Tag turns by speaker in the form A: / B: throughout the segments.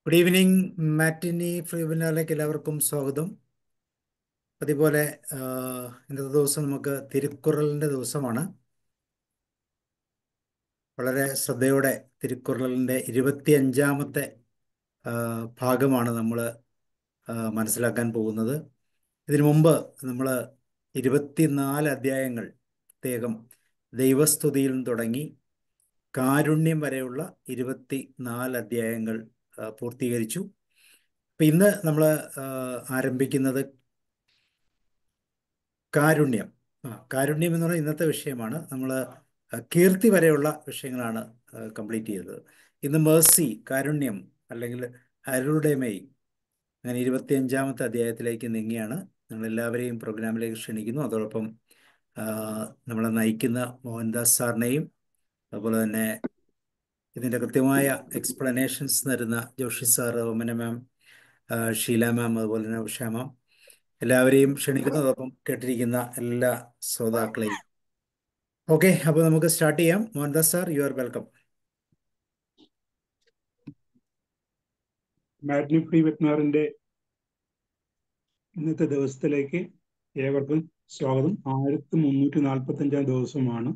A: Good evening matinee free വെബിനാറിലേക്ക് എല്ലാവർക്കും സ്വാഗതം അതുപോലെ ആഹ്, ഇന്നത്തെ ദിവസം നമുക്ക് തിരുക്കുറളിൻ്റെ ദിവസമാണ് വളരെ ശ്രദ്ധയോടെ തിരുക്കുറളിൻ്റെ ഇരുപത്തിയഞ്ചാമത്തെ ആഹ്, ഭാഗമാണ് നമ്മൾ മനസ്സിലാക്കാൻ പോകുന്നത് ഇതിനു മുമ്പ് നമ്മൾ ഇരുപത്തിനാല് അധ്യായങ്ങൾ പ്രത്യേകം ദൈവസ്തുതിയിൽ നിന്ന് തുടങ്ങി കാരുണ്യം വരെയുള്ള ഇരുപത്തി നാല് അധ്യായങ്ങൾ ആ, പൂർത്തീകരിച്ചു അപ്പം ഇന്ന് നമ്മൾ ആരംഭിക്കുന്നത് കാരുണ്യം ആ കാരുണ്യം എന്ന് പറയുന്നത് ഇന്നത്തെ വിഷയമാണ് നമ്മൾ കീർത്തി വരെയുള്ള വിഷയങ്ങളാണ് കംപ്ലീറ്റ് ചെയ്തത് ഇന്ന് മേഴ്സി കാരുണ്യം അല്ലെങ്കിൽ അരുളുടെമൈ അങ്ങനെ ഇരുപത്തിയഞ്ചാമത്തെ അധ്യായത്തിലേക്ക് നീങ്ങിയാണ് നിങ്ങളെല്ലാവരെയും പ്രോഗ്രാമിലേക്ക് ക്ഷണിക്കുന്നു അതോടൊപ്പം ആ, നമ്മളെ നയിക്കുന്ന മോഹൻദാസ് സാറിനെയും അതുപോലെ തന്നെ ഇതിൻ്റെ കൃത്യമായ എക്സ്പ്ലനേഷൻസ് തരുന്ന ജോഷി സാർ ഓമന മാം ആ, ഷീല മാം അതുപോലെ തന്നെ ഉഷ മാം എല്ലാവരെയും ക്ഷണിക്കുന്നു അതോടൊപ്പം കേട്ടിരിക്കുന്ന എല്ലാ ശ്രോതാക്കളെയും ഓക്കെ അപ്പോൾ നമുക്ക് സ്റ്റാർട്ട് ചെയ്യാം Mohandas sir you are welcome
B: മാഗ്നി ഫ്രീ വെബിനാറിന്റെ ഇന്നത്തെ ദിവസത്തിലേക്ക് ഏവർക്കും സ്വാഗതം ആയിരത്തി മുന്നൂറ്റി നാൽപ്പത്തി അഞ്ചാം ദിവസമാണ്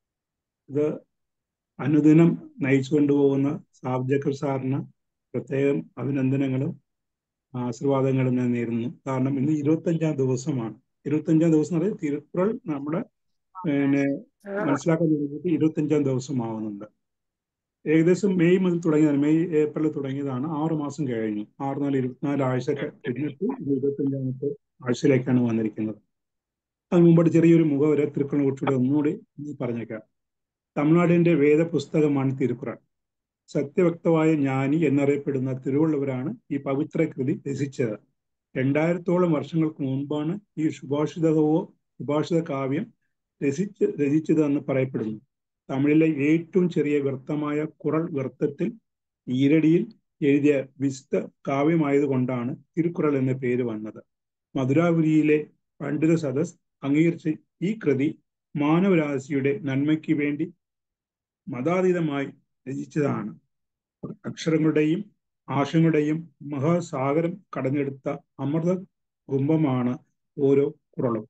B: ഇത് അനുദിനം നയിച്ചു കൊണ്ടുപോകുന്ന സാബ് ജക്കർ സാറിന് പ്രത്യേകം അഭിനന്ദനങ്ങളും ആശീർവാദങ്ങളും ഞാൻ നേരുന്നു കാരണം ഇന്ന് ഇരുപത്തഞ്ചാം ദിവസമാണ് ഇരുപത്തഞ്ചാം ദിവസം എന്ന് പറയുന്നത് തിരുക്കുറൾ നമ്മുടെ പിന്നെ മനസ്സിലാക്കാൻ തുടങ്ങിയിട്ട് ഇരുപത്തഞ്ചാം ദിവസമാവുന്നുണ്ട് ഏകദേശം മെയ് മുതൽ തുടങ്ങിയതാണ് മെയ് ഏപ്രിൽ തുടങ്ങിയതാണ് ആറ് മാസം കഴിഞ്ഞു ആറ് നാല് ഇരുപത്തിനാല് ആഴ്ച കഴിഞ്ഞിട്ട് ഇത് ഇരുപത്തഞ്ചാമത്തെ ആഴ്ചയിലേക്കാണ് വന്നിരിക്കുന്നത് അതിന് മുമ്പോട്ട് ചെറിയൊരു മുഖവര തിരുക്കുറളിനെ കുറിച്ചുകൂടെ ഒന്നുകൂടി ഒന്ന് പറഞ്ഞേക്കാം തമിഴ്നാടിന്റെ വേദപുസ്തകമാണ് തിരുക്കുറൾ സത്യവക്തമായ ജ്ഞാനി എന്നറിയപ്പെടുന്ന തിരുവള്ളുവരാണ് ഈ പവിത്ര കൃതി രചിച്ചത് രണ്ടായിരത്തോളം വർഷങ്ങൾക്ക് മുൻപാണ് ഈ സുഭാഷിതവോ സുഭാഷിത കാവ്യം രചിച്ച് രചിച്ചതെന്ന് പറയപ്പെടുന്നു തമിഴിലെ ഏറ്റവും ചെറിയ വ്യർത്ഥമായ കുറൾ വ്യർത്ഥത്തിൽ ഈരടിയിൽ എഴുതിയ വിശുദ്ധ കാവ്യമായതുകൊണ്ടാണ് തിരുക്കുറൾ എന്ന പേര് വന്നത് മധുരാപുരിയിലെ പണ്ഡിത സദസ് അംഗീകരിച്ച ഈ കൃതി മാനവരാശിയുടെ നന്മയ്ക്ക് വേണ്ടി മതാതീതമായി രചിച്ചതാണ് അക്ഷരങ്ങളുടെയും ആശയങ്ങളുടെയും മഹാസാഗരം കടഞ്ഞെടുത്ത അമൃത കുംഭമാണ് ഓരോ കുറളും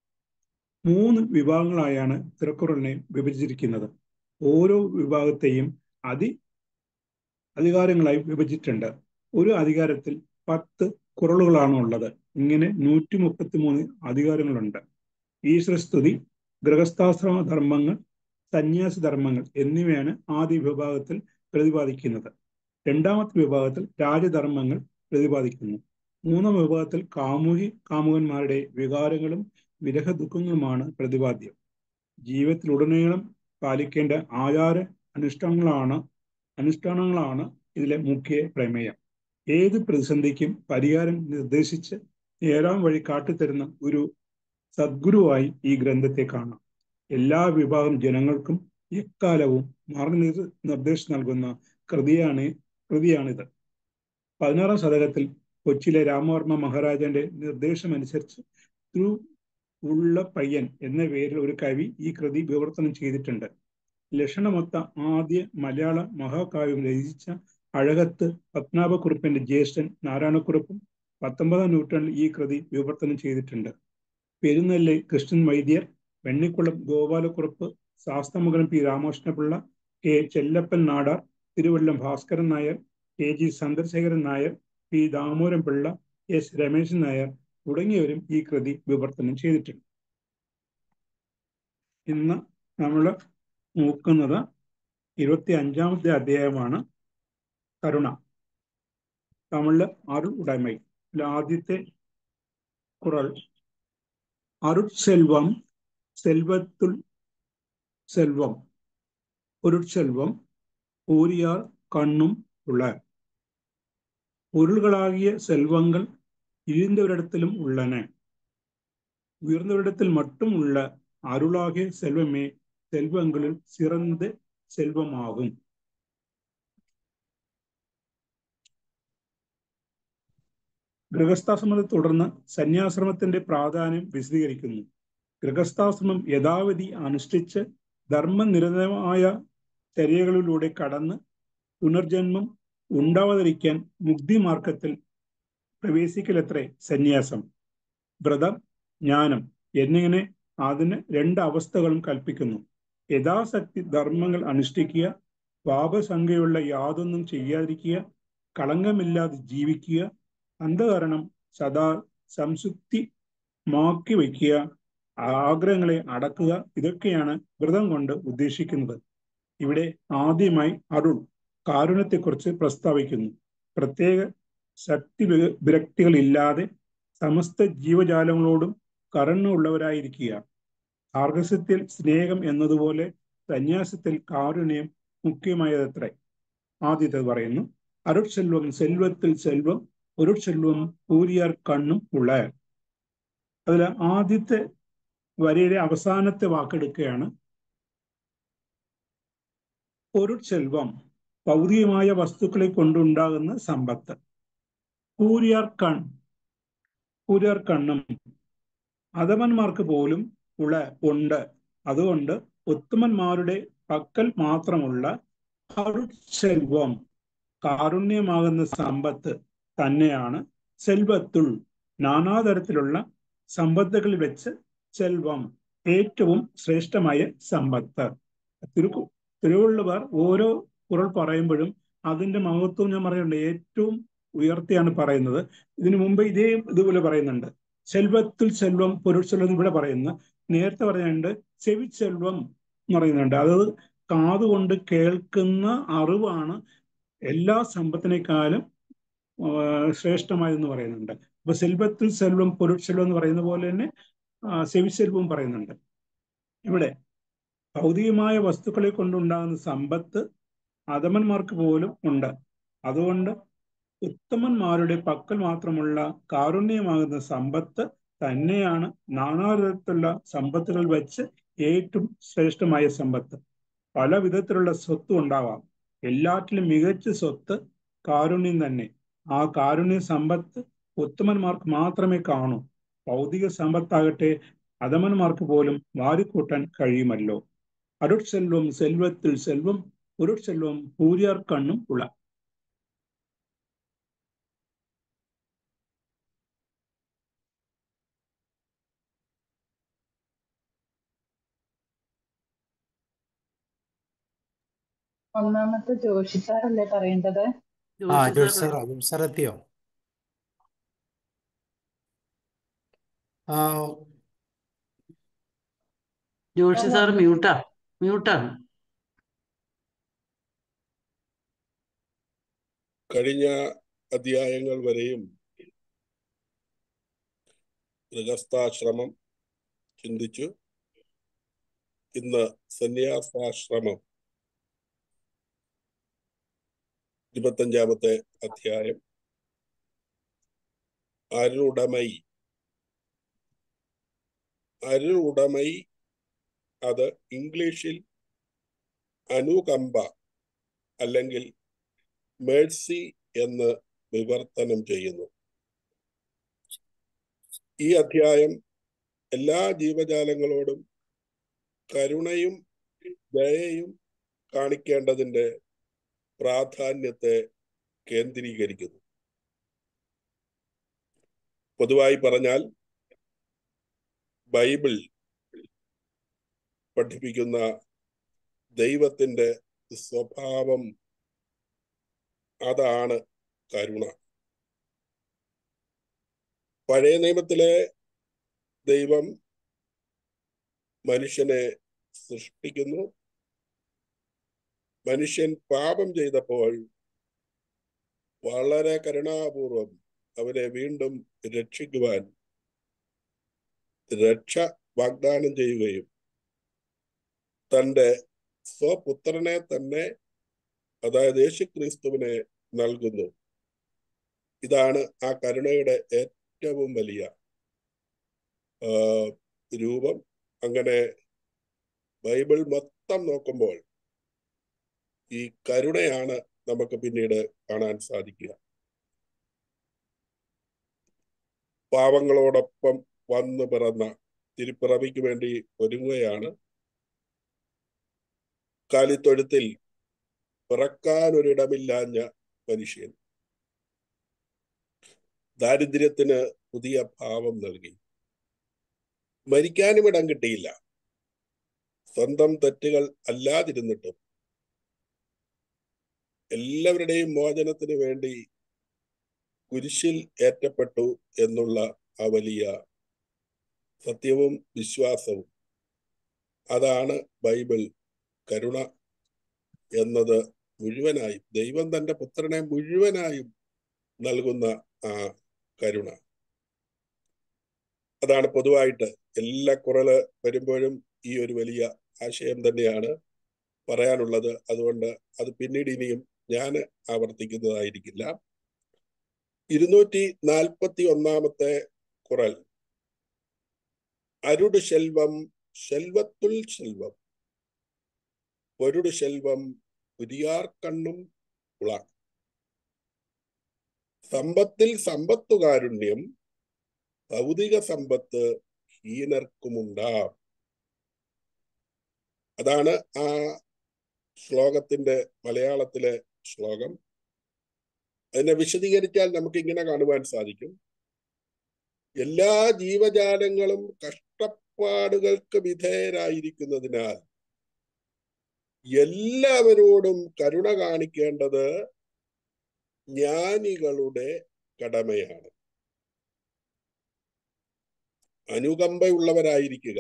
B: മൂന്ന് വിഭാഗങ്ങളായാണ് തിരക്കുറളിനെ വിഭജിച്ചിരിക്കുന്നത് ഓരോ വിഭാഗത്തെയും അതി അധികാരങ്ങളായി വിഭജിച്ചിട്ടുണ്ട് ഒരു അധികാരത്തിൽ പത്ത് കുറളുകളാണ് ഉള്ളത് ഇങ്ങനെ നൂറ്റി മുപ്പത്തി മൂന്ന് അധികാരങ്ങളുണ്ട് ഈശ്വരസ്തുതി ഗൃഹസ്ഥാശ്രമ ധർമ്മങ്ങൾ സന്യാസി ധർമ്മങ്ങൾ എന്നിവയാണ് ആദ്യ വിഭാഗത്തിൽ പ്രതിപാദിക്കുന്നത് രണ്ടാമത്തെ വിഭാഗത്തിൽ രാജധർമ്മങ്ങൾ പ്രതിപാദിക്കുന്നു മൂന്നാം വിഭാഗത്തിൽ കാമുകി കാമുകന്മാരുടെ വികാരങ്ങളും വിരഹ ദുഃഖങ്ങളുമാണ് പ്രതിപാദ്യം ജീവിതത്തിലുടനീളം പാലിക്കേണ്ട ആചാര അനുഷ്ഠാനങ്ങളാണ് അനുഷ്ഠാനങ്ങളാണ് ഇതിലെ മുഖ്യ പ്രമേയം ഏത് പ്രതിസന്ധിക്കും പരിഹാരം നിർദ്ദേശിച്ച് നേരാം വഴി കാട്ടിത്തരുന്ന ഒരു സദ്ഗുരുവായി ഈ ഗ്രന്ഥത്തെ കാണാം എല്ലാ വിഭാഗം ജനങ്ങൾക്കും എക്കാലവും മാർഗ നിർദ്ദേശം നൽകുന്ന കൃതിയാണ് കൃതിയാണിത് പതിനാറാം ശതകത്തിൽ കൊച്ചിയിലെ രാമവർമ്മ മഹാരാജന്റെ നിർദ്ദേശമനുസരിച്ച് ത്രൂ ഉള്ള പയ്യൻ എന്ന പേരിൽ ഒരു കവി ഈ കൃതി വിവർത്തനം ചെയ്തിട്ടുണ്ട് ലക്ഷണമൊത്ത ആദ്യ മലയാള മഹാകാവ്യം രചിച്ച അഴകത്ത് പത്മനാഭക്കുറുപ്പിന്റെ ജ്യേഷ്ഠൻ നാരായണക്കുറുപ്പും പത്തൊമ്പതാം നൂറ്റാണ്ടിൽ ഈ കൃതി വിവർത്തനം ചെയ്തിട്ടുണ്ട് Perunnelli Krishnan Vaidyar Vennikkulam Gopalakurup Sasthramangalam P Ramakrishnapillai K Chellappan Nadar Thiruvallam Bhaskaran Nair K G Chandrasekharan Nair P Damodaran Pillai S Rameshan Nair തുടങ്ങിയവരും ഈ കൃതി വിവർത്തനം ചെയ്തിട്ടുണ്ട് ഇന്ന് നമ്മൾ നോക്കുന്നത് ഇരുപത്തി അഞ്ചാമത്തെ അധ്യായമാണ് കരുണ തമിഴില് അരുൾ ഉടമൈ ആദ്യത്തെ കുറൾ അരുட்செல்வம் செல்வத்துள் செல்வம் பொருட்செல்வம் ஊரியார் கண்ணும் உள்ள பொருள்களாகிய செல்வங்கள் இழிந்தவரிடத்திலும் உள்ளன உயர்ந்தவரிடத்தில் மட்டும் உள்ள அருளாகிய செல்வமே செல்வங்களில் சிறந்த செல்வமாகும் ഗൃഹസ്ഥാശ്രമത്തെ തുടർന്ന് സന്യാശ്രമത്തിന്റെ പ്രാധാന്യം വിശദീകരിക്കുന്നു ഗൃഹസ്ഥാശ്രമം യഥാവിധി അനുഷ്ഠിച്ച് ധർമ്മനിരതമായ ചര്യകളിലൂടെ കടന്ന് പുനർജന്മം ഉണ്ടാവാതിരിക്കാൻ മുക്തി മാർഗത്തിൽ പ്രവേശിക്കലത്രേ സന്യാസം വ്രതം ജ്ഞാനം എന്നിങ്ങനെ അതിന് രണ്ട് അവസ്ഥകളും കൽപ്പിക്കുന്നു യഥാശക്തി ധർമ്മങ്ങൾ അനുഷ്ഠിക്കുക പാപസംഖ്യയുള്ള യാതൊന്നും ചെയ്യാതിരിക്കുക കളങ്കമില്ലാതെ ജീവിക്കുക അന്ധകരണം സദാ സംസുപ്തി മാക്കി വയ്ക്കുക ആഗ്രഹങ്ങളെ അടക്കുക ഇതൊക്കെയാണ് വ്രതം കൊണ്ട് ഉദ്ദേശിക്കുന്നത് ഇവിടെ ആദ്യമായി അരുൾ കാരുണ്യത്തെക്കുറിച്ച് പ്രസ്താവിക്കുന്നു പ്രത്യേക ശക്തി വിരക്തികളില്ലാതെ സമസ്ത ജീവജാലങ്ങളോടും കരുണയുള്ളവരായിരിക്കുക ആർഗസ്യത്തിൽ സ്നേഹം എന്നതുപോലെ സന്യാസത്തിൽ കാരുണ്യം മുഖ്യമായതത്രേ ആദ്യത്തെ പറയുന്നു അരുട്സെൽവം സെൽവത്തിൽ സെൽവം ഒരുട്സെൽവം പൂരിയാർ കണ്ണും ഉള്ള അതിൽ ആദ്യത്തെ വരിയുടെ അവസാനത്തെ വാക്കെടുക്കുകയാണ് ഒരു സെൽവം ഭൗതികമായ വസ്തുക്കളെ കൊണ്ടുണ്ടാകുന്ന സമ്പത്ത് പൂരിയാർ കൺ പൂരിയാർ കണ്ണും അധമന്മാർക്ക് പോലും ഉള്ള ഉണ്ട് അതുകൊണ്ട് ഉത്തമന്മാരുടെ പക്കൽ മാത്രമുള്ള സെൽവം കാരുണ്യമാകുന്ന സമ്പത്ത് തന്നെയാണ് സെൽവത്തുൾ നാനാതരത്തിലുള്ള സമ്പത്തുകളിൽ വെച്ച് സെൽവം ഏറ്റവും ശ്രേഷ്ഠമായ സമ്പത്ത് തിരു തിരുവള്ളുവർ ഓരോ കുറൾ പറയുമ്പോഴും അതിന്റെ മഹത്വം ഞാൻ പറയുന്നുണ്ട് ഏറ്റവും ഉയർത്തിയാണ് പറയുന്നത് ഇതിനു മുമ്പ് ഇതേ ഇതുപോലെ പറയുന്നുണ്ട് സെൽവത്തിൽ സെൽവം പൊരുട്സെൽവം ഇവിടെ പറയുന്നു നേരത്തെ പറയുന്നുണ്ട് ചെവിച്ചെൽവം എന്ന് പറയുന്നുണ്ട് അതായത് കാതുകൊണ്ട് കേൾക്കുന്ന അറിവാണ് എല്ലാ സമ്പത്തിനേക്കാളും ശ്രേഷ്ഠമായതെന്ന് പറയുന്നുണ്ട് അപ്പൊ സെൽവത്തിൽ സെൽവം പൊരുട്സെൽവം എന്ന് പറയുന്ന പോലെ തന്നെ സെവിച്ചെൽവവും പറയുന്നുണ്ട് ഇവിടെ ഭൗതികമായ വസ്തുക്കളെ കൊണ്ടുണ്ടാകുന്ന സമ്പത്ത് അധമന്മാർക്ക് പോലും ഉണ്ട് അതുകൊണ്ട് ഉത്തമന്മാരുടെ പക്കൽ മാത്രമുള്ള കാരുണ്യമാകുന്ന സമ്പത്ത് തന്നെയാണ് നാനാതരത്തിലുള്ള സമ്പത്തുകൾ വെച്ച് ഏറ്റവും ശ്രേഷ്ഠമായ സമ്പത്ത് പല വിധത്തിലുള്ള സ്വത്തും ഉണ്ടാവാം എല്ലാറ്റിലും മികച്ച സ്വത്ത് കാരുണ്യം തന്നെ ആ കാരുണ്യ സമ്പത്ത് ഉത്തമന്മാർക്ക് മാത്രമേ കാണൂ ഭൗതിക സമ്പത്താകട്ടെ അധമന്മാർക്ക് പോലും വാരിക്കൂട്ടാൻ കഴിയുമല്ലോ അരുട്സെൽവം സെൽവത്തിൽ സെൽവം ഉരുട്സെൽവം പൂരിയാർ കണ്ണും ഉള്ള
C: ഒന്നാമത്തെ ജോഷി സാറല്ലേ പറയേണ്ടത്
A: ആ ജോഷി സാർ ജോഷി സാർ എത്തിയോ ആ
D: ജോഷി സാർ മ്യൂട്ടാ മ്യൂട്ടാണ്
E: കഴിഞ്ഞ അധ്യായങ്ങൾ വരെയും ഗൃഹസ്ഥാശ്രമം ചിന്തിച്ചു ഇന്ന് സന്യാസാശ്രമം ഇരുപത്തഞ്ചാമത്തെ അധ്യായം അരുടമൈ അരുടമൈ അത് ഇംഗ്ലീഷിൽ അനുകമ്പ അല്ലെങ്കിൽ മേഴ്സി എന്ന് വിവർത്തനം ചെയ്യുന്നു ഈ അധ്യായം എല്ലാ ജീവജാലങ്ങളോടും കരുണയും ദയയും കാണിക്കേണ്ടതിന്റെ പ്രാധാന്യത്തെ കേന്ദ്രീകരിക്കുന്നു പൊതുവായി പറഞ്ഞാൽ ബൈബിൾ പഠിപ്പിക്കുന്ന ദൈവത്തിന്റെ സ്വഭാവം അതാണ് കരുണ പഴയ നിയമത്തിലെ ദൈവം മനുഷ്യനെ സൃഷ്ടിക്കുന്നു മനുഷ്യൻ പാപം ചെയ്തപ്പോൾ വളരെ കരുണാപൂർവം അവരെ വീണ്ടും രക്ഷിക്കുവാൻ രക്ഷ വാഗ്ദാനം ചെയ്യുകയും തന്റെ സ്വപുത്രനെ തന്നെ അതായത് യേശുക്രിസ്തുവിനെ നൽകുന്നു ഇതാണ് ആ കരുണയുടെ ഏറ്റവും വലിയ രൂപം അങ്ങനെ ബൈബിൾ മൊത്തം നോക്കുമ്പോൾ ഈ കരുണയാണ് നമുക്ക് പിന്നീട് കാണാൻ സാധിക്കുക പാവങ്ങളോടൊപ്പം വന്നു പിറന്ന തിരുപ്പിറവിക്ക് വേണ്ടി ഒരുങ്ങുകയാണ് കാലിത്തൊഴുത്തിൽ പിറക്കാൻ ഒരിടമില്ലാഞ്ഞ മനുഷ്യൻ ദാരിദ്ര്യത്തിന് പുതിയ ഭാവം നൽകി മരിക്കാനും ഇടം കിട്ടിയില്ല സ്വന്തം തെറ്റുകൾ അല്ലാതിരുന്നിട്ടും എല്ലാവരുടെയും മോചനത്തിന് വേണ്ടി കുരിശിൽ ഏറ്റപ്പെട്ടു എന്നുള്ള ആ വലിയ സത്യവും വിശ്വാസവും അതാണ് ബൈബിൾ കരുണ എന്നത് മുഴുവനായും ദൈവം തന്റെ പുത്രനെ മുഴുവനായും നൽകുന്ന ആ കരുണ അതാണ് പൊതുവായിട്ട് എല്ലാ കുറല് വരുമ്പോഴും ഈ ഒരു വലിയ ആശയം തന്നെയാണ് പറയാനുള്ളത് അതുകൊണ്ട് അത് പിന്നീട് ഇനിയും ഞാൻ ആവർത്തിക്കുന്നതായിരിക്കില്ല ഇരുന്നൂറ്റി നാൽപ്പത്തി ഒന്നാമത്തെ കുറൽ അരുട് ശെൽവം ശെൽവത്തുൽ ശെൽവം പൊരുട് ശെൽവം പുരിയാർ കണ്ണും ഉള സമ്പത്തിൽ സമ്പത്തുകാരുണ്യം ഭൗതിക സമ്പത്ത് ഹീനർക്കുമുണ്ടാം അതാണ് ആ ശ്ലോകത്തിന്റെ മലയാളത്തിലെ ശ്ലോകം അതിനെ വിശദീകരിച്ചാൽ നമുക്ക് ഇങ്ങനെ കാണുവാൻ സാധിക്കും എല്ലാ ജീവജാലങ്ങളും കഷ്ടപ്പാടുകൾക്ക് വിധേയരായിരിക്കുന്നതിനാൽ എല്ലാവരോടും കരുണ കാണിക്കേണ്ടത് ജ്ഞാനികളുടെ കടമയാണ് അനുകമ്പയുള്ളവരായിരിക്കുക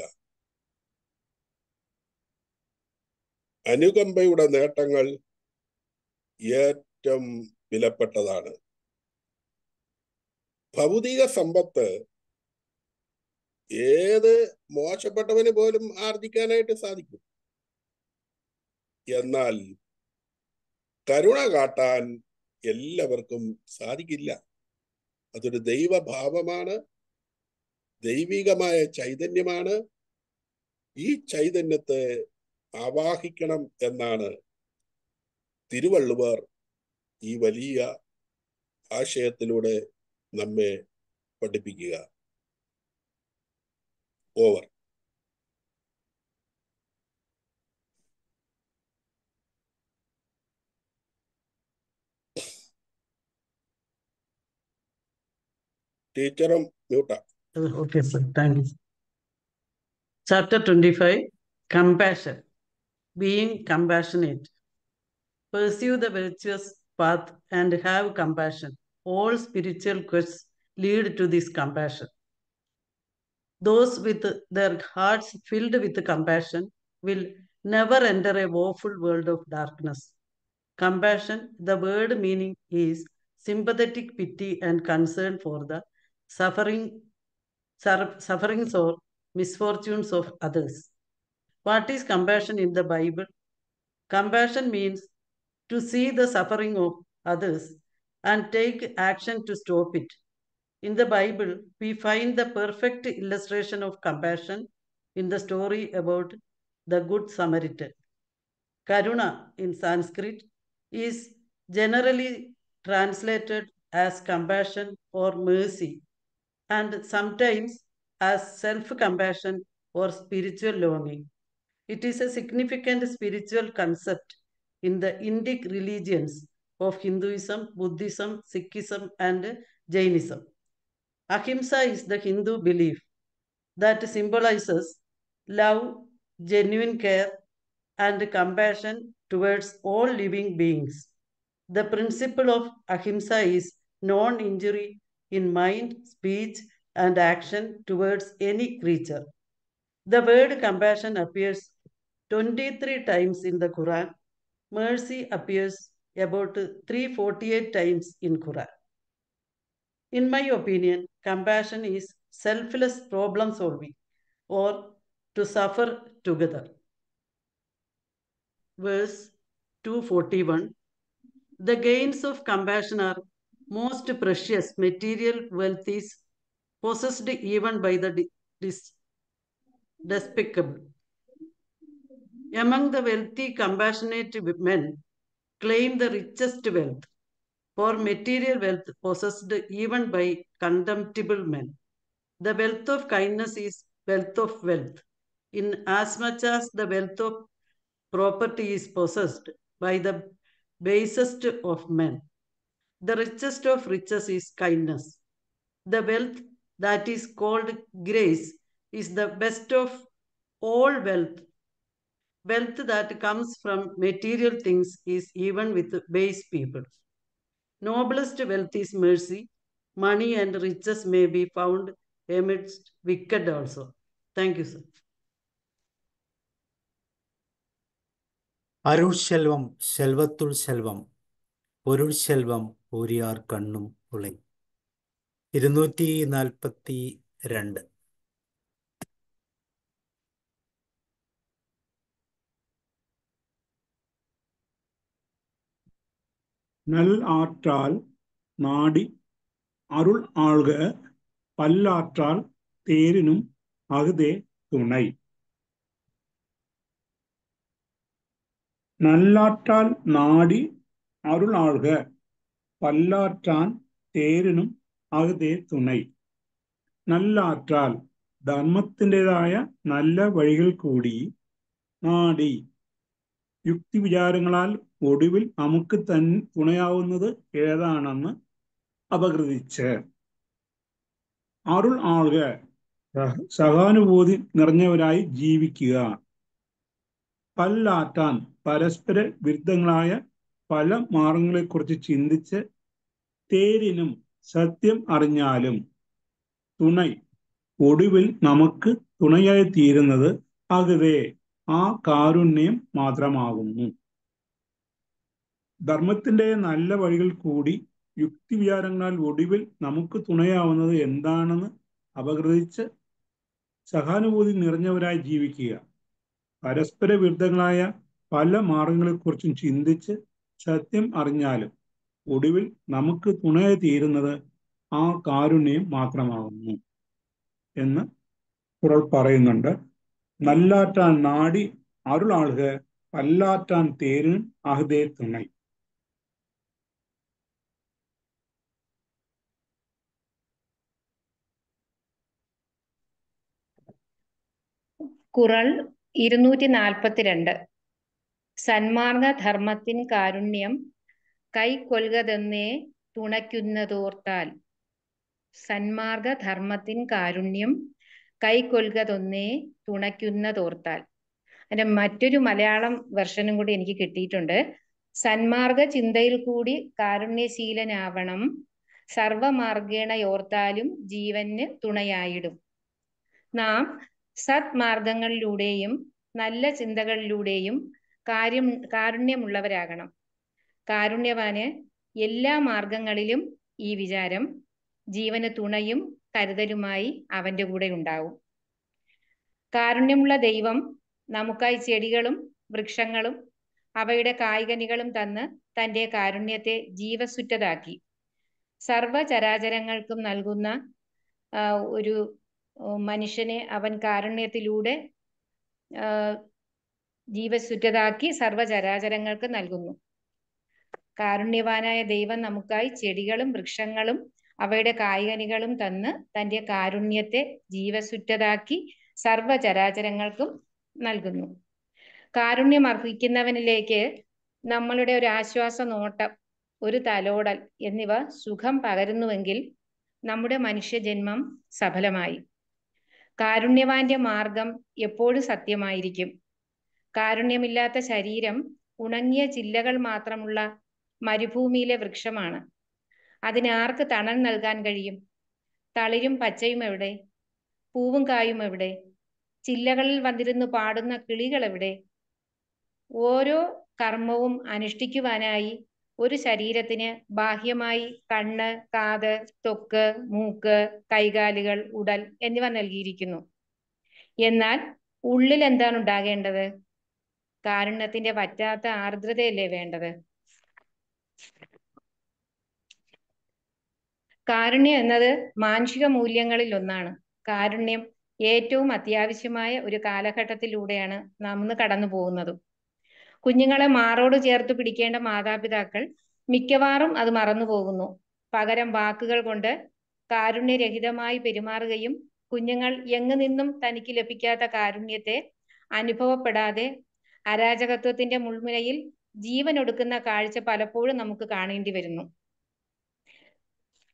E: അനുകമ്പയുടെ നേട്ടങ്ങൾ ഏറ്റവും വിലപ്പെട്ടതാണ് ഭൗതിക സമ്പത്ത് ഏത് മോശപ്പെട്ടവന് പോലും ആർജിക്കാനായിട്ട് സാധിക്കും എന്നാൽ കരുണ കാട്ടാൻ എല്ലാവർക്കും സാധിക്കില്ല അതൊരു ദൈവഭാവമാണ് ദൈവികമായ ചൈതന്യമാണ് ഈ ചൈതന്യത്തെ ആവാഹിക്കണം എന്നാണ് തിരുവള്ളുവർ ഈ വലിയ ആശയത്തിലൂടെ നമ്മെ പഠിപ്പിക്കുക ഓവർ ടീച്ചറും മ്യൂട്ടാ
D: Okay, sir. Thank you. Chapter 25 Compassion. Being compassionate. Pursue the virtuous path and have compassion. All spiritual quests lead to this compassion. Those with their hearts filled with compassion will never enter a woeful world of darkness. Compassion, the word meaning is sympathetic pity and concern for the suffering sur- sufferings or misfortunes of others. What is compassion in the Bible? Compassion means to see the suffering of others and take action to stop it. In the Bible, we find the perfect illustration of compassion in the story about the Good Samaritan. Karuna in Sanskrit is generally translated as compassion or mercy and sometimes as self compassion or spiritual longing. It is a significant spiritual concept in the Indic religions of Hinduism, Buddhism, Sikhism, and Jainism. Ahimsa is the Hindu belief that symbolizes love, genuine care, and compassion towards all living beings. The principle of ahimsa is non injury in mind, speech, and action towards any creature. The word compassion appears 23 times in the Quran. Mercy appears about 348 times in Quran. In my opinion, compassion is selfless problem solving or to suffer together. Verse 241 The gains of compassion are most precious. Material wealth is possessed even by the di- dis- despicable. Among the wealthy, compassionate men claim the richest wealth, for material wealth possessed even by contemptible men. The wealth of kindness is wealth of wealth, in as much as the wealth of property is possessed by the basest of men. The richest of riches is kindness. The wealth that is called grace is the best of all wealth. Wealth that comes from material things is even with base people. Noblest wealth is mercy. Money and riches may be found amidst wicked also. Thank you, sir.
A: அருள் செல்வம் செல்வத்துள் செல்வம் பொരുள் செல்வം ഊരിയാർ കണ്ണും ഉളை ഇരുന്നൂറ്റി നാൽപ്പത്തി രണ്ട്
B: நல் ஆற்றால் நாடி அருள் ஆழ்க பல்லாற்றால் தேரினும் அகுதே துணை நல்லாற்றால் நாடி அருள் ஆழ்க பல்லாற்றான் தேரிനും അകതേ തുണൈ നല്ലാറ്റാൽ ധർമ്മത്തിൻ്റെതായ നല്ല വഴികൾ കൂടി നാടി യുക്തി വിചാരങ്ങളാൽ ഒടുവിൽ നമുക്ക് തൻ തുണയാവുന്നത് ഏതാണെന്ന് അപകൃതിച്ച് അരുൾ ആളുക സഹാനുഭൂതി നിറഞ്ഞവരായി ജീവിക്കുക പല്ലാറ്റാൻ പരസ്പര വിരുദ്ധങ്ങളായ പല മാർഗങ്ങളെക്കുറിച്ച് ചിന്തിച്ച് തേരിനും സത്യം അറിഞ്ഞാലും തുണൈ ഒടുവിൽ നമുക്ക് തുണയായി തീരുന്നത് അകതേ ആ കാരുണ്യം മാത്രമാകുന്നു ധർമ്മത്തിന്റെ നല്ല വഴികൾ കൂടി യുക്തിവിചാരങ്ങളാൽ ഒടുവിൽ നമുക്ക് തുണയാവുന്നത് എന്താണെന്ന് അപഗ്രഥിച്ച് സഹാനുഭൂതി നിറഞ്ഞവരായി ജീവിക്കുക പരസ്പര വിരുദ്ധങ്ങളായ പല മാർഗങ്ങളെക്കുറിച്ചും ചിന്തിച്ച് സത്യം അറിഞ്ഞാലും ഒടുവിൽ നമുക്ക് തുണയായി തീരുന്നത് ആ കാരുണ്യം മാത്രമാകുന്നു എന്ന് കുറൾ പറയുന്നുണ്ട് നല്ലാറ്റാൻ നാടി അരുളാളുക പല്ലാറ്റാൻ തേരിൻ അഹ്ദേ തുണை
F: കുറൾ ഇരുന്നൂറ്റി നാൽപ്പത്തിരണ്ട് സന്മാർഗ ധർമ്മത്തിൻ കാരുണ്യം കൈക്കൊൽകതെന്നേ തുണയ്ക്കുന്നതോർത്താൽ സന്മാർഗ ധർമ്മത്തിൻ കാരുണ്യം കൈക്കൊൽകതൊന്നേ തുണയ്ക്കുന്നതോർത്താൽ അതിന്റെ മറ്റൊരു മലയാളം വെർഷനും കൂടി എനിക്ക് കിട്ടിയിട്ടുണ്ട് സന്മാർഗ ചിന്തയിൽ കൂടി കാരുണ്യശീലനാവണം സർവമാർഗേണയോർത്താലും ജീവന് തുണയായിടും നാം സത്മാർഗങ്ങളിലൂടെയും നല്ല ചിന്തകളിലൂടെയും കാര്യം കാരുണ്യമുള്ളവരാകണം കാരുണ്യവാന് എല്ലാ മാർഗങ്ങളിലും ഈ വിചാരം ജീവന് തുണയും കരുതലുമായി അവന്റെ കൂടെ ഉണ്ടാവും കാരുണ്യമുള്ള ദൈവം നമുക്കായി ചെടികളും വൃക്ഷങ്ങളും അവയുടെ കായ്കനികളും തന്ന് തന്റെ കാരുണ്യത്തെ ജീവസുറ്റതാക്കി സർവചരാചരങ്ങൾക്കും നൽകുന്ന ഒരു മനുഷ്യനെ അവൻ കാരുണ്യത്തിലൂടെ ജീവസുറ്റതാക്കി സർവചരാചരങ്ങൾക്ക് നൽകുന്നു കാരുണ്യവാനായ ദൈവം നമുക്കായി ചെടികളും വൃക്ഷങ്ങളും അവയുടെ കായ്കനികളും തന്ന് തന്റെ കാരുണ്യത്തെ ജീവസുറ്റതാക്കി സർവചരാചരങ്ങൾക്കും നൽകുന്നു കാരുണ്യം അർഹിക്കുന്നവനിലേക്ക് നമ്മളുടെ ഒരു ആശ്വാസ നോട്ടം ഒരു തലോടൽ എന്നിവ സുഖം പകരുന്നുവെങ്കിൽ നമ്മുടെ മനുഷ്യജന്മം സഫലമായി കാരുണ്യവാന്റെ മാർഗം എപ്പോഴും സത്യമായിരിക്കും കാരുണ്യമില്ലാത്ത ശരീരം ഉണങ്ങിയ ചില്ലകൾ മാത്രമുള്ള മരുഭൂമിയിലെ വൃക്ഷമാണ് അതിനാർക്ക് തണൽ നൽകാൻ കഴിയും തളിരും പച്ചയും എവിടെ പൂവും കായും എവിടെ ചില്ലകളിൽ വന്നിരുന്ന് പാടുന്ന കിളികൾ എവിടെ ഓരോ കർമ്മവും അനുഷ്ഠിക്കുവാനായി ഒരു ശരീരത്തിന് ബാഹ്യമായി കണ്ണ് കാത് ത്വക്ക് മൂക്ക് കൈകാലുകൾ ഉടൽ എന്നിവ നൽകിയിരിക്കുന്നു എന്നാൽ ഉള്ളിൽ എന്താണ് ഉണ്ടാകേണ്ടത് കാരുണ്യത്തിന്റെ പറ്റാത്ത ആർദ്രതയല്ലേ വേണ്ടത് കാരുണ്യം എന്നത് മാനുഷിക മൂല്യങ്ങളിൽ ഒന്നാണ് കാരുണ്യം ഏറ്റവും അത്യാവശ്യമായ ഒരു കാലഘട്ടത്തിലൂടെയാണ് നാം ഇന്ന് കടന്നു പോകുന്നതും കുഞ്ഞുങ്ങളെ മാറോട് ചേർത്ത് പിടിക്കേണ്ട മാതാപിതാക്കൾ മിക്കവാറും അത് മറന്നു പോകുന്നു പകരം വാക്കുകൾ കൊണ്ട് കാരുണ്യരഹിതമായി പെരുമാറുകയും കുഞ്ഞുങ്ങൾ എങ്ങു നിന്നും തനിക്ക് ലഭിക്കാത്ത കാരുണ്യത്തെ അനുഭവപ്പെടാതെ അരാജകത്വത്തിന്റെ മുൾമുനയിൽ ജീവൻ ഒടുക്കുന്ന കാഴ്ച പലപ്പോഴും നമുക്ക് കാണേണ്ടി വരുന്നു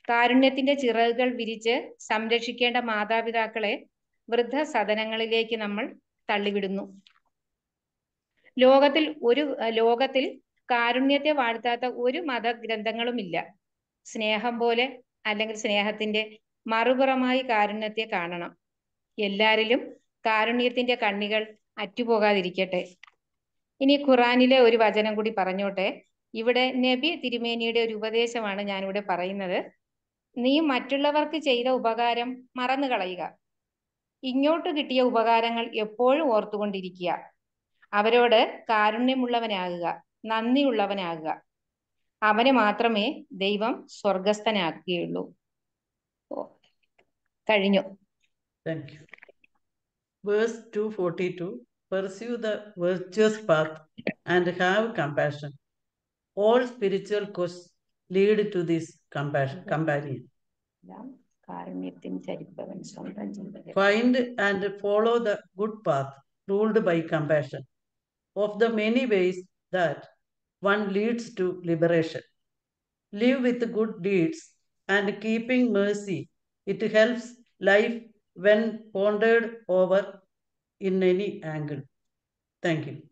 F: കാരുണ്യത്തിന്റെ ചിറകുകൾ വിരിച്ച് സംരക്ഷിക്കേണ്ട മാതാപിതാക്കളെ വൃദ്ധസദനങ്ങളിലേക്ക് നമ്മൾ തള്ളിവിടുന്നു ലോകത്തിൽ ഒരു ലോകത്തിൽ കാരുണ്യത്തെ വാഴ്ത്താത്ത ഒരു മതഗ്രന്ഥങ്ങളുമില്ല സ്നേഹം പോലെ അല്ലെങ്കിൽ സ്നേഹത്തിന്റെ മറുപുറമായി കാരുണ്യത്തെ കാണണം എല്ലാരിലും കാരുണ്യത്തിന്റെ കണ്ണികൾ അറ്റുപോകാതിരിക്കട്ടെ ഇനി ഖുറാനിലെ ഒരു വചനം കൂടി പറഞ്ഞോട്ടെ ഇവിടെ നബി തിരുമേനിയുടെ ഒരു ഉപദേശമാണ് ഞാനിവിടെ പറയുന്നത് നീ മറ്റുള്ളവർക്ക് ചെയ്ത ഉപകാരം മറന്നു കളയുക ഇങ്ങോട്ട് കിട്ടിയ ഉപകാരങ്ങൾ എപ്പോഴും ഓർത്തുകൊണ്ടിരിക്കുക അവരോട് കാരുണ്യമുള്ളവനാകുക നന്ദിയുള്ളവനാകുക അവനെ മാത്രമേ ദൈവം സ്വർഗസ്ഥനാക്കുകയുള്ളൂ ഓ, കഴിഞ്ഞു
D: Thank you. Verse 242 Pursue the virtuous path and have compassion. All spiritual quests lead to this compassion, companion.
F: കാരുണ്യത്തിൻ ചരിപ്പവൻ സ്വന്തം ചിന്തകൾ
D: Find and follow the good path ruled by compassion. Of the many ways that one leads to liberation. Live with good deeds and keeping mercy. It helps life when pondered over in any angle. Thank you.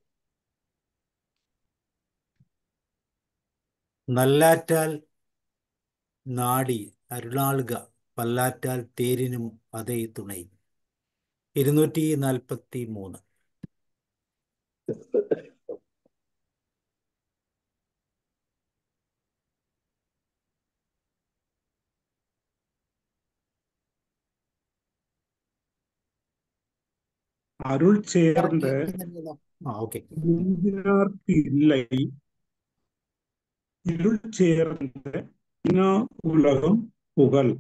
A: നല്ലാറ്റാൽ നാടി അരുളാളുക പല്ലാറ്റാൽ തേരിനും അതേ തുണை ഇരുന്നൂറ്റി നാൽപ്പത്തി മൂന്ന്
B: അരുൾ ചേർന്ന്
A: ആ okay
B: இல்லை இருள் சேர்ந்த இனா உலகம் புகழ்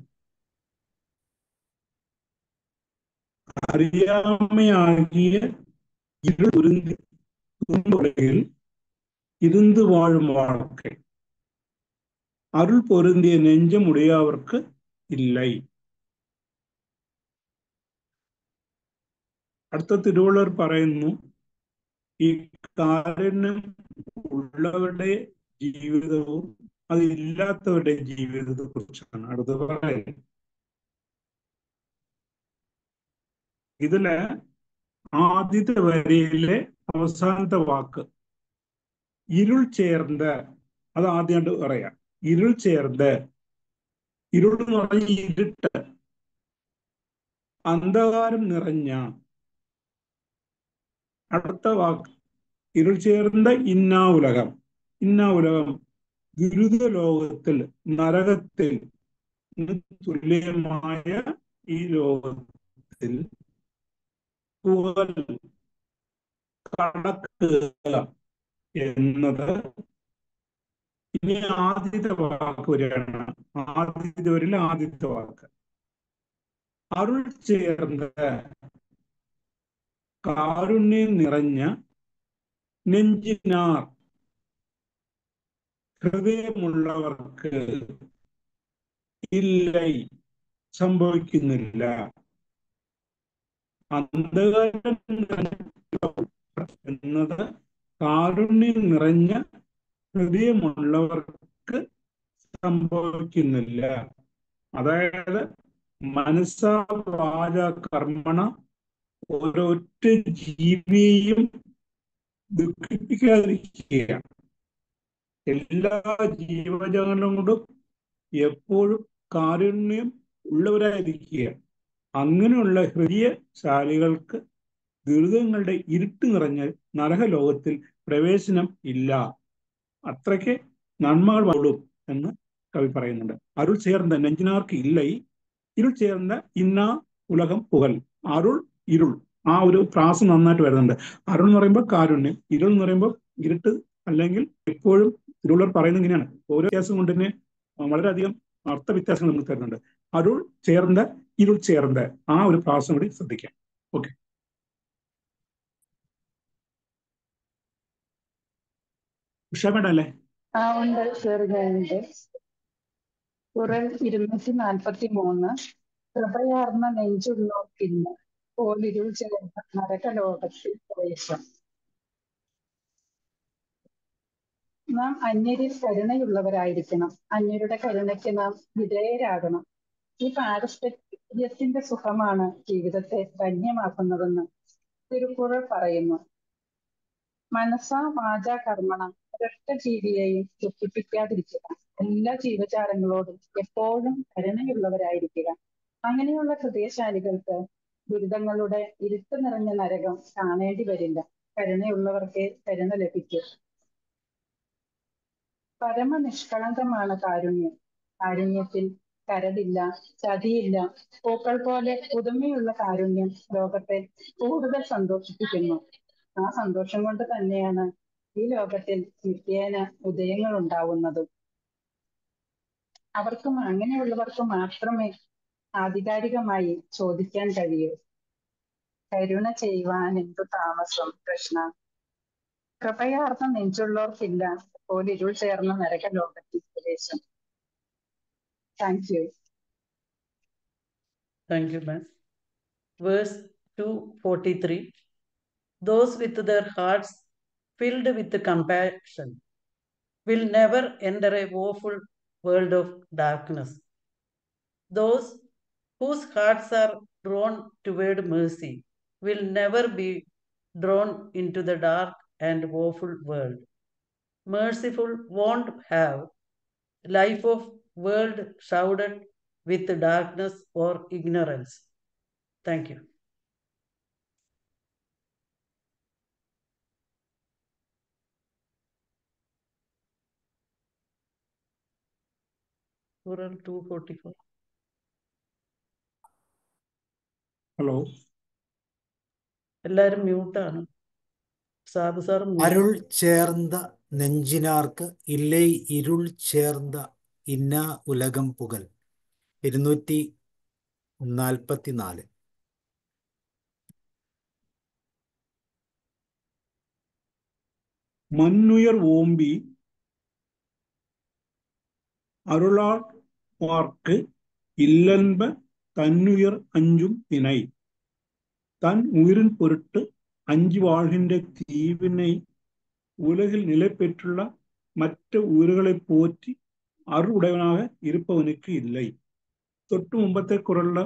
B: அறியாமையாகிய இருள் உருந்தி துன்புலகில் இருந்து வாழும் வாழ்க்கை அருள் பொருந்திய நெஞ்சம் உடையவர்க்கு இல்லை അടുത്ത തിരുവള്ളർ പറയുന്നു ഈ കാരുണ്യം ഉള്ളവരുടെ ജീവിതവും അതില്ലാത്തവരുടെ ജീവിതത്തെ കുറിച്ചാണ് അടുത്ത് പറയുന്നത് ഇതില് ആദ്യത്തെ വരിയിലെ അവസാനത്തെ വാക്ക് ഇരുൾ ചേർന്ന് അത് ആദ്യമായിട്ട് പറയാം ഇരുൾ ചേർന്ന് ഇരുൾ എന്ന് പറഞ്ഞ ഇരുട്ട് അന്ധകാരം നിറഞ്ഞ അടുത്ത വാക്ക് ഇരുൾ ചേർന്ന ഇന്നാ ഉലകം ഇന്നാ ഉലകം ദുരിത ലോകത്തിൽ നരകത്തിൽ തുല്യമായ ഈ ലോകത്തിൽ പുകൽ കടക്കുക എന്നത് ഇനി ആദ്യത്തെ വാക്ക് വരികയാണ് ആദ്യത്തെ വരില്ല ആദ്യത്തെ വാക്ക് അരുൾ ചേർന്ന് കാരുണ്യം നിറഞ്ഞ നെഞ്ചിനാർ ഹൃദയമുള്ളവർക്ക് ഇല്ലൈ സംഭവിക്കുന്നില്ല അന്ധകാരം എന്നത് കാരുണ്യം നിറഞ്ഞ ഹൃദയമുള്ളവർക്ക് സംഭവിക്കുന്നില്ല അതായത് മനസ്സ വാച കർമ്മണ ഓരോറ്റ ജീവിയെയും ദുഃഖിപ്പിക്കാതിരിക്കുക എല്ലാ ജീവജാലങ്ങളോടും എപ്പോഴും കാരുണ്യം ഉള്ളവരായിരിക്കുക അങ്ങനെയുള്ള ഹൃദയശാലികൾക്ക് ദുരിതങ്ങളുടെ ഇരുട്ട് നിറഞ്ഞ നരകലോകത്തിൽ പ്രവേശനം ഇല്ല അത്രയ്ക്ക് നന്മകൾ വാഴും എന്ന് കവി പറയുന്നുണ്ട് അരുൾ ചേർന്ന നെഞ്ചിനാർക്ക് ഇല്ല ഈ ഇരുൾ ചേർന്ന ഇന്ന ഉലകം പുകൽ അരുൾ ഇരുൾ ആ ഒരു പ്രാസം നന്നായിട്ട് വരുന്നുണ്ട് അരുൾ എന്ന് പറയുമ്പോൾ കാരുണ്യം ഇരുൾ എന്ന് പറയുമ്പോൾ ഇരുട്ട് അല്ലെങ്കിൽ എപ്പോഴും തിരുവള്ളർ പറയുന്നത് ഇങ്ങനെയാണ് ഓരോ വ്യത്യാസം കൊണ്ട് തന്നെ വളരെയധികം അർത്ഥ വ്യത്യാസങ്ങൾ നമുക്ക് തരുന്നുണ്ട് അരുൾ ചേർந்த ഇരുൾ ചേർந்த ആ ഒരു പ്രാസം കൂടി ശ്രദ്ധിക്കാം ഓക്കെ ഉഷ മേഡം അല്ലേ
C: ആ ഉണ്ട് സർ ഞാനുണ്ട് കുറൽ ഇരുന്നൂറ്റി നാൽപ്പത്തി മൂന്ന് കൃപയാർന്ന നെഞ്ചുള്ളോർക്കില്ല പോലിരുൾ ചേർന്ന നരകലോകത്തിൽ പ്രവേശം നാം അന്യരിൽ കരുണയുള്ളവരായിരിക്കണം അന്യരുടെ കരുണയ്ക്ക് നാം വിധേയരാകണം ഈ പാരസ്പര്യത്തിന്റെ സുഖമാണ് ജീവിതത്തെ ധന്യമാക്കുന്നതെന്ന് തിരുക്കുറൾ പറയുന്നു മനസ്സ വാച കർമ്മണ ഒരൊറ്റ ജീവിയെയും ദുഃഖിപ്പിക്കാതിരിക്കുക എല്ലാ ജീവജാലങ്ങളോടും എപ്പോഴും കരുണയുള്ളവരായിരിക്കുക അങ്ങനെയുള്ള ഹൃദയശാലികൾക്ക് ദുരിതങ്ങളുടെ ഇരുട്ട് നിറഞ്ഞ നരകം കാണേണ്ടി വരില്ല കരുണയുള്ളവർക്ക് കരുണ ലഭിക്കും പരമനിഷ്കളങ്കമാണ് കാരുണ്യം കാരുണ്യത്തിൽ കരടില്ല ചതിയില്ല പൂക്കൾ പോലെ പുതുമയുള്ള കാരുണ്യം ലോകത്തെ കൂടുതൽ സന്തോഷിപ്പിക്കുന്നു ആ സന്തോഷം കൊണ്ട് തന്നെയാണ് ഈ ലോകത്തിൽ നിത്യേന ഉദയങ്ങൾ ഉണ്ടാവുന്നതും അവർക്കും അങ്ങനെയുള്ളവർക്ക് മാത്രമേ ആധികാരികമായി ചോദിക്കാൻ കഴിയൂ കരുണ ചെയ്യുവാൻ എന്തു താമസം കൃഷ്ണ കൃപയാർന്ന നെഞ്ചുള്ളവർക്കില്ല പോലെ ഇരുൾ ചേർന്ന നരക ലോകത്തിൽ ഉപദേശം thank you
D: Thank you, ma'am. Verse 243 Those with their hearts filled with compassion will never enter a woeful world of darkness. Those whose hearts are drawn toward mercy will never be drawn into the dark and woeful world. Merciful won't have life of world shrouded with darkness or ignorance. Thank you. Quran 244.
B: Hello
D: എല്ലാരും മ്യൂട്ടാണ് Sabu sir
A: അരുൾ ചേർந்த നെഞ്ചിനാർക്ക് ഇല്ലേ ഇരുൾ ചേർந்த ഇന്ന ഉലകം പുകൽ ഇരുന്നൂറ്റി നാൽപ്പത്തിനാല്
B: மண்ணுயர் ஓம்பி அருளால் பார்க்கு இல்லன்ப தன்னுயர் அஞ்சும் திணை தன் உயிரின் பொருட்டு அஞ்சு வாழ்கின்ற தீவினை உலகில் நிலை பெற்றுள்ள மற்ற உயிர்களை போற்றி அருளுடையவனாக இருப்பவனுக்கு இல்லை തൊട്ടു മുമ്പത്തെ കുരളില്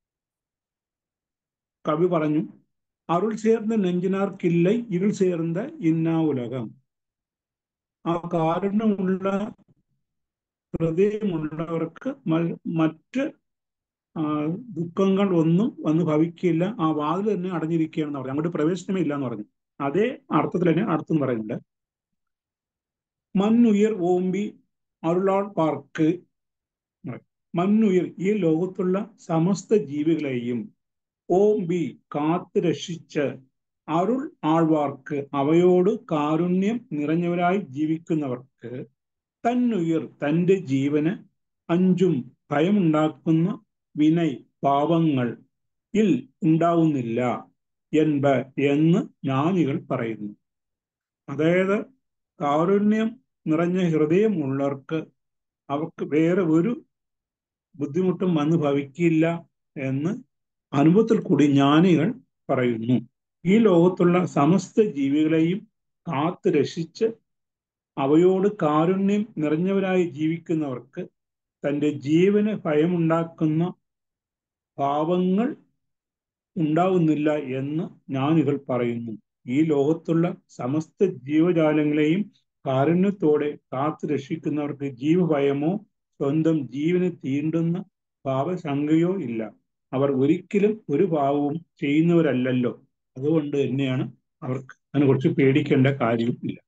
B: കവി പറഞ്ഞു അരുൾ ചേർന്ന നെഞ്ചിനാർക്കില്ല ഇരുൾ ചേർന്ന ഇന്നാ ഉലകം ആ കാരണമുള്ള ഹൃദയമുള്ളവർക്ക് മ- മറ്റ് ആ, ദുഃഖങ്ങൾ ഒന്നും വന്ന് ഭവിക്കില്ല ആ വാതിൽ തന്നെ അടഞ്ഞിരിക്കുകയാണെന്ന് പറഞ്ഞു അങ്ങോട്ട് പ്രവേശനമേ ഇല്ല എന്ന് പറഞ്ഞു അതേ അർത്ഥത്തിൽ തന്നെ അടുത്തും പറയുന്നുണ്ട് മണ്ണുയർ ഓമ്പി അരുളാൾ പാർക്ക് മണ്ണുയർ ഈ ലോകത്തുള്ള സമസ്ത ജീവികളെയും ഓമ്പി കാത്തു രക്ഷിച്ച് അരുൾ ആൾവാർക്ക് അവയോട് കാരുണ്യം നിറഞ്ഞവരായി ജീവിക്കുന്നവർക്ക് തന്നുയർ തന്റെ ജീവന് അഞ്ചും ഭയമുണ്ടാക്കുന്ന വിനയ് പാവങ്ങൾ ഇൽ ഉണ്ടാവുന്നില്ല என்ப എന്ന് ജ്ഞാനികൾ പറയുന്നു അതായത് കാരുണ്യം നിറഞ്ഞ ഹൃദയമുള്ളവർക്ക് അവർക്ക് വേറെ ഒരു ബുദ്ധിമുട്ടും വന്ന് ഭവിക്കില്ല എന്ന് അനുഭവത്തിൽ കൂടി ജ്ഞാനികൾ പറയുന്നു ഈ ലോകത്തുള്ള സമസ്ത ജീവികളെയും കാത്തു രക്ഷിച്ച് അവയോട് കാരുണ്യം നിറഞ്ഞവരായി ജീവിക്കുന്നവർക്ക് തൻ്റെ ജീവന് ഭയമുണ്ടാക്കുന്ന പാവങ്ങൾ ഉണ്ടാവുന്നില്ല എന്ന് ജ്ഞാനികൾ പറയുന്നു ഈ ലോകത്തുള്ള സമസ്ത ജീവജാലങ്ങളെയും കാരുണ്യത്തോടെ കാത്തു രക്ഷിക്കുന്നവർക്ക് ജീവഭയമോ സ്വന്തം ജീവനെ തീണ്ടുന്ന പാപശങ്കയോ ഇല്ല അവർ ഒരിക്കലും ഒരു പാവവും ചെയ്യുന്നവരല്ലല്ലോ അതുകൊണ്ട് തന്നെയാണ് അവർക്ക് അതിനെക്കുറിച്ച് പേടിക്കേണ്ട കാര്യവും ഇല്ല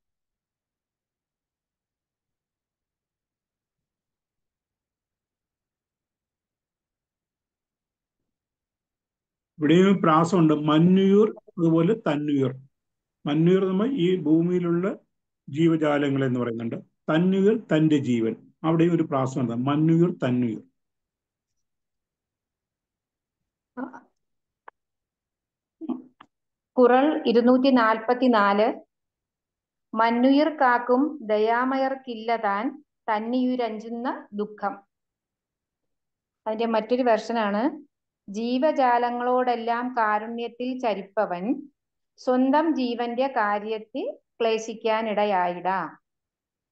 B: ഇവിടെയും പ്രാസമുണ്ട് മന്നുയൂർ അതുപോലെ തന്നുയർ മന്നുയർ നമ്മൾ ഈ ഭൂമിയിലുള്ള ജീവജാലങ്ങൾ എന്ന് പറയുന്നുണ്ട് തന്നുയർ തന്റെ ജീവൻ അവിടെയും ഒരു പ്രാസമുണ്ട് മന്നുയർ തന്നുയർ
F: കുറൾ ഇരുന്നൂറ്റി നാൽപ്പത്തിനാല് മന്നുയിർ കാക്കും ദയാമയർക്കില്ല താൻ തന്നിയുരഞ്ചുന്ന ദുഃഖം അതിന്റെ മറ്റൊരു വെർഷനാണ് ജീവജാലങ്ങളോടെല്ലാം കാരുണ്യത്തിൽ ചരിപ്പവൻ സ്വന്തം ജീവന്റെ കാര്യത്തിൽ ക്ലേശിക്കാനിടയായിട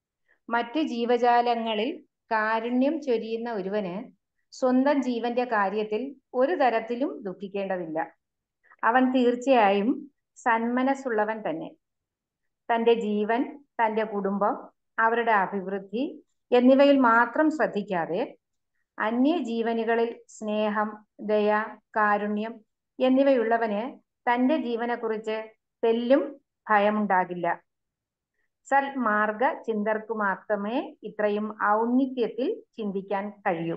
F: മറ്റ് ജീവജാലങ്ങളിൽ കാരുണ്യം ചൊരിയുന്ന ഒരുവന് സ്വന്തം ജീവന്റെ കാര്യത്തിൽ ഒരു തരത്തിലും ദുഃഖിക്കേണ്ടതില്ല അവൻ തീർച്ചയായും സന്മനസ്സുള്ളവൻ തന്നെ തന്റെ ജീവൻ തന്റെ കുടുംബം അവരുടെ അഭിവൃദ്ധി എന്നിവയിൽ മാത്രം ശ്രദ്ധിക്കാതെ അന്യജീവനുകളിൽ സ്നേഹം ദയ കാരുണ്യം എന്നിവയുള്ളവന് തന്റെ ജീവനെക്കുറിച്ച് തെല്ലും ഭയമുണ്ടാകില്ല സൽമാർഗ ചിന്തർക്കു മാത്രമേ ഇത്രയും ഔന്നിത്യത്തിൽ ചിന്തിക്കാൻ കഴിയൂ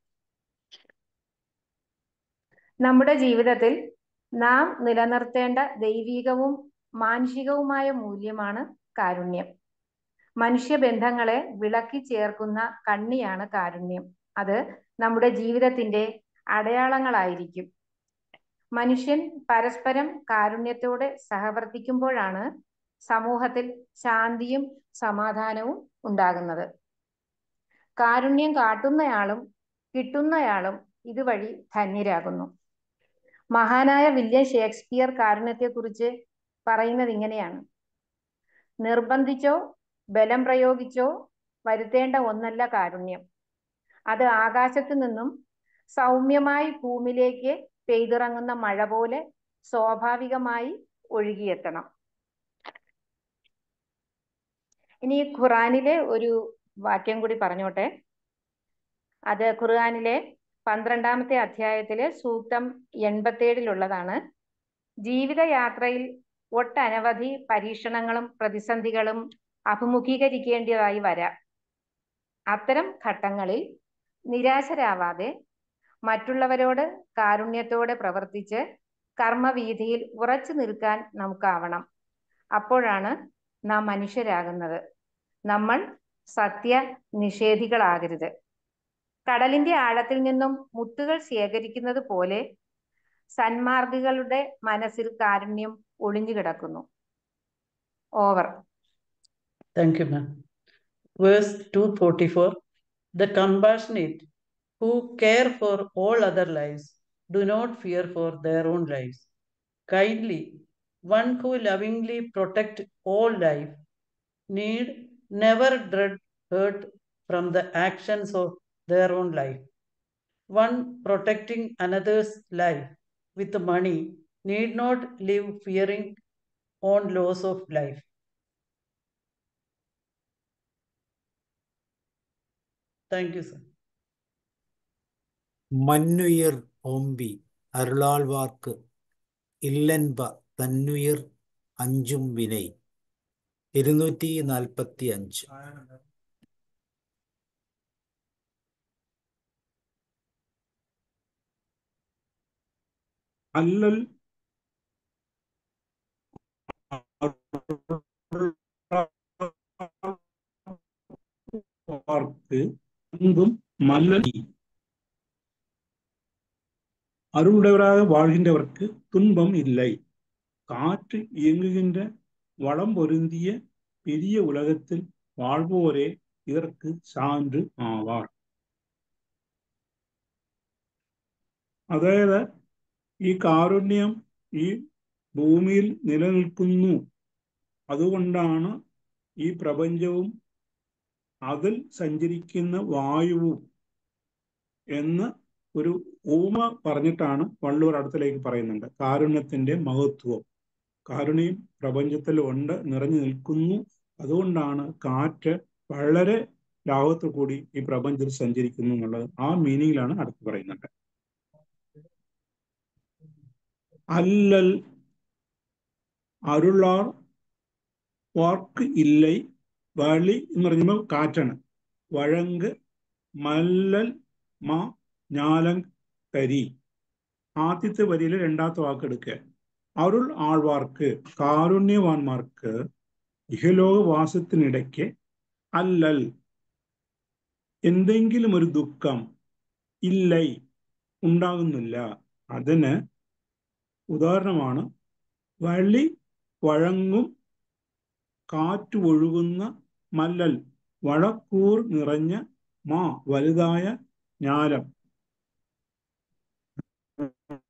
F: നമ്മുടെ ജീവിതത്തിൽ നാം നിലനിർത്തേണ്ട ദൈവികവും മാനുഷികവുമായ മൂല്യമാണ് കാരുണ്യം മനുഷ്യബന്ധങ്ങളെ വിളക്കി ചേർക്കുന്ന കണ്ണിയാണ് കാരുണ്യം അത് നമ്മുടെ ജീവിതത്തിന്റെ അടയാളങ്ങളായിരിക്കും മനുഷ്യൻ പരസ്പരം കാരുണ്യത്തോടെ സഹവർത്തിക്കുമ്പോഴാണ് സമൂഹത്തിൽ ശാന്തിയും സമാധാനവും ഉണ്ടാകുന്നത് കാരുണ്യം കാട്ടുന്നയാളും കിട്ടുന്നയാളും ഇതുവഴി ധന്യരാകുന്നു മഹാനായ വില്യം ഷേക്സ്പിയർ കാരുണ്യത്തെക്കുറിച്ച് പറയുന്നത് ഇങ്ങനെയാണ് നിർബന്ധിച്ചോ ബലം പ്രയോഗിച്ചോ വരുത്തേണ്ട ഒന്നല്ല കാരുണ്യം അത് ആകാശത്തു നിന്നും സൗമ്യമായി ഭൂമിയിലേക്ക് പെയ്തിറങ്ങുന്ന മഴ പോലെ സ്വാഭാവികമായി ഒഴുകിയെത്തണം ഇനി ഖുറാനിലെ ഒരു വാക്യം കൂടി പറഞ്ഞോട്ടെ അത് ഖുർആാനിലെ പന്ത്രണ്ടാമത്തെ അധ്യായത്തിലെ സൂക്തം എൺപത്തേഴിലുള്ളതാണ് ജീവിതയാത്രയിൽ ഒട്ടനവധി പരീക്ഷണങ്ങളും പ്രതിസന്ധികളും അഭിമുഖീകരിക്കേണ്ടതായി വരാം അത്തരം ഘട്ടങ്ങളിൽ നിരാശരാവാതെ മറ്റുള്ളവരോട് കാരുണ്യത്തോടെ പ്രവർത്തിച്ച് കർമ്മവീതിയിൽ ഉറച്ചു നിൽക്കാൻ നമുക്കാവണം അപ്പോഴാണ് നാം മനുഷ്യരാകുന്നത് നമ്മൾ സത്യ നിഷേധികളാകരുത് കടലിന്റെ ആഴത്തിൽ നിന്നും മുത്തുകൾ ശേഖരിക്കുന്നത് പോലെ സന്മാർഗികളുടെ മനസ്സിൽ കാരുണ്യം ഒളിഞ്ഞു കിടക്കുന്നു over
D: Thank you, ma'am. Verse 244 The compassionate who care for all other lives do not fear for their own lives. Kindly, one who lovingly protect all life need never dread hurt from the actions of their own life. One protecting another's life with money need not live fearing on loss of life. Thank you, sir.
A: മന്നുയിർ ഓമ്പി അരുളാൾവാർക്ക് ഇല്ലൻപ തന്നുയിർ അഞ്ചും വിനൈ ഇരുന്നൂറ്റി നാൽപ്പത്തി അഞ്ച്
B: അല്ലൽ അവർക്ക് அன்பும் மல்லி அருளுடையவராக வாழ்கின்றவர்க்கு துன்பம் இல்லை காற்று இயங்குகின்ற வளம் பொருந்திய பெரிய உலகத்தில் வாழ்வோரே இதற்கு സാன்று ആവാർ അതായത് ഈ കാരുണ്യം ഈ ഭൂമിയിൽ നിലനിൽക്കുന്നു അതുകൊണ്ടാണ് ഈ പ്രപഞ്ചവും അതിൽ സഞ്ചരിക്കുന്ന വായുവും എന്ന് ഒരു ഊമ പറഞ്ഞിട്ടാണ് വള്ളുവർ അടുത്തിലേക്ക് പറയുന്നുണ്ട് കാരുണ്യത്തിന്റെ മഹത്വം കാരുണ്യം പ്രപഞ്ചത്തിൽ ഉണ്ട് നിറഞ്ഞു നിൽക്കുന്നു അതുകൊണ്ടാണ് കാറ്റ് വളരെ ലാഭത്തു കൂടി ഈ പ്രപഞ്ചത്തിൽ സഞ്ചരിക്കുന്നു എന്നുള്ളത് ആ മീനിങ്ങിലാണ് അടുത്ത് പറയുന്നുണ്ട് அல்லல் അരുളാർ വാർക്ക് ഇല്ലൈ വളി എന്ന് പറയുമ്പോൾ കാറ്റാണ് വഴങ്ക് മല്ലൽ മ ഞാലങ് കരി ആദ്യത്തെ വരിയിൽ രണ്ടാമത്തെ വാക്ക് എടുക്കുക അരുൾ ആൾവാർക്ക് കാരുണ്യവാന്മാർക്ക് ഇഹലോകവാസത്തിനിടയ്ക്ക് അല്ലൽ എന്തെങ്കിലും ഒരു ദുഃഖം ഇല്ലൈ ഉണ്ടാകുന്നില്ല അതിന് ഉദാഹരണമാണ് വള്ളി വഴങ്ങും കാറ്റ് ഒഴുകുന്ന മല്ലൽ വഴക്കൂർ നിറഞ്ഞ മാ വലുതായ ഞാലം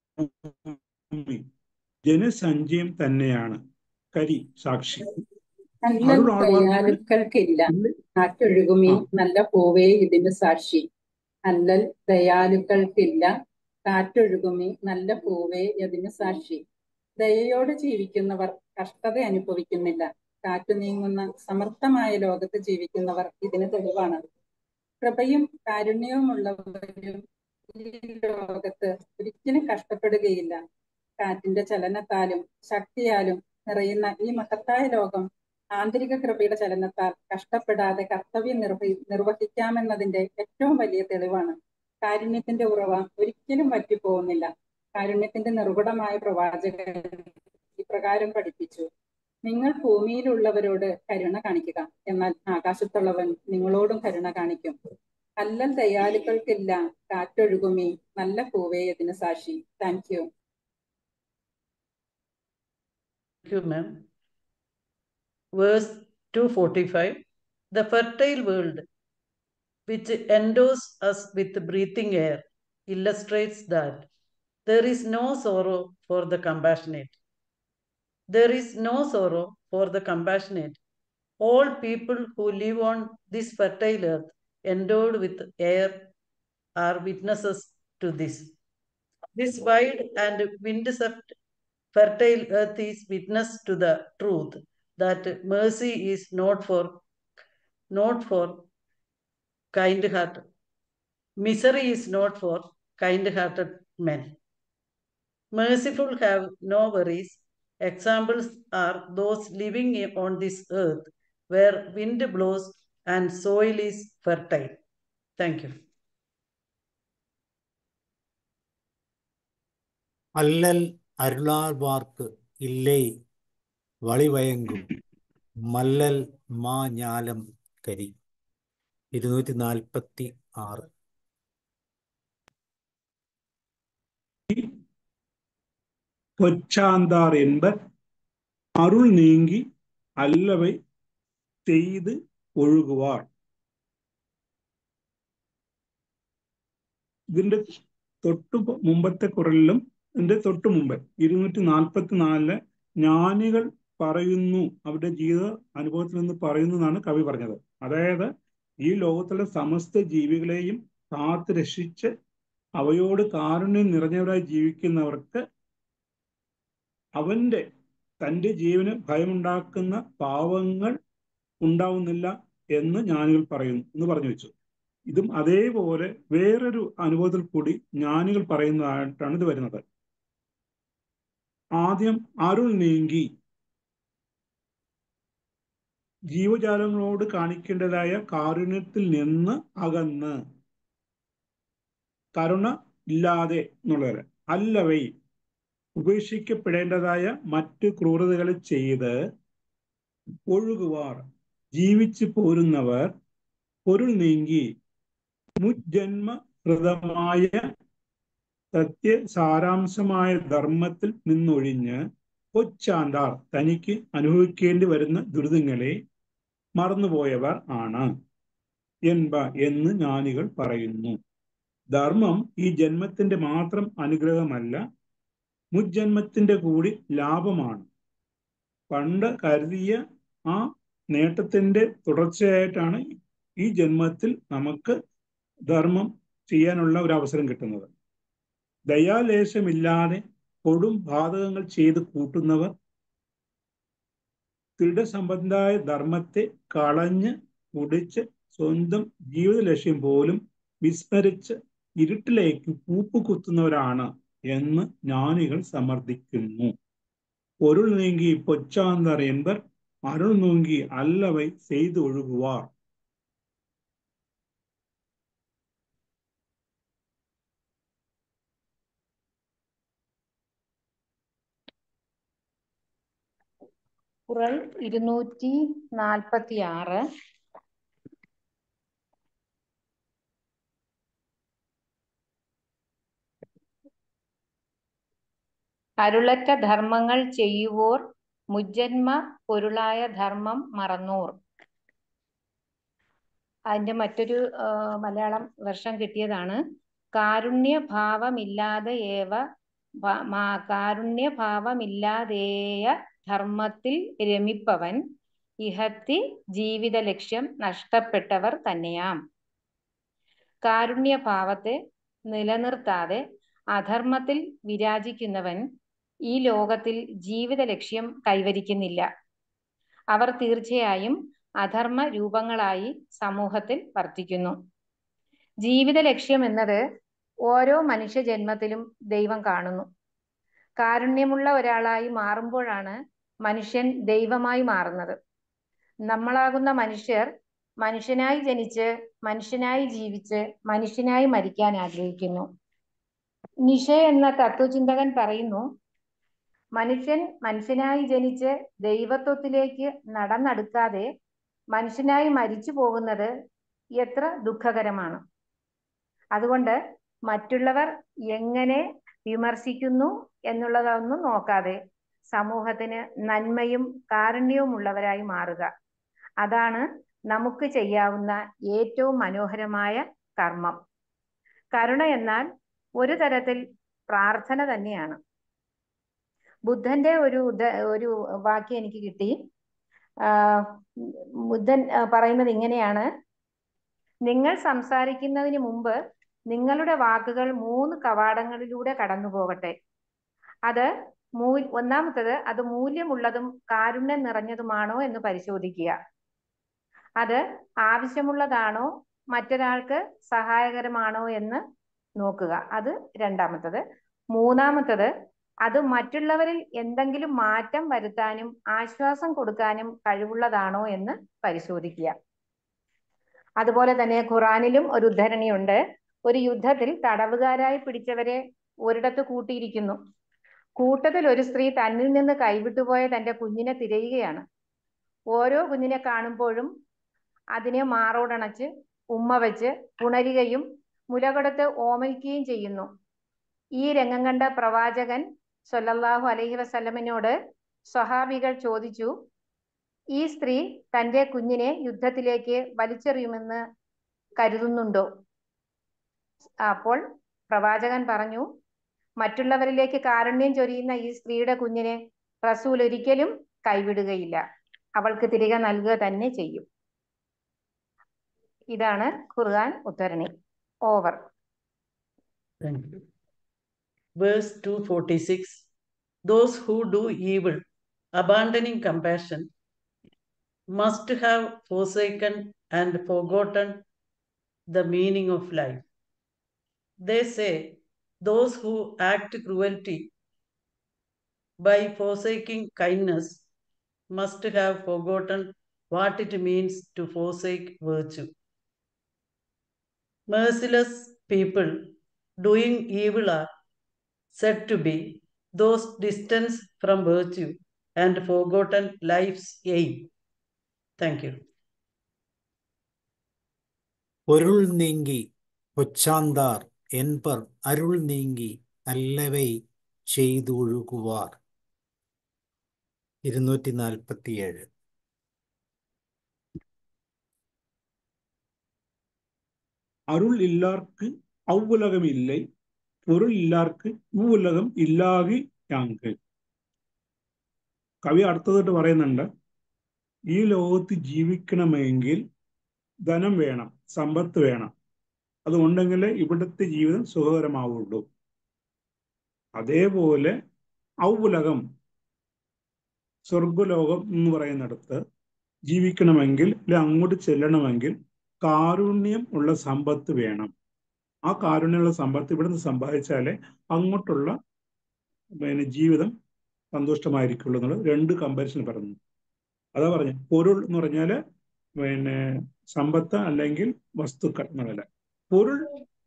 B: ജനസഞ്ചയം തന്നെയാണ് കരി സാക്ഷി
C: നല്ല
B: അരുൾ ആൾവാർക്ക്
C: ദയാലുക്കൾക്കില്ല
B: ഇല്ല
C: കാറ്റൊഴുകുമീ
B: ആ
C: നല്ല പൂവേ ഇതിന് സാക്ഷി അല്ലൽ ദയാലുക്കൾക്കില്ല കാറ്റൊഴുകുമീ നല്ല പൂവേ ഇതിന് സാക്ഷി ദയയോടെ ജീവിക്കുന്നവർ കഷ്ടത അനുഭവിക്കുന്നില്ല കാറ്റു നീങ്ങുന്ന സമർത്ഥമായ ലോകത്ത് ജീവിക്കുന്നവർ ഇതിന് തെളിവാണ് കൃപയും കാരുണ്യവുമുള്ളവരും ഈ ലോകത്ത് ഒരിക്കലും കഷ്ടപ്പെടുകയില്ല കാറ്റിന്റെ ചലനത്താലും ശക്തിയാലും നിറയുന്ന ഈ മഹത്തായ ലോകം ആന്തരിക കൃപയുടെ ചലനത്താൽ കഷ്ടപ്പെടാതെ കർത്തവ്യം നിർവഹി നിർവഹിക്കാമെന്നതിന്റെ ഏറ്റവും വലിയ തെളിവാണ് കാരുണ്യത്തിന്റെ ഉറവ ഒരിക്കലും വറ്റിപ്പോകുന്നില്ല കാരുണ്യത്തിന്റെ നിർഗുണമായ പ്രവാചകൻ ഇപ്രകാരം പഠിപ്പിച്ചു നിങ്ങൾ ഭൂമിയിലുള്ളവരോട് കരുണ കാണിക്കുക എന്നാൽ ആകാശത്തുള്ളവൻ നിങ്ങളോടും കരുണ കാണിക്കും അല്ലൽ ദയാലുക്കൾക്കില്ല കാറ്റൊഴുകുമീ നല്ല പൂവേ ഇതിന് സാക്ഷി thank you
D: Thank you, ma'am. Verse 245 The fertile world, which endows us with breathing air, illustrates that there is no sorrow for the compassionate. There is no sorrow for the compassionate. All people who live on this fertile earth, endowed with air, are witnesses to this. This wide and wind-swept fertile earth is witness to the truth that mercy is not for not for kind heart misery is not for kind hearted men merciful have no worries examples are those living on this earth where wind blows and soil is fertile thank you
A: அல்லல் அருளார்வார்க்கு இல்லை വളിവയങ്കും മല്ലൽ മാ ഞാലം കരി ഇരുന്നൂറ്റി നാൽപ്പത്തി ആറ്
B: பொச்சாந்தார் என்பர் அருள் நீங்கி அல்லவை செய்து ഒഴുകുവാർ ഇതിന്റെ തൊട്ടു പ- മുമ്പത്തെ കുറലിലും ഇതിന്റെ തൊട്ടു മുമ്പ് ഇരുന്നൂറ്റി നാൽപ്പത്തി നാലില് ജ്ഞാനികൾ പറയുന്നു അവരുടെ ജീവിത അനുഭവത്തിൽ നിന്ന് പറയുന്നു എന്നാണ് കവി പറഞ്ഞത് അതായത് ഈ ലോകത്തിലെ സമസ്ത ജീവികളെയും കാത്തു രക്ഷിച്ച് അവയോട് കാരുണ്യം നിറഞ്ഞവരായി ജീവിക്കുന്നവർക്ക് അവന്റെ തന്റെ ജീവന് ഭയമുണ്ടാക്കുന്ന പാവങ്ങൾ ഉണ്ടാവുന്നില്ല എന്ന് ജ്ഞാനികൾ പറയുന്നു എന്ന് പറഞ്ഞു വെച്ചു ഇതും അതേപോലെ വേറൊരു അനുഭവത്തിൽ കൂടി ജ്ഞാനികൾ പറയുന്നതായിട്ടാണ് ഇത് വരുന്നത് ആദ്യം അരുൾ നീങ്ങി ജീവജാലങ്ങളോട് കാണിക്കേണ്ടതായ കാരുണ്യത്തിൽ നിന്ന് അകന്ന് കരുണ ഇല്ലാതെ എന്നുള്ളത് അല്ലവൈ ഉപേക്ഷിക്കപ്പെടേണ്ടതായ മറ്റു ക്രൂരതകൾ ചെയ്ത് ഒഴുകുവാർ ജീവിച്ചു പോരുന്നവർ പൊരുൾ നീങ്ങി മുജ്ജന്മ ഹൃതമായ സത്യ സാരാംശമായ ധർമ്മത്തിൽ നിന്നൊഴിഞ്ഞ് കൊച്ചാന്താർ തനിക്ക് അനുഭവിക്കേണ്ടി വരുന്ന ദുരിതങ്ങളെ മറന്നുപോയവർ ആണ് എൻപ എന്ന് ജ്ഞാനികൾ പറയുന്നു ധർമ്മം ഈ ജന്മത്തിന്റെ മാത്രം അനുഗ്രഹമല്ല മുജ്ജന്മത്തിന്റെ കൂടി ലാഭമാണ് പണ്ട് കരുതിയ ആ നേട്ടത്തിന്റെ തുടർച്ചയായിട്ടാണ് ഈ ജന്മത്തിൽ നമുക്ക് ധർമ്മം ചെയ്യാനുള്ള ഒരു അവസരം കിട്ടുന്നത് ദയാലേശമില്ലാതെ കൊടും ബാധകങ്ങൾ ചെയ്ത് കൂട്ടുന്നവർ ദൃഢസംബന്ധായ ധർമ്മത്തെ കളഞ്ഞ് കുടിച്ച് സ്വന്തം ജീവിത ലക്ഷ്യം പോലും വിസ്മരിച്ച് ഇരുട്ടിലേക്ക് പൂപ്പ് കുത്തുന്നവരാണ് എന്ന് ജ്ഞാനികൾ സമർത്ഥിക്കുന്നു പൊരുൾ നീങ്ങി പൊച്ചാന്തർ என்பர் அருள் நோங்கி அல்லவை செய்து ஒழுகுவார்
F: കുറൽ ഇരുന്നൂറ്റി നാൽപ്പത്തി ആറ് അരുളറ്റ ധർമ്മങ്ങൾ ചെയ്യുവോർ മുജ്ജന്മ പൊരുളായ ധർമ്മം മറന്നോർ അതിന്റെ മറ്റൊരു ആ, മലയാളം വെർഷൻ കിട്ടിയതാണ് കാരുണ്യഭാവമില്ലാതെ ഏവ ഭ- മാ- കാരുണ്യഭാവമില്ലാതേയ ധർമ്മത്തിൽ രമിപ്പവൻ ഇഹത്തി ജീവിത ലക്ഷ്യം നഷ്ടപ്പെട്ടവർ തന്നെയാം കാരുണ്യഭാവത്തെ നിലനിർത്താതെ അധർമ്മത്തിൽ വിരാജിക്കുന്നവൻ ഈ ലോകത്തിൽ ജീവിത ലക്ഷ്യം കൈവരിക്കുന്നില്ല അവർ തീർച്ചയായും അധർമ്മ രൂപങ്ങളായി സമൂഹത്തിൽ വർത്തിക്കുന്നു ജീവിത ലക്ഷ്യം എന്നത് ഓരോ മനുഷ്യ ജന്മത്തിലും ദൈവം കാണുന്നു കാരുണ്യമുള്ള ഒരാളായി മാറുമ്പോഴാണ് മനുഷ്യൻ ദൈവമായി മാറുന്നത് നമ്മളാകുന്ന മനുഷ്യർ മനുഷ്യനായി ജനിച്ച് മനുഷ്യനായി ജീവിച്ച് മനുഷ്യനായി മരിക്കാൻ ആഗ്രഹിക്കുന്നു നിഷെ എന്ന തത്വചിന്തകൻ പറയുന്നു മനുഷ്യൻ മനുഷ്യനായി ജനിച്ച് ദൈവത്വത്തിലേക്ക് നടന്നെടുക്കാതെ മനുഷ്യനായി മരിച്ചു പോകുന്നത് എത്ര ദുഃഖകരമാണ് അതുകൊണ്ട് മറ്റുള്ളവർ എങ്ങനെ വിമർശിക്കുന്നു എന്നുള്ളതൊന്നും നോക്കാതെ സമൂഹത്തിന് നന്മയും കാരുണ്യവും ഉള്ളവരായി മാറുക അതാണ് നമുക്ക് ചെയ്യാവുന്ന ഏറ്റവും മനോഹരമായ കർമ്മം കരുണ എന്നാൽ ഒരു തരത്തിൽ പ്രാർത്ഥന തന്നെയാണ് ബുദ്ധന്റെ ഒരു ഉദ ഒരു വാക്യം എനിക്ക് കിട്ടി ആ ബുദ്ധൻ പറയുന്നത് ഇങ്ങനെയാണ് നിങ്ങൾ സംസാരിക്കുന്നതിന് മുമ്പ് നിങ്ങളുടെ വാക്കുകൾ മൂന്ന് കവാടങ്ങളിലൂടെ കടന്നു പോകട്ടെ അത് മൂ ഒന്നാമത്തത് അത് മൂല്യമുള്ളതും കാരുണ്യം നിറഞ്ഞതുമാണോ എന്ന് പരിശോധിക്കുക അത് ആവശ്യമുള്ളതാണോ മറ്റൊരാൾക്ക് സഹായകരമാണോ എന്ന് നോക്കുക അത് രണ്ടാമത്തത് മൂന്നാമത്തത് അത് മറ്റുള്ളവരിൽ എന്തെങ്കിലും മാറ്റം വരുത്താനും ആശ്വാസം കൊടുക്കാനും കഴിവുള്ളതാണോ എന്ന് പരിശോധിക്കുക അതുപോലെ തന്നെ ഖുറാനിലും ഒരു ഉദ്ധരണിയുണ്ട് ഒരു യുദ്ധത്തിൽ തടവുകാരായി പിടിച്ചവരെ ഒരിടത്ത് കൂട്ടിയിരിക്കുന്നു കൂട്ടത്തിൽ ഒരു സ്ത്രീ തന്നിൽ നിന്ന് കൈവിട്ടുപോയ തന്റെ കുഞ്ഞിനെ തിരയുകയാണ് ഓരോ കുഞ്ഞിനെ കാണുമ്പോഴും അതിനെ മാറോടണച്ച് ഉമ്മ വെച്ച് പുണരുകയും മുലകൊടുത്ത് ഓമനിക്കുകയും ചെയ്യുന്നു ഈ രംഗം കണ്ട പ്രവാചകൻ സൊല്ലാഹു അലഹി വസല്ലമിനോട് സ്വഹാബികൾ ചോദിച്ചു ഈ സ്ത്രീ തന്റെ കുഞ്ഞിനെ യുദ്ധത്തിലേക്ക് വലിച്ചെറിയുമെന്ന് കരുതുന്നുണ്ടോ അപ്പോൾ പ്രവാചകൻ പറഞ്ഞു മറ്റുള്ളവരിലേക്ക് കാരുണ്യം ചൊരിയുന്ന ഈ സ്ത്രീയുടെ കുഞ്ഞിനെ റസൂൽ ഒരിക്കലും കൈവിടുകയില്ല അവൾക്ക് തിരികെ നൽകുക തന്നെ ചെയ്യും ഇതാണ് ഖുർആൻ ഉദ്ധരണി over
D: Thank you. Verse 246 Those who do evil, abandoning compassion, must have forsaken and forgotten the meaning of life. They say, Those who act cruelty by forsaking kindness must have forgotten what it means to forsake virtue. Merciless people doing evil are said to be those distanced from virtue and forgotten life's aim. Thank you.
A: പൊരുൾ നീങ്ങി കൊച്ചാന്താർ என்பர் அருள் நீங்கி நல்லவை ചെയ്തൊഴുകുവാർ ഇരുന്നൂറ്റി നാൽപ്പത്തിയേഴ്
B: அருள் இல்லார்க்கு அவ்வுலகம் இல்லை பொருள் இல்லார்க்கு ഇவ்വുലകം ഇല്ലാകി യാങ്ക് കവി അടുത്തതായിട്ട് പറയുന്നുണ്ട് ഈ ലോകത്ത് ജീവിക്കണമെങ്കിൽ ധനം വേണം സമ്പത്ത് വേണം അതുകൊണ്ടെങ്കിൽ ഇവിടുത്തെ ജീവിതം സുഖകരമാവുള്ളൂ അതേപോലെ ഔവുലകം സ്വർഗലോകം എന്ന് പറയുന്നിടത്ത് ജീവിക്കണമെങ്കിൽ അല്ലെ അങ്ങോട്ട് ചെല്ലണമെങ്കിൽ കാരുണ്യം ഉള്ള സമ്പത്ത് വേണം ആ കാരുണ്യമുള്ള സമ്പത്ത് ഇവിടുന്ന് സമ്പാദിച്ചാലേ അങ്ങോട്ടുള്ള പിന്നെ ജീവിതം സന്തുഷ്ടമായിരിക്കുള്ളൂ എന്നുള്ളത് രണ്ട് കമ്പാരിസൺ പറഞ്ഞു അതാ പറഞ്ഞു പൊരുൾ എന്ന് പറഞ്ഞാല് പിന്നെ സമ്പത്ത് അല്ലെങ്കിൽ വസ്തുക്കൾ എന്നല്ല പൊരുൾ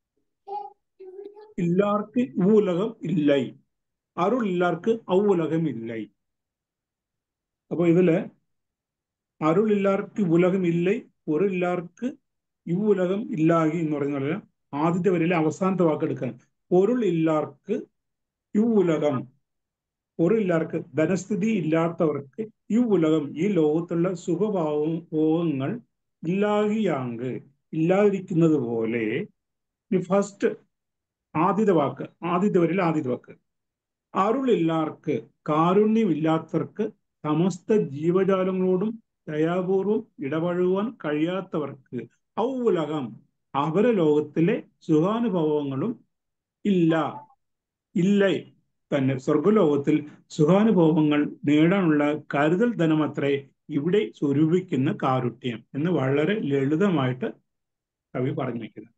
B: ഇല്ലാർക്ക് ഉലകം ഇല്ലൈ അരുൾ ഇല്ലാർക്ക് ഔലകം ഇല്ലൈ അപ്പൊ ഇതില് അരുൾ ഇല്ലാർക്ക് ഉലകം ഇല്ലൈ പൊരുൾ ഇല്ലാർക്ക് ഇவ்வுலകം ഇല്ലാകി എന്ന് പറയുന്ന ആദ്യത്തെ വരിയിലെ അവസാനത്തെ വാക്ക് എടുക്കാൻ പൊരുൾ ഇല്ലാർക്ക് ഇவ்வுലകം പൊരുൾ ഇല്ലാർക്ക് ധനസ്ഥിതി ഇല്ലാത്തവർക്ക് ഈ ഉലകം ഈ ലോകത്തുള്ള സുഖഭാവങ്ങൾ ഇല്ലാകിയാങ്ക് ഇല്ലാതിരിക്കുന്നത് പോലെ ഫസ്റ്റ് ആദ്യത്തെ വാക്ക് ആദ്യത്തെ വരിൽ ആദ്യത്തെ വാക്ക് അരുളില്ലാർക്ക് കാരുണ്യമില്ലാത്തവർക്ക് സമസ്ത ജീവജാലങ്ങളോടും ദയാപൂർവം ഇടപഴകുവാൻ കഴിയാത്തവർക്ക് ഔലകം അവരെ ലോകത്തിലെ സുഖാനുഭവങ്ങളും ഇല്ല ഇല്ല തന്നെ സ്വർഗലോകത്തിൽ സുഖാനുഭവങ്ങൾ നേടാനുള്ള കരുതൽ ധനമത്രേ ഇവിടെ സ്വരൂപിക്കുന്ന കാരുണ്യം എന്ന് വളരെ ലളിതമായിട്ട് കവി പറഞ്ഞു വെക്കുന്നത്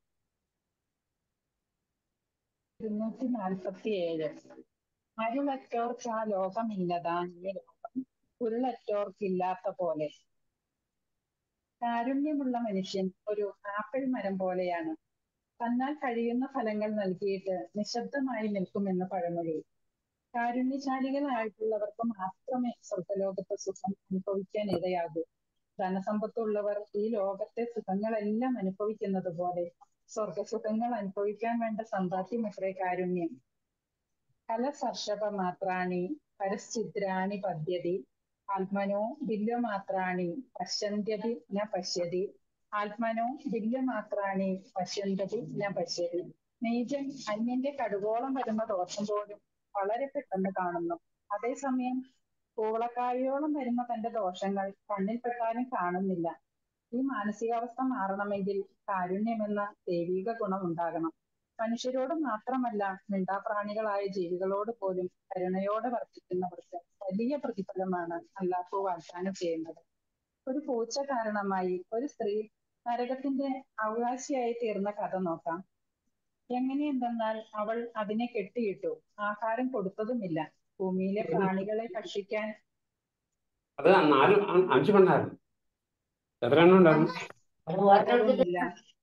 C: ഇരുന്നൂറ്റി നാൽപ്പത്തി ഏഴ് അരുളറ്റോർക്ക് ആ ലോകമില്ലതാൻ ഈ ലോകം ഉരുളറ്റോർക്കില്ലാത്ത പോലെ കാരുണ്യമുള്ള മനുഷ്യൻ ഒരു ആപ്പിൾ മരം പോലെയാണ് തന്നാൽ കഴിയുന്ന ഫലങ്ങൾ നൽകിയിട്ട് നിശബ്ദമായി നിൽക്കുമെന്ന് പഴമൊഴി കാരുണ്യശാലികളായിട്ടുള്ളവർക്ക് മാത്രമേ സ്വർഗലോകത്തെ സുഖം അനുഭവിക്കാൻ ഇടയാകൂ ധനസമ്പത്തുള്ളവർ ഈ ലോകത്തെ സുഖങ്ങളെല്ലാം അനുഭവിക്കുന്നത് പോലെ സ്വർഗസുഖങ്ങൾ അനുഭവിക്കാൻ വേണ്ട സമ്പാദ്യം എത്രേ കാരുണ്യം കല സർഷഭ മാത്രാണി പരശ്ചിദ്രാണി പദ്യതി ആത്മനോ ബില്യമാത്രാണി പശ്യന്ത്യതി ന പശ്യതി ആത്മനോ ബില്യമാത്രാണി പശ്യന്തതി ന പശ്യതി നീചൻ അന്യന്റെ കടുകോളം വരുന്ന ദോഷം പോലും വളരെ പെട്ടെന്ന് കാണുന്നു അതേസമയം കൂവളക്കായോളം വരുന്ന തന്റെ ദോഷങ്ങൾ കണ്ണിൽപ്പെട്ടാലും കാണുന്നില്ല ഈ മാനസികാവസ്ഥ മാറണമെങ്കിൽ കാരുണ്യമെന്ന ദൈവിക ഗുണം ഉണ്ടാകണം മനുഷ്യരോട് മാത്രമല്ല മിണ്ടാപ്രാണികളായ ജീവികളോട് പോലും കരുണയോടെ വർത്തിക്കുന്നവർക്ക് വലിയ പ്രതിഫലമാണ് അല്ലാഹു വാഗ്ദാനം ചെയ്യുന്നത് ഒരു പൂച്ച കാരണമായി ഒരു സ്ത്രീ നരകത്തിന്റെ അവകാശിയായി തീർന്ന കഥ നോക്കാം എങ്ങനെയെന്തെന്നാൽ അവൾ അതിനെ കെട്ടിയിട്ടു ആഹാരം കൊടുത്തതുമില്ല ഭൂമിയിലെ പ്രാണികളെ ഭക്ഷിക്കാൻ
G: അത് നാല് അ- അഞ്ച് പെണ്ണായിരുന്നു എത്ര എണ്ണം ഉണ്ടായിരുന്നു
C: അതുമില്ല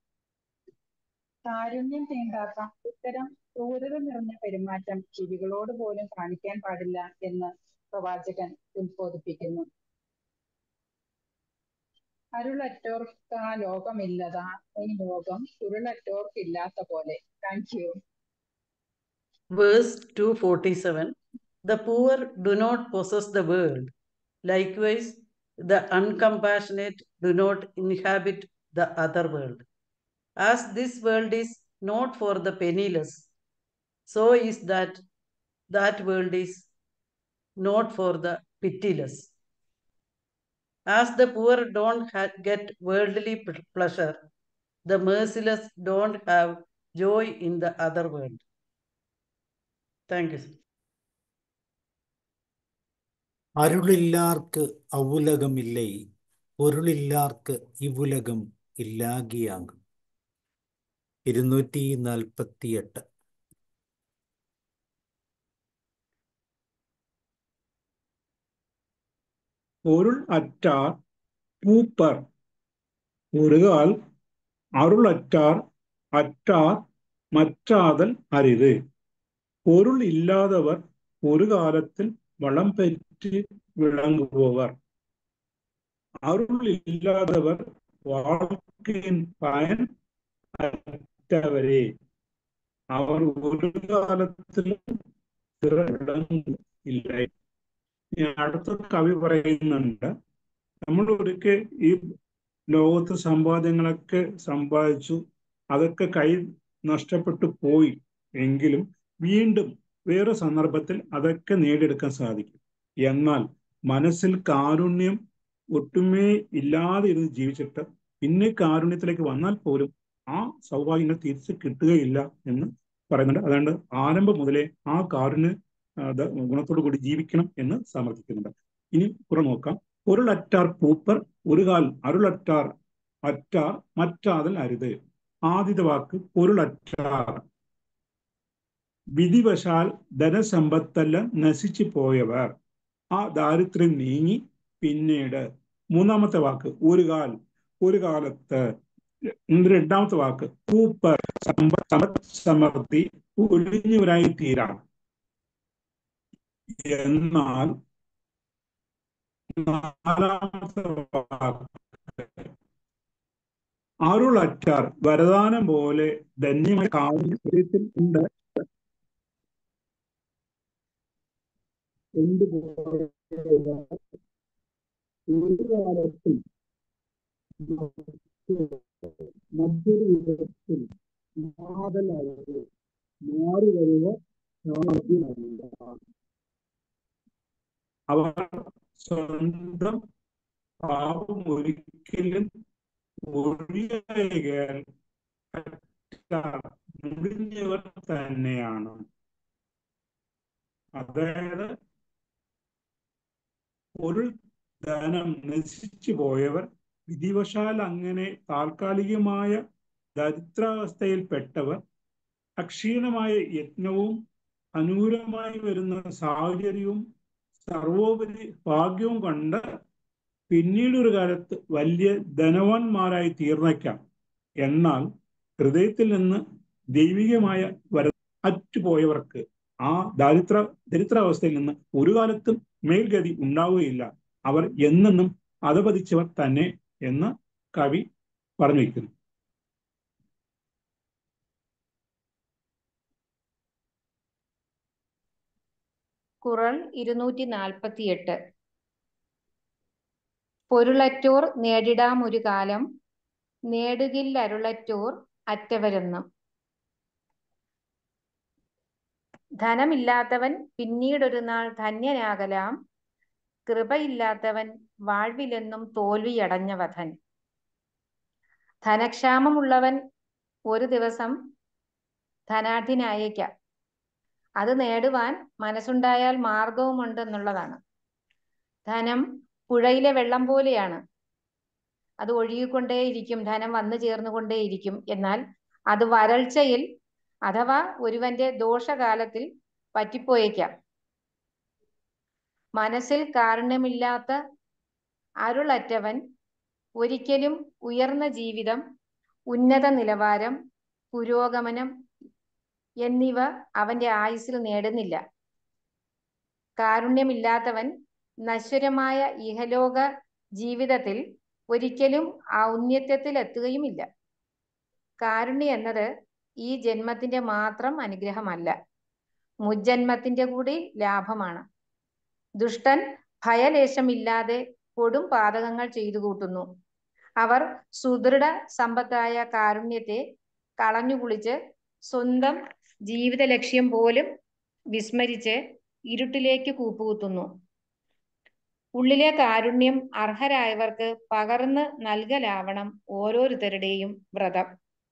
C: കാരുണ്യം തീണ്ടാത്ത ഇത്തരം ക്രൂരത നിറഞ്ഞ പെരുമാറ്റം ജീവികളോട് പോലും കാണിക്കാൻ പാടില്ല എന്ന് പ്രവാചകൻ ഉത്ബോധിപ്പിക്കുന്നു അരുളറ്റോർക്ക് ആ ലോകമില്ലതാ ഈ ലോകം ഉരുളറ്റോർക്കില്ലാത്ത പോലെ thank you
D: Verse 247 The poor do not possess the world. Likewise, the uncompassionate do not inhabit the other world. As this world is not for the penniless, so is that that world is not for the pitiless. As the poor don't ha- get worldly p- pleasure, the merciless don't have joy in the other world. Thank you. sir.
A: അരുളില്ലാർക്ക് ഔലകമില്ലേ പൊരുളില്ലാർക്ക് ഇവുലകം ഇല്ലാകിയാകും ഇരുന്നൂറ്റി നാൽപ്പത്തി എട്ട്
B: പൊരുൾ attire പൂപ്പർ ഒരുകാൽ അരുളറ്റാർ അറ്റാർ മറ്റാതൽ അരുത് பொருள் இல்லாதவர் ஒரு காலத்தில் வளம் பெற்று விளங்குபவர் அருள் இல்லாதவர் வாழ்க்கையின் பயன் அற்றவரே அவர் ഒരു കാലത്തിലും ഇല്ല അടുത്ത കവി പറയുന്നുണ്ട് നമ്മൾ ഒരിക്കൽ ഈ ലോകത്ത് സമ്പാദ്യങ്ങളൊക്കെ സമ്പാദിച്ചു അതൊക്കെ കൈ നഷ്ടപ്പെട്ടു പോയി എങ്കിലും വീണ്ടും വേറെ സന്ദർഭത്തിൽ അതൊക്കെ നേടിയെടുക്കാൻ സാധിക്കും എന്നാൽ മനസ്സിൽ കാരുണ്യം ഒട്ടുമേ ഇല്ലാതെ ഇരുന്ന് ജീവിച്ചിട്ട് പിന്നെ കാരുണ്യത്തിലേക്ക് വന്നാൽ പോലും ആ സൗഭാഗ്യങ്ങൾ തിരിച്ച് കിട്ടുകയില്ല എന്ന് പറയുന്നുണ്ട് അതുകൊണ്ട് ആരംഭം മുതലേ ആ കാരുണ്യ ഗുണത്തോടു കൂടി ജീവിക്കണം എന്ന് സമർത്ഥിക്കുന്നുണ്ട് ഇനി കുറെ നോക്കാം ഒരുളറ്റാർ പൂപ്പർ ഒരു കാൽ അരുളറ്റാർ അറ്റാർ മറ്റാതൽ അരുത് ആദ്യത്തെ വാക്ക് പൊരുളറ്റാർ വിധിവശാൽ ധനസമ്പത്തെല്ലാം നശിച്ചു പോയവർ ആ ദാരിദ്ര്യം നീങ്ങി പിന്നീട് മൂന്നാമത്തെ വാക്ക് ഒരു കാൽ ഒരു കാലത്ത് രണ്ടാമത്തെ വാക്ക് പൂപ്പർ സമൃദ്ധി ഒഴിഞ്ഞവരായി തീരാം എന്നാൽ നാലാമത്തെ വാക്ക് അരുളറ്റാർ വരദാനം പോലെ ധന്യമായ കാവ്യത്തിൽ ഉണ്ട് ഒരു കാലത്തിൽ മറ്റൊരു വിധത്തിൽ മാതലായത് മാറി വരുക സാധ്യമല്ല അവർ സ്വന്തം പാപം ഒരിക്കലും ഒഴിയാൻ മുടിഞ്ഞവർ തന്നെയാണ് അതായത് ഒരു ധനം നശിച്ചു പോയവർ വിധിവശാൽ അങ്ങനെ താൽക്കാലികമായ ദരിദ്രാവസ്ഥയിൽപ്പെട്ടവർ അക്ഷീണമായ യത്നവും അനുകൂലമായി വരുന്ന സാഹചര്യവും സർവോപരി ഭാഗ്യവും കണ്ട് പിന്നീട് ഒരു കാലത്ത് വലിയ ധനവാന്മാരായി തീർന്നേക്കാം എന്നാൽ ഹൃദയത്തിൽ നിന്ന് ദൈവികമായ വര അറ്റുപോയവർക്ക് ആ ദാരിദ്ര ദരിദ്രാവസ്ഥയിൽ നിന്ന് ഒരു കാലത്തും മേൽഗതി ഉണ്ടാവുകയില്ല അവർ എന്നെന്നും അധപതിച്ചവർ തന്നെ എന്ന് കവി പറഞ്ഞു വയ്ക്കുന്നു
F: കുറൾ ഇരുന്നൂറ്റി നാൽപ്പത്തി എട്ട് പൊരുളറ്റോർ നേടിടാം ഒരു കാലം നേടുകില്ലരുളറ്റോർ അറ്റവരെന്നും ധനമില്ലാത്തവൻ പിന്നീടൊരു നാൾ ധന്യനാകലാം കൃപയില്ലാത്തവൻ വാഴ്വിലെന്നും തോൽവിയടഞ്ഞ വധൻ ധനക്ഷാമമുള്ളവൻ ഒരു ദിവസം ധനാഢ്യനായേക്കാം അത് നേടുവാൻ മനസ്സുണ്ടായാൽ മാർഗവുമുണ്ട് എന്നുള്ളതാണ് ധനം പുഴയിലെ വെള്ളം പോലെയാണ് അത് ഒഴുകിക്കൊണ്ടേയിരിക്കും ധനം വന്നു ചേർന്നുകൊണ്ടേയിരിക്കും എന്നാൽ അത് വരൾച്ചയിൽ അഥവാ ഒരുവന്റെ ദോഷകാലത്തിൽ പറ്റിപ്പോയേക്കാം മനസ്സിൽ കാരുണ്യമില്ലാത്ത അരുളറ്റവൻ ഒരിക്കലും ഉയർന്ന ജീവിതം ഉന്നത നിലവാരം പുരോഗമനം എന്നിവ അവന്റെ ആയുസ്സിൽ നേടുന്നില്ല കാരുണ്യമില്ലാത്തവൻ നശ്വരമായ ഇഹലോക ജീവിതത്തിൽ ഒരിക്കലും ഔന്നത്യത്തിൽ എത്തുകയുമില്ല കാരുണ്യം എന്നത് ഈ ജന്മത്തിന്റെ മാത്രം അനുഗ്രഹമല്ല മുജ്ജന്മത്തിന്റെ കൂടി ലാഭമാണ് ദുഷ്ടൻ ഭയലേശമില്ലാതെ കൊടും പാതകങ്ങൾ ചെയ്തു കൂട്ടുന്നു അവർ സുദൃഢ സമ്പത്തായ കാരുണ്യത്തെ കളഞ്ഞുകുളിച്ച് സ്വന്തം ജീവിത ലക്ഷ്യം പോലും വിസ്മരിച്ച് ഇരുട്ടിലേക്ക് കൂപ്പുകുത്തുന്നു ഉള്ളിലെ കാരുണ്യം അർഹരായവർക്ക് പകർന്ന് നൽകലാവണം ഓരോരുത്തരുടെയും വ്രതം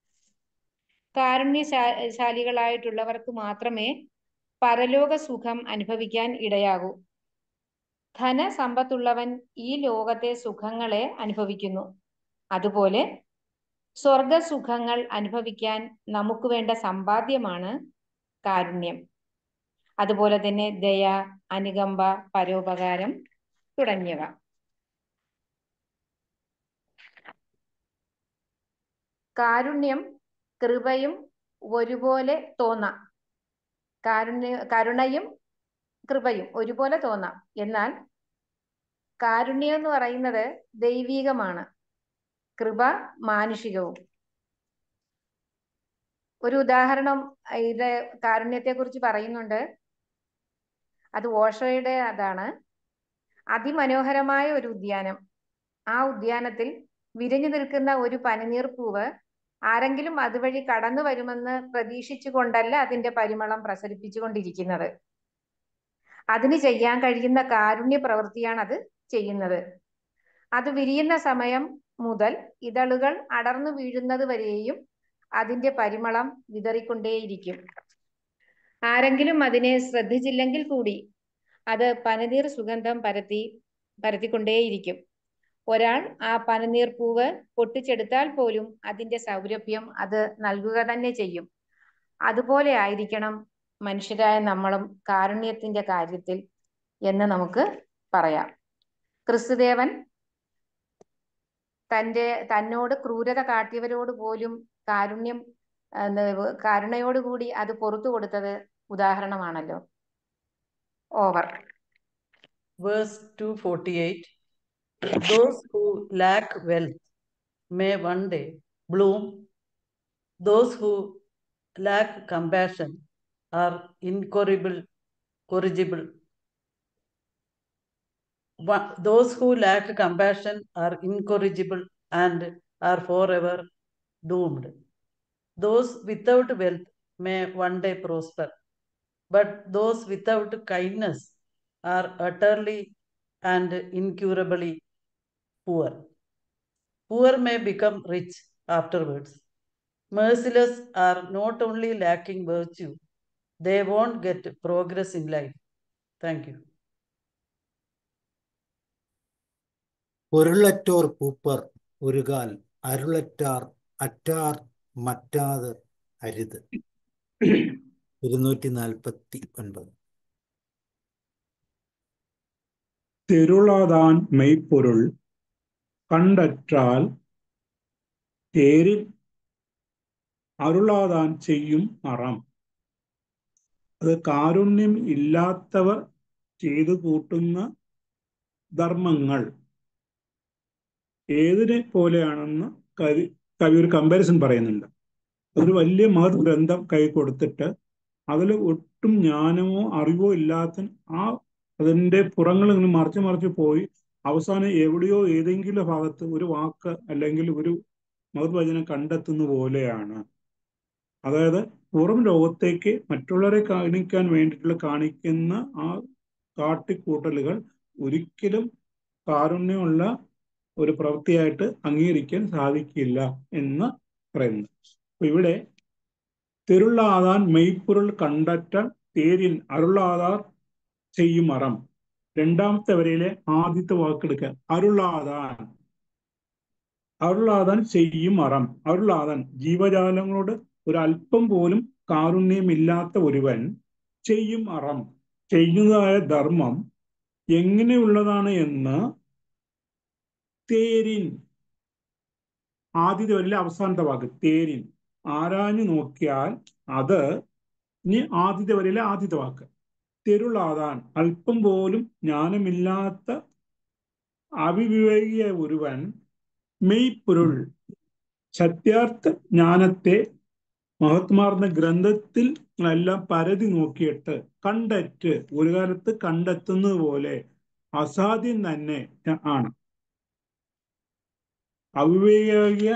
F: കാരുണ്യശാലികളായിട്ടുള്ളവർക്ക് മാത്രമേ പരലോക സുഖം അനുഭവിക്കാൻ ഇടയാകൂ ധനസമ്പത്തുള്ളവൻ ഈ ലോകത്തെ സുഖങ്ങളെ അനുഭവിക്കുന്നു അതുപോലെ സ്വർഗസുഖങ്ങൾ അനുഭവിക്കാൻ നമുക്ക് വേണ്ട സമ്പാദ്യമാണ് കാരുണ്യം അതുപോലെ തന്നെ ദയ അനുകമ്പ പരോപകാരം തുടങ്ങിയവ കാരുണ്യം കൃപയും ഒരുപോലെ തോന്നാം കാരുണ്യ കരുണയും കൃപയും ഒരുപോലെ തോന്നാം എന്നാൽ കാരുണ്യം എന്ന് പറയുന്നത് ദൈവീകമാണ് കൃപ മാനുഷികവും ഒരു ഉദാഹരണം ഇത് കാരുണ്യത്തെ കുറിച്ച് പറയുന്നുണ്ട് അത് ഓഷോയുടെ അതാണ് അതിമനോഹരമായ ഒരു ഉദ്യാനം ആ ഉദ്യാനത്തിൽ വിരിഞ്ഞു നിൽക്കുന്ന ഒരു പനിനീർ പൂവ് ആരെങ്കിലും അതുവഴി കടന്നു വരുമെന്ന് പ്രതീക്ഷിച്ചു കൊണ്ടല്ല അതിന്റെ പരിമളം പ്രസരിപ്പിച്ചുകൊണ്ടിരിക്കുന്നത് അതിന് ചെയ്യാൻ കഴിയുന്ന കാരുണ്യ പ്രവൃത്തിയാണ് അത് ചെയ്യുന്നത് അത് വിരിയുന്ന സമയം മുതൽ ഇതളുകൾ അടർന്നു വീഴുന്നത് വരെയും അതിന്റെ പരിമളം വിതറിക്കൊണ്ടേയിരിക്കും ആരെങ്കിലും അതിനെ ശ്രദ്ധിച്ചില്ലെങ്കിൽ കൂടി അത് പനിനീർ സുഗന്ധം പരത്തി പരത്തിക്കൊണ്ടേയിരിക്കും ഒരാൾ ആ പനിനീർ പൂവ് പൊട്ടിച്ചെടുത്താൽ പോലും അതിന്റെ സൗരഭ്യം അത് നൽകുക തന്നെ ചെയ്യും അതുപോലെ ആയിരിക്കണം മനുഷ്യരായ നമ്മളും കാരുണ്യത്തിന്റെ കാര്യത്തിൽ എന്ന് നമുക്ക് പറയാം ക്രിസ്തുദേവൻ തന്റെ തന്നോട് ക്രൂരത കാട്ടിയവരോട് പോലും കാരുണ്യം കരുണയോടുകൂടി അത് പുറത്തു കൊടുത്തത് ഉദാഹരണമാണല്ലോ over
D: Verse 248 Those who lack wealth may one day bloom, those who lack compassion are incorrigible, corrigible. One- Those who lack compassion are incorrigible and are forever doomed. Those without wealth may one day prosper, but those without kindness are utterly and incurably poor. Poor may become rich afterwards. Merciless are not only lacking virtue, they won't get progress in life. Thank you.
A: പൊരുളറ്റോർ പൂപ്പർ ഒരുകാൽ അരുളറ്റാർ അറ്റാർ മറ്റാത് അരുത് ഇരുന്നൂറ്റി നാൽപ്പത്തി ഒൻപത്
B: തെരുളാതാൻ മെയ്പ്പൊരുൾ കണ്ടற்றாൽ തേരിൽ അരുളാതാൻ ചെയ്യും അറം അത് കാരുണ്യം ഇല്ലാത്തവർ ചെയ്തു കൂട്ടുന്ന ധർമ്മങ്ങൾ ഏതിനെ പോലെയാണെന്ന് കവി കവി ഒരു കമ്പാരിസൺ പറയുന്നുണ്ട് ഒരു വലിയ മഹത് ഗ്രന്ഥം കൈ കൊടുത്തിട്ട് അതിൽ ഒട്ടും ജ്ഞാനമോ അറിവോ ഇല്ലാത്ത ആ അതിന്റെ പുറങ്ങൾ ഇങ്ങനെ മറിച്ച് മറിച്ച് പോയി അവസാനം എവിടെയോ ഏതെങ്കിലും ഭാഗത്ത് ഒരു വാക്ക് അല്ലെങ്കിൽ ഒരു മഹത് വചനം കണ്ടെത്തുന്ന പോലെയാണ് അതായത് പുറം ലോകത്തേക്ക് മറ്റുള്ളവരെ കാണിക്കാൻ വേണ്ടിയിട്ടുള്ള കാണിക്കുന്ന ആ കാട്ടിക്കൂട്ടലുകൾ ഒരിക്കലും കാരുണ്യമുള്ള ഒരു പ്രവൃത്തിയായിട്ട് അംഗീകരിക്കാൻ സാധിക്കില്ല എന്ന് പറയുന്നു അപ്പൊ ഇവിടെ തെരുള്ളാതാൻ മെയ്പ്പൊരുൾ കണ്ടറ്റ തേരിൽ അരുളാതാർ ചെയ്യും അറം രണ്ടാമത്തെ വരയിലെ ആദ്യത്തെ വാക്കെടുക്കുക അരുളാതാൻ അരുളാതാൻ ചെയ്യും അറം അരുളാതാൻ ജീവജാലങ്ങളോട് ഒരു അല്പം പോലും കാരുണ്യമില്ലാത്ത ഒരുവൻ ചെയ്യും അറം ചെയ്യുന്നതായ ധർമ്മം എങ്ങനെയുള്ളതാണ് എന്ന് തേരിൻ ആദ്യത്തെ വരിലെ അവസാനത്തെ വാക്ക് തേരിൻ ആരാഞ്ഞു നോക്കിയാൽ അത് ഇനി ആദ്യത്തെ വരിലെ ആദ്യത്തെ വാക്ക് തെരുളാതാൻ അല്പം പോലും ജ്ഞാനമില്ലാത്ത അവിവേകിയ ഒരുവൻ മെയ്പ്പൊരുൾ സത്യാർത്ഥ ജ്ഞാനത്തെ മഹത്മാർന്ന ഗ്രന്ഥത്തിൽ എല്ലാം പരതി നോക്കിയിട്ട് കണ്ടെറ്റ് ഒരു കാലത്ത് കണ്ടെത്തുന്നത് പോലെ അസാധ്യം തന്നെ ആണ് അവിവേകിയ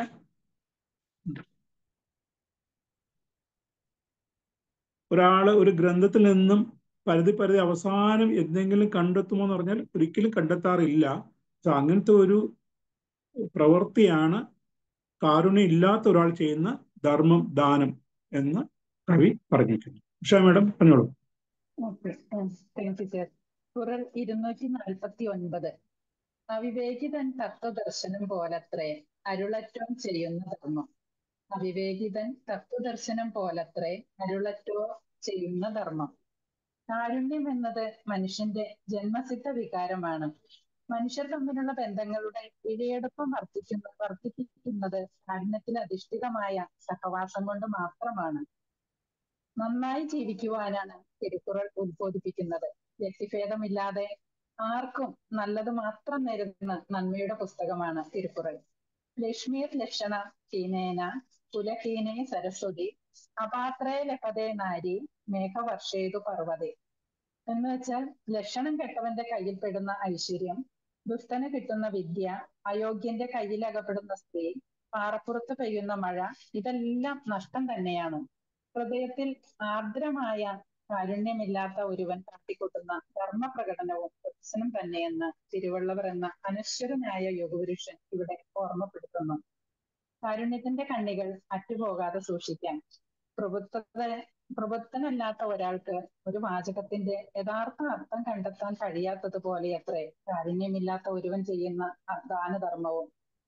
B: ഒരാള് ഒരു ഗ്രന്ഥത്തിൽ നിന്നും പരതി പരതി അവസാനം എന്തെങ്കിലും കണ്ടെത്തുമോ എന്ന് പറഞ്ഞാൽ ഒരിക്കലും കണ്ടെത്താറില്ല സോ അങ്ങനത്തെ ഒരു പ്രവൃത്തിയാണ് കാരുണ്യം ഇല്ലാത്ത ഒരാൾ ചെയ്യുന്ന ധർമ്മം ദാനം എന്ന് കവി പറഞ്ഞിരിക്കുന്നു ഉഷ മാഡം പറഞ്ഞോളൂ
C: okay thank you sir Kural ഇരുന്നൂറ്റി നാൽപ്പത്തി ഒൻപത് അവിവേകിതൻ തത്വദർശനം പോലത്രേ അരുളറ്റം ചെയ്യുന്ന ധർമ്മം അവിവേകിതൻ തത്വദർശനം പോലത്രേ അരുളറ്റോ ചെയ്യുന്ന ധർമ്മം കാരുണ്യം എന്നത് മനുഷ്യന്റെ ജന്മസിദ്ധ വികാരമാണ് മനുഷ്യർ തമ്മിലുള്ള ബന്ധങ്ങളുടെ ഇഴയെടുപ്പം വർദ്ധിക്കുന്ന വർദ്ധിപ്പിക്കുന്നത് കാരുണ്യത്തിൽ അധിഷ്ഠിതമായ സഹവാസം കൊണ്ട് മാത്രമാണ് നന്നായി ജീവിക്കുവാനാണ് തിരുക്കുറൾ ഉദ്ബോധിപ്പിക്കുന്നത് വ്യക്തിഭേദമില്ലാതെ ആർക്കും നല്ലത് മാത്രം നേരുന്ന നന്മയുടെ പുസ്തകമാണ് തിരുക്കുറൾ ലക്ഷ്മീർ ലക്ഷണ ഹീനേന കുലഹീനേ സരസ്വതി അപാത്രേ ലഭതേ നാരി മേഘവർഷേതു പർവ്വതേ എന്ന് വെച്ചാൽ ലക്ഷണം കെട്ടവന്റെ കയ്യിൽപ്പെടുന്ന ഐശ്വര്യം ദുഷ്ടന് കിട്ടുന്ന വിദ്യ അയോഗ്യന്റെ കയ്യിൽ അകപ്പെടുന്ന സ്ത്രീ പാറപ്പുറത്ത് പെയ്യുന്ന മഴ ഇതെല്ലാം നഷ്ടം തന്നെയാണ് ഹൃദയത്തിൽ ആർദ്രമായ കാരുണ്യമില്ലാത്ത ഒരുവൻ കാട്ടിക്കൂട്ടുന്ന ധർമ്മപ്രകടനവും പ്രദർശനം തന്നെയെന്ന് തിരുവള്ളവർ എന്ന അനശ്വരനായ യോഗപുരുഷൻ ഇവിടെ ഓർമ്മപ്പെടുത്തുന്നു കാരുണ്യത്തിന്റെ കണ്ണികൾ അറ്റുപോകാതെ സൂക്ഷിക്കാൻ പ്രഭുത്വത്തെ പ്രബുദ്ധനല്ലാത്ത ഒരാൾക്ക് ഒരു വാചകത്തിന്റെ യഥാർത്ഥ അർത്ഥം കണ്ടെത്താൻ കഴിയാത്തതുപോലെ അത്രേ കാരുണ്യമില്ലാത്ത ഒരുവൻ ചെയ്യുന്ന ദാനധർമ്മവും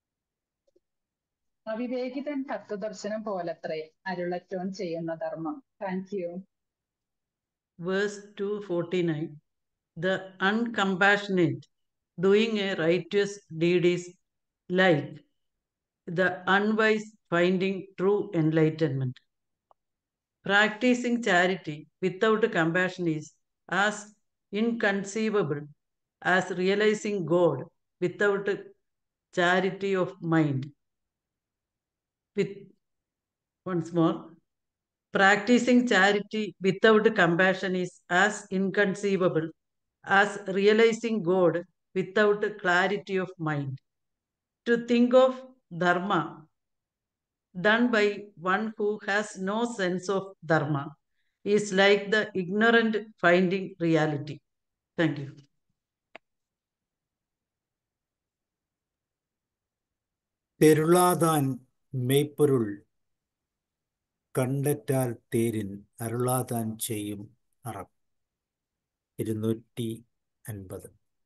C: അവിവേകിതൻ തത്വദർശനം പോലത്രേ അരുളറ്റോൻ ചെയ്യുന്ന ധർമ്മം thank you
D: Verse 249 The uncompassionate doing a righteous deed is like the unwise finding true enlightenment. Practicing charity without compassion is as inconceivable as realizing God without charity of mind. With once more, practicing charity without compassion is as inconceivable as realizing God without clarity of mind. To think of dharma done by one who has no sense of dharma is like the ignorant finding reality. Thank you.
A: തെരുളാതാൻ മെയ്പ്പൊരുൾ കണ്ടെറ്റാൽ തേരിൻ അരുളാതാൻ ചെയ്യും അറം ഇരുന്നൂറ്റി അൻപത്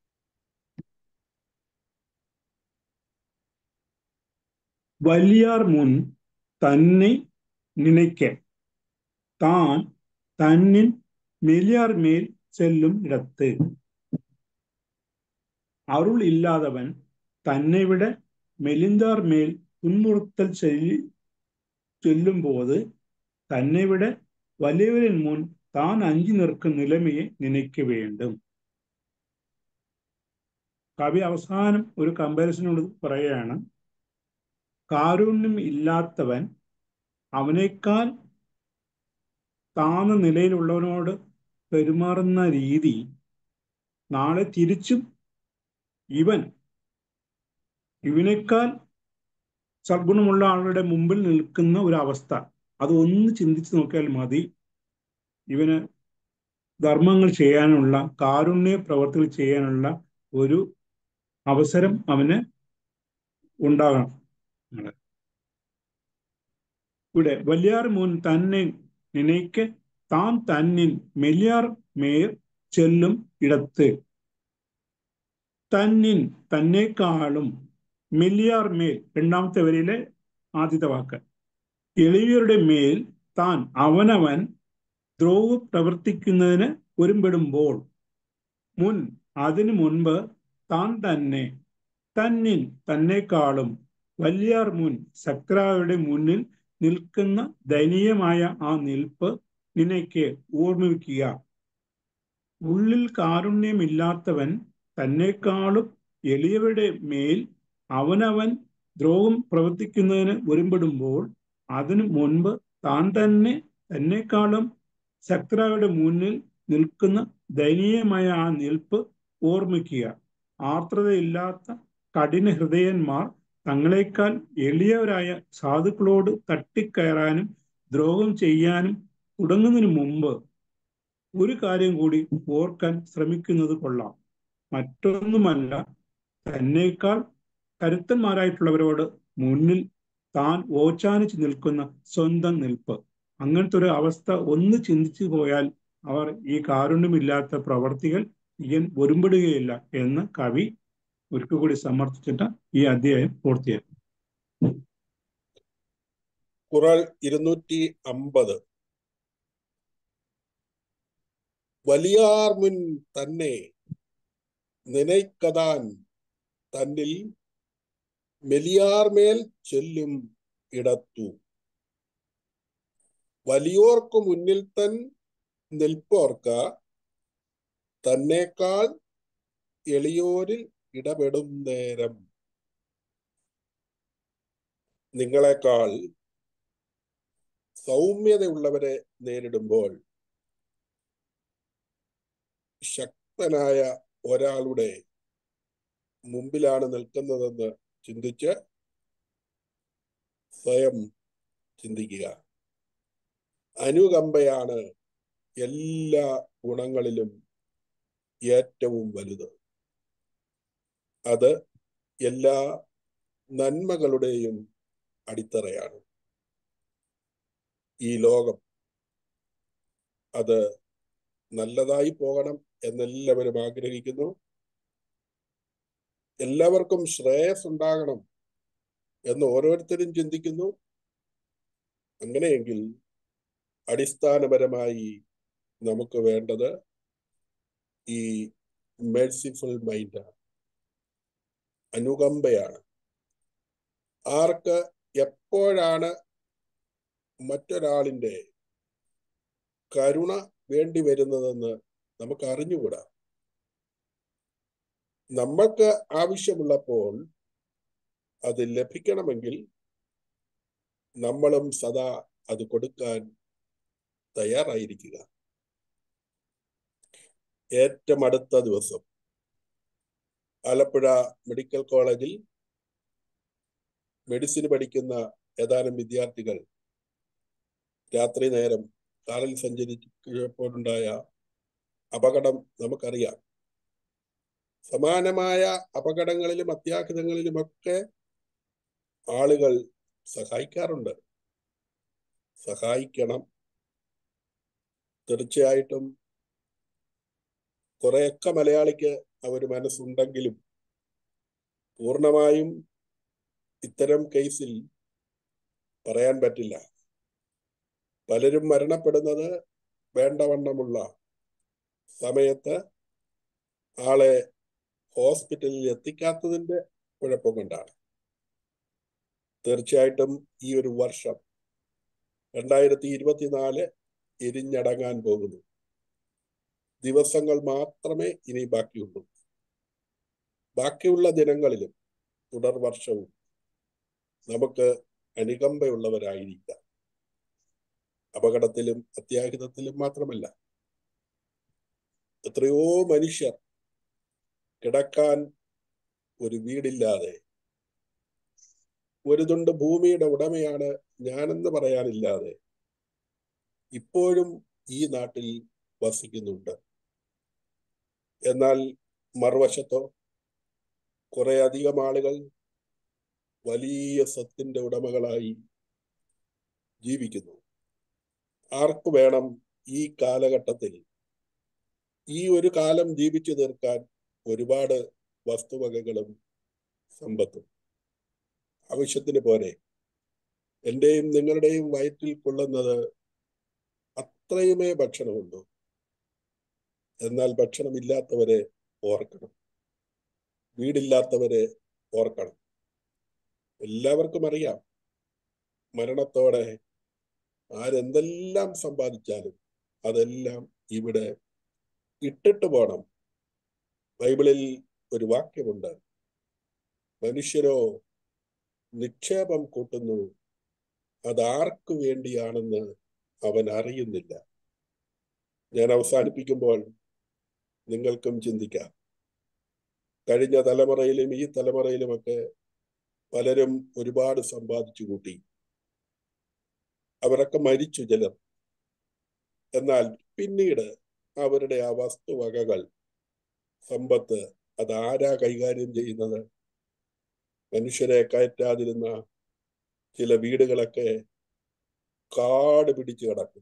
B: വലിയാർ മുൻ തന്നെ நினைக்க தான் தன்னின் மெலியார் மேல் செல்லும் இடத்து அருள் இல்லாதவன் தன்னை விட மெலிந்தார் மேல் துன்புறுத்தல் செல்லி செல்லும் போது தன்னை விட വലിയവരിൻ മുൻ താൻ അഞ്ചി നിൽക്കുന്ന നിലമയെ നനയ്ക്ക വേണ്ടും കവി അവസാനം ഒരു കമ്പാരിസനോട് പറയുകയാണ് കാരുണ്യം ഇല്ലാത്തവൻ അവനേക്കാൾ താന്ന നിലയിലുള്ളവനോട് പെരുമാറുന്ന രീതി നാളെ തിരിച്ചും ഇവൻ ഇവനേക്കാൾ സദ്ഗുണമുള്ള ആളുടെ മുമ്പിൽ നിൽക്കുന്ന ഒരു അവസ്ഥ അത് ഒന്ന് ചിന്തിച്ചു നോക്കിയാൽ മതി ഇവന് ധർമ്മങ്ങൾ ചെയ്യാനുള്ള കാരുണ്യ പ്രവർത്തികൾ ചെയ്യാനുള്ള ഒരു അവസരം അവന് ഉണ്ടാകണം ഇവിടെ വലിയാർ മുൻ തന്നെ നിനയ്ക്ക് താൻ തന്നിൻ മെലിയാർ മേൽ ചെല്ലും ഇടത്ത് തന്നിൻ തന്നെക്കാളും മെലിയാർ മേൽ രണ്ടാമത്തെ വരിയിലെ ആദ്യത്തെ വാക്ക് എളിയവരുടെ മേൽ താൻ അവനവൻ ദ്രോഹം പ്രവർത്തിക്കുന്നതിന് ഒരുമ്പെടുമ്പോൾ മുൻ അതിനു മുൻപ് താൻ തന്നെ തന്നിൻ തന്നെക്കാളും വലിയാർ മുൻ സക്രായുടെ മുന്നിൽ നിൽക്കുന്ന ദയനീയമായ ആ നിൽപ്പ് നിനയ്ക്ക് ഓർമ്മിക്കുക ഉള്ളിൽ കാരുണ്യമില്ലാത്തവൻ തന്നെക്കാളും എളിയവരുടെ മേൽ അവനവൻ ദ്രോഹം പ്രവർത്തിക്കുന്നതിന് ഒരുമ്പെടുമ്പോൾ അതിനു മുൻപ് താൻ തന്നെ തന്നെക്കാളും ശക്തരായുടെ മുന്നിൽ നിൽക്കുന്ന ദയനീയമായ ആ നിൽപ്പ് ഓർമ്മിക്കുക ആർദ്രതയില്ലാത്ത കഠിന ഹൃദയന്മാർ തങ്ങളെക്കാൾ എളിയവരായ സാധുക്കളോട് തട്ടിക്കയറാനും ദ്രോഹം ചെയ്യാനും തുടങ്ങുന്നതിന് മുമ്പ് ഒരു കാര്യം കൂടി ഓർക്കാൻ ശ്രമിക്കുന്നത് കൊള്ളാം മറ്റൊന്നുമല്ല തന്നേക്കാൾ കരുത്തന്മാരായിട്ടുള്ളവരോട് മുന്നിൽ താൻ ഓച്ചാനിച്ച് നിൽക്കുന്ന സ്വന്തം നിൽപ്പ് അങ്ങനത്തെ ഒരു അവസ്ഥ ഒന്ന് ചിന്തിച്ചു പോയാൽ അവർ ഈ കാരുണ്യമില്ലാത്ത പ്രവർത്തികൾ ചെയ്യാൻ ഒരുമ്പെടുകയില്ല എന്ന് കവി ഒരിക്കൽ കൂടി സമർത്ഥിച്ചിട്ട് ഈ അധ്യായം പൂർത്തിയാക്കും
E: ഖുറാൻ ഇരുന്നൂറ്റി അമ്പത് വലിയാർ മുൻ തന്നെ നിനയ്ക്കതാൻ തന്നിൽ മെലിയാർമേൽ ചെല്ലും ഇടത്തു വലിയോർക്കു മുന്നിൽ തൻ നിൽപ്പോർക്ക തന്നേക്കാൾ എളിയോരിൽ ഇടപെടും നേരം നിങ്ങളെക്കാൾ സൗമ്യതയുള്ളവരെ നേരിടുമ്പോൾ ശക്തനായ ഒരാളുടെ മുമ്പിലാണ് നിൽക്കുന്നതെന്ന് ചിന്തിച്ച് സ്വയം ചിന്തിക്കുക അനുകമ്പയാണ് എല്ലാ ഗുണങ്ങളിലും ഏറ്റവും വലുത് അത് എല്ലാ നന്മകളുടെയും അടിത്തറയാണ് ഈ ലോകം അത് നല്ലതായി പോകണം എന്നെല്ലാവരും ആഗ്രഹിക്കുന്നു എല്ലാവർക്കും ശ്രേയസ് ഉണ്ടാകണം എന്ന് ഓരോരുത്തരും ചിന്തിക്കുന്നു അങ്ങനെയെങ്കിൽ അടിസ്ഥാനപരമായി നമുക്ക് വേണ്ടത് ഈ മേഴ്സിഫുൾ മൈൻഡാണ് അനുകമ്പയാണ് ആർക്ക് എപ്പോഴാണ് മറ്റൊരാളിൻ്റെ കരുണ വേണ്ടി വരുന്നതെന്ന് നമുക്ക് അറിഞ്ഞുകൂടാ നമ്മൾക്ക് ആവശ്യമുള്ളപ്പോൾ അത് ലഭിക്കണമെങ്കിൽ നമ്മളും സദാ അത് കൊടുക്കാൻ തയ്യാറായിരിക്കുക ഏറ്റവും അടുത്ത ദിവസം ആലപ്പുഴ മെഡിക്കൽ കോളേജിൽ മെഡിസിൻ പഠിക്കുന്ന ഏതാനും വിദ്യാർത്ഥികൾ രാത്രി നേരം കാറിൽ സഞ്ചരിച്ചപ്പോഴുണ്ടായ അപകടം നമുക്കറിയാം സമാനമായ അപകടങ്ങളിലും അത്യാഹിതങ്ങളിലുമൊക്കെ ആളുകൾ സഹായിക്കാറുണ്ട് സഹായിക്കണം തീർച്ചയായിട്ടും കുറെയൊക്കെ മലയാളിക്ക് ആ ഒരു മനസ്സുണ്ടെങ്കിലും പൂർണ്ണമായും ഇത്തരം കേസിൽ പറയാൻ പറ്റില്ല പലരും മരണപ്പെടുന്നത് വേണ്ടവണ്ണമുള്ള സമയത്ത് ആളെ ഹോസ്പിറ്റലിൽ എത്തിക്കാത്തതിന്റെ കുഴപ്പം കൊണ്ടാണ് തീർച്ചയായിട്ടും ഈ ഒരു വർഷം രണ്ടായിരത്തി ഇരുപത്തിനാല് എരിഞ്ഞടങ്ങാൻ പോകുന്നു ദിവസങ്ങൾ മാത്രമേ ഇനി ബാക്കിയുള്ളൂ ബാക്കിയുള്ള ദിനങ്ങളിലും തുടർ വർഷവും നമുക്ക് അനുകമ്പയുള്ളവരായിരിക്കാം അപകടത്തിലും അത്യാഹിതത്തിലും മാത്രമല്ല എത്രയോ മനുഷ്യർ കിടക്കാൻ ഒരു വീടില്ലാതെ ഒരു തുണ്ട് ഭൂമിയുടെ ഉടമയാണ് ഞാനെന്ന് പറയാനില്ലാതെ ഇപ്പോഴും ഈ നാട്ടിൽ വസിക്കുന്നുണ്ട് എന്നാൽ മറുവശത്തോ കുറെ അധികം ആളുകൾ വലിയ സ്വത്തിന്റെ ഉടമകളായി ജീവിക്കുന്നു ആർക്ക് വേണം ഈ കാലഘട്ടത്തിൽ ഈ ഒരു കാലം ജീവിച്ചു തീർക്കാൻ ഒരുപാട് വസ്തുവകകളും സമ്പത്തും ആവശ്യത്തിന് പോരെ എന്റെയും നിങ്ങളുടെയും വയറ്റിൽ കൊള്ളുന്നത് അത്രയുമേ ഭക്ഷണമുള്ളൂ എന്നാൽ ഭക്ഷണമില്ലാത്തവരെ ഓർക്കണം വീടില്ലാത്തവരെ ഓർക്കണം എല്ലാവർക്കും അറിയാം മരണത്തോടെ ആരെന്തെല്ലാം സമ്പാദിച്ചാലും അതെല്ലാം ഇവിടെ ഇട്ടിട്ട് പോണം ബൈബിളിൽ ഒരു വാക്യമുണ്ട് മനുഷ്യരോ നിക്ഷേപം കൂട്ടുന്നു അതാർക്കു വേണ്ടിയാണെന്ന് അവൻ അറിയുന്നില്ല ഞാൻ അവസാനിപ്പിക്കുമ്പോൾ നിങ്ങൾക്കും ചിന്തിക്കാം കഴിഞ്ഞ തലമുറയിലും ഈ തലമുറയിലുമൊക്കെ പലരും ഒരുപാട് സമ്പാദിച്ചു കൂട്ടി അവരൊക്കെ മരിച്ചു ചിലർ എന്നാൽ പിന്നീട് അവരുടെ ആ വസ്തുവകകൾ സമ്പത്ത് അതാരാ കൈകാര്യം ചെയ്യുന്നത് മനുഷ്യരെ കയറ്റാതിരുന്ന ചില വീടുകളൊക്കെ കാട് പിടിച്ചു കിടക്കും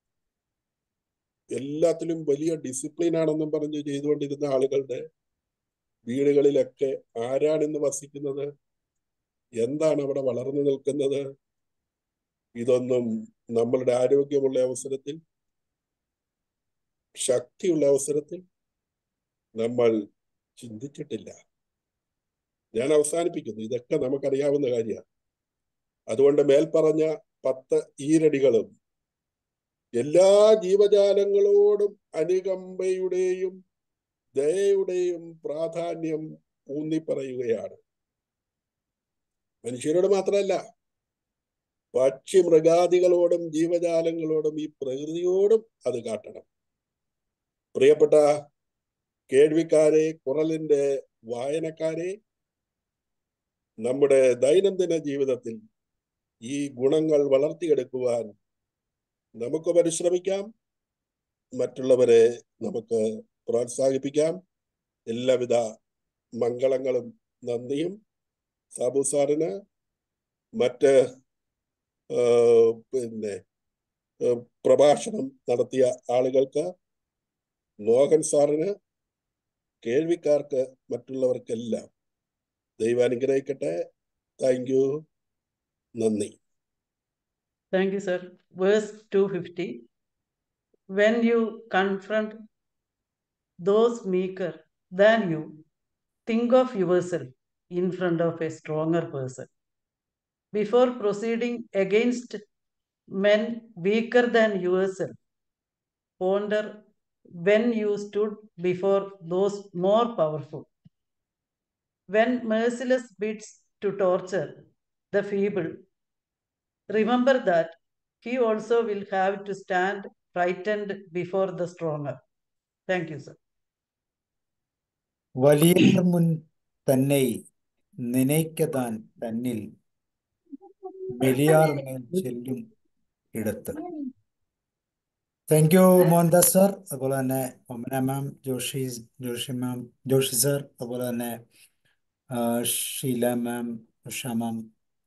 E: എല്ലാത്തിലും വലിയ ഡിസിപ്ലിൻ ആണെന്നും പറഞ്ഞ് ചെയ്തുകൊണ്ടിരുന്ന ആളുകളുടെ വീടുകളിലൊക്കെ ആരാണിന്ന് വസിക്കുന്നത് എന്താണ് അവിടെ വളർന്നു നിൽക്കുന്നത് ഇതൊന്നും നമ്മളുടെ ആരോഗ്യമുള്ള അവസരത്തിൽ ശക്തിയുള്ള അവസരത്തിൽ നമ്മൾ ചിന്തിച്ചിട്ടില്ല ഞാൻ അവസാനിപ്പിക്കുന്നു ഇതൊക്കെ നമുക്കറിയാവുന്ന കാര്യമാണ് അതുകൊണ്ട് മേൽപ്പറഞ്ഞ പത്ത് ഈരടികളും എല്ലാ ജീവജാലങ്ങളോടും അനുകമ്പയുടെയും ദയയുടെയും പ്രാധാന്യം ഊന്നിപ്പറയുകയാണ് മനുഷ്യരോട് മാത്രമല്ല പക്ഷി മൃഗാദികളോടും ജീവജാലങ്ങളോടും ഈ പ്രകൃതിയോടും അത് കാട്ടണം പ്രിയപ്പെട്ട കേൾവിക്കാരെ കുറലിന്റെ വായനക്കാരെ നമ്മുടെ ദൈനംദിന ജീവിതത്തിൽ ഈ ഗുണങ്ങൾ വളർത്തിയെടുക്കുവാൻ നമുക്ക് പരിശ്രമിക്കാം മറ്റുള്ളവരെ നമുക്ക് പ്രോത്സാഹിപ്പിക്കാം എല്ലാവിധ മംഗളങ്ങളും നന്ദിയും സാബു സാറിന് മറ്റ് പിന്നെ പ്രഭാഷണം നടത്തിയ ആളുകൾക്ക് മോഹൻ സാറിന് കേൾവിക്കാർക്ക് മറ്റുള്ളവർക്കെല്ലാം ദൈവം അനുഗ്രഹിക്കട്ടെ താങ്ക് യു നന്ദി
D: Thank you, sir. Verse 250. When you confront those meeker than you, think of yourself in front of a stronger person. Before proceeding against men weaker than yourself, ponder when you stood before those more powerful. When merciless bids to torture the feeble, remember that he also will have to stand frightened before the stronger. Thank you, sir.
A: വലിയർ മുൻ തന്നെ നിനയ്ക്കതാൻ തന്നിൽ മെലിയാർ മേൽ ചെല്ലും ഇടത്ത് thank you Mohandas sir അതുപോലെ തന്നെ Omana ma'am Joshi Joshi ma'am Joshi sir അതുപോലെ തന്നെ ഷീല മാം ഉഷ മാം